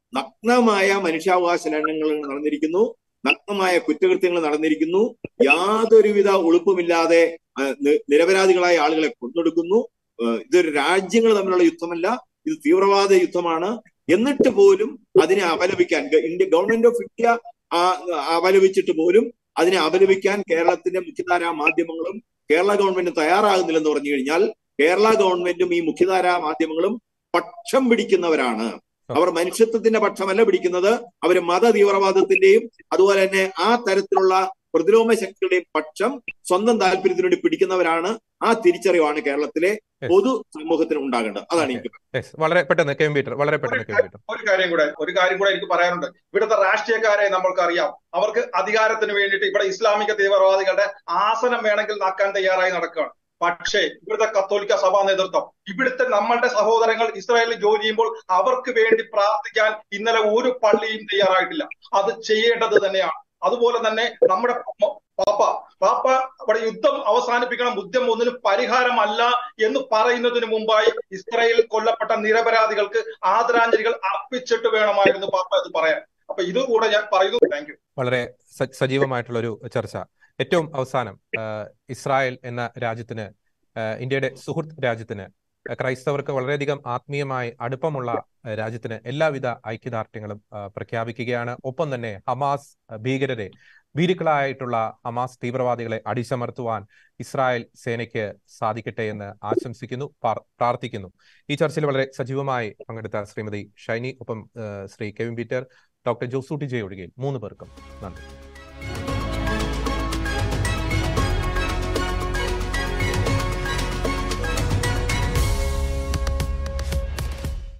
നഗ്നമായ മനുഷ്യാവകാശ ലംഘനങ്ങൾ നടന്നിരിക്കുന്നു നഗ്നമായ കുറ്റകൃത്യങ്ങൾ നടന്നിരിക്കുന്നു യാതൊരുവിധ ഒളുപ്പമില്ലാതെ നിരപരാധികളായ ആളുകളെ കൊന്നൊടുക്കുന്നു ഇതൊരു രാജ്യങ്ങൾ തമ്മിലുള്ള യുദ്ധമല്ല ഇത് തീവ്രവാദ യുദ്ധമാണ് എന്നിട്ട് പോലും അതിനെ അപലപിക്കാൻ ഇന്ത്യ ഗവൺമെന്റ് ഓഫ് ഇന്ത്യ അപലപിച്ചിട്ട് പോലും അതിനെ അപലപിക്കാൻ കേരളത്തിന്റെ മുഖ്യധാരാ മാധ്യമങ്ങളും കേരള ഗവൺമെന്റ് തയ്യാറാകുന്നില്ലെന്ന് പറഞ്ഞു കഴിഞ്ഞാൽ കേരള ഗവൺമെന്റും ഈ മുഖ്യധാരാ മാധ്യമങ്ങളും പക്ഷം പിടിക്കുന്നവരാണ് അവർ മനുഷ്യത്വത്തിന്റെ പക്ഷമല്ല പിടിക്കുന്നത് അവർ മത തീവ്രവാദത്തിന്റെയും അതുപോലെ തന്നെ ആ തരത്തിലുള്ള പ്രതിലോമ ശക്തികളുടെയും പക്ഷം സ്വന്തം താല്പര്യത്തിനു വേണ്ടി പിടിക്കുന്നവരാണ് ആ തിരിച്ചറിവാണ് കേരളത്തിലെ പൊതു സമൂഹത്തിന് ഉണ്ടാകേണ്ടത് അതാണ് എനിക്ക് വളരെ പെട്ടെന്ന് കമ്പ്യൂട്ടർ വളരെ പെട്ടെന്ന് കമ്പ്യൂട്ടർ ഒരു കാര്യം കൂടെ ഒരു കാര്യം കൂടെ എനിക്ക് പറയാനുണ്ട് ഇവിടുത്തെ രാഷ്ട്രീയക്കാരെ നമ്മൾക്കറിയാം അവർക്ക് അധികാരത്തിന് വേണ്ടിയിട്ട് ഇവിടെ ഇസ്ലാമിക തീവ്രവാദികളുടെ ആസനം വേണമെങ്കിൽ നാക്കാൻ തയ്യാറായി നടക്കുകയാണ് പക്ഷേ ഇവിടുത്തെ കത്തോലിക്ക സഭാ നേതൃത്വം ഇവിടുത്തെ നമ്മളുടെ സഹോദരങ്ങൾ ഇസ്രായേലിൽ ജോലി ചെയ്യുമ്പോൾ അവർക്ക് വേണ്ടി പ്രാർത്ഥിക്കാൻ ഇന്നലെ ഒരു പള്ളിയും തയ്യാറായിട്ടില്ല അത് ചെയ്യേണ്ടത് തന്നെയാണ് അതുപോലെ തന്നെ നമ്മുടെ പാപ്പ പാപ്പ അവിടെ യുദ്ധം അവസാനിപ്പിക്കണം യുദ്ധം ഒന്നിനും പരിഹാരമല്ല എന്ന് പറയുന്നതിന് മുമ്പായി ഇസ്രായേലിൽ കൊല്ലപ്പെട്ട നിരപരാധികൾക്ക് ആദരാഞ്ജലികൾ അർപ്പിച്ചിട്ട് വേണമായിരുന്നു പാപ്പ അത് പറയാൻ അപ്പൊ ഇത് കൂടെ ഞാൻ പറയുന്നു താങ്ക് യു വളരെ സജീവമായിട്ടുള്ള ഒരു ചർച്ച ഏറ്റവും അവസാനം ഇസ്രായേൽ എന്ന രാജ്യത്തിന് ഇന്ത്യയുടെ സുഹൃത്ത് രാജ്യത്തിന് ക്രൈസ്തവർക്ക് വളരെയധികം ആത്മീയമായി അടുപ്പമുള്ള രാജ്യത്തിന് എല്ലാവിധ ഐക്യദാർഢ്യങ്ങളും പ്രഖ്യാപിക്കുകയാണ് ഒപ്പം തന്നെ ഹമാസ് ഭീകരരെ ഭീരുക്കളായിട്ടുള്ള ഹമാസ് തീവ്രവാദികളെ അടിച്ചമർത്തുവാൻ ഇസ്രായേൽ സേനയ്ക്ക് സാധിക്കട്ടെ എന്ന് ആശംസിക്കുന്നു പ്രാർത്ഥിക്കുന്നു ഈ ചർച്ചയിൽ വളരെ സജീവമായി പങ്കെടുത്ത ശ്രീമതി ഷൈനി ഒപ്പം Shri Kevin Peter doctor Josutty J ഒഴികെ മൂന്ന് പേർക്കും നന്ദി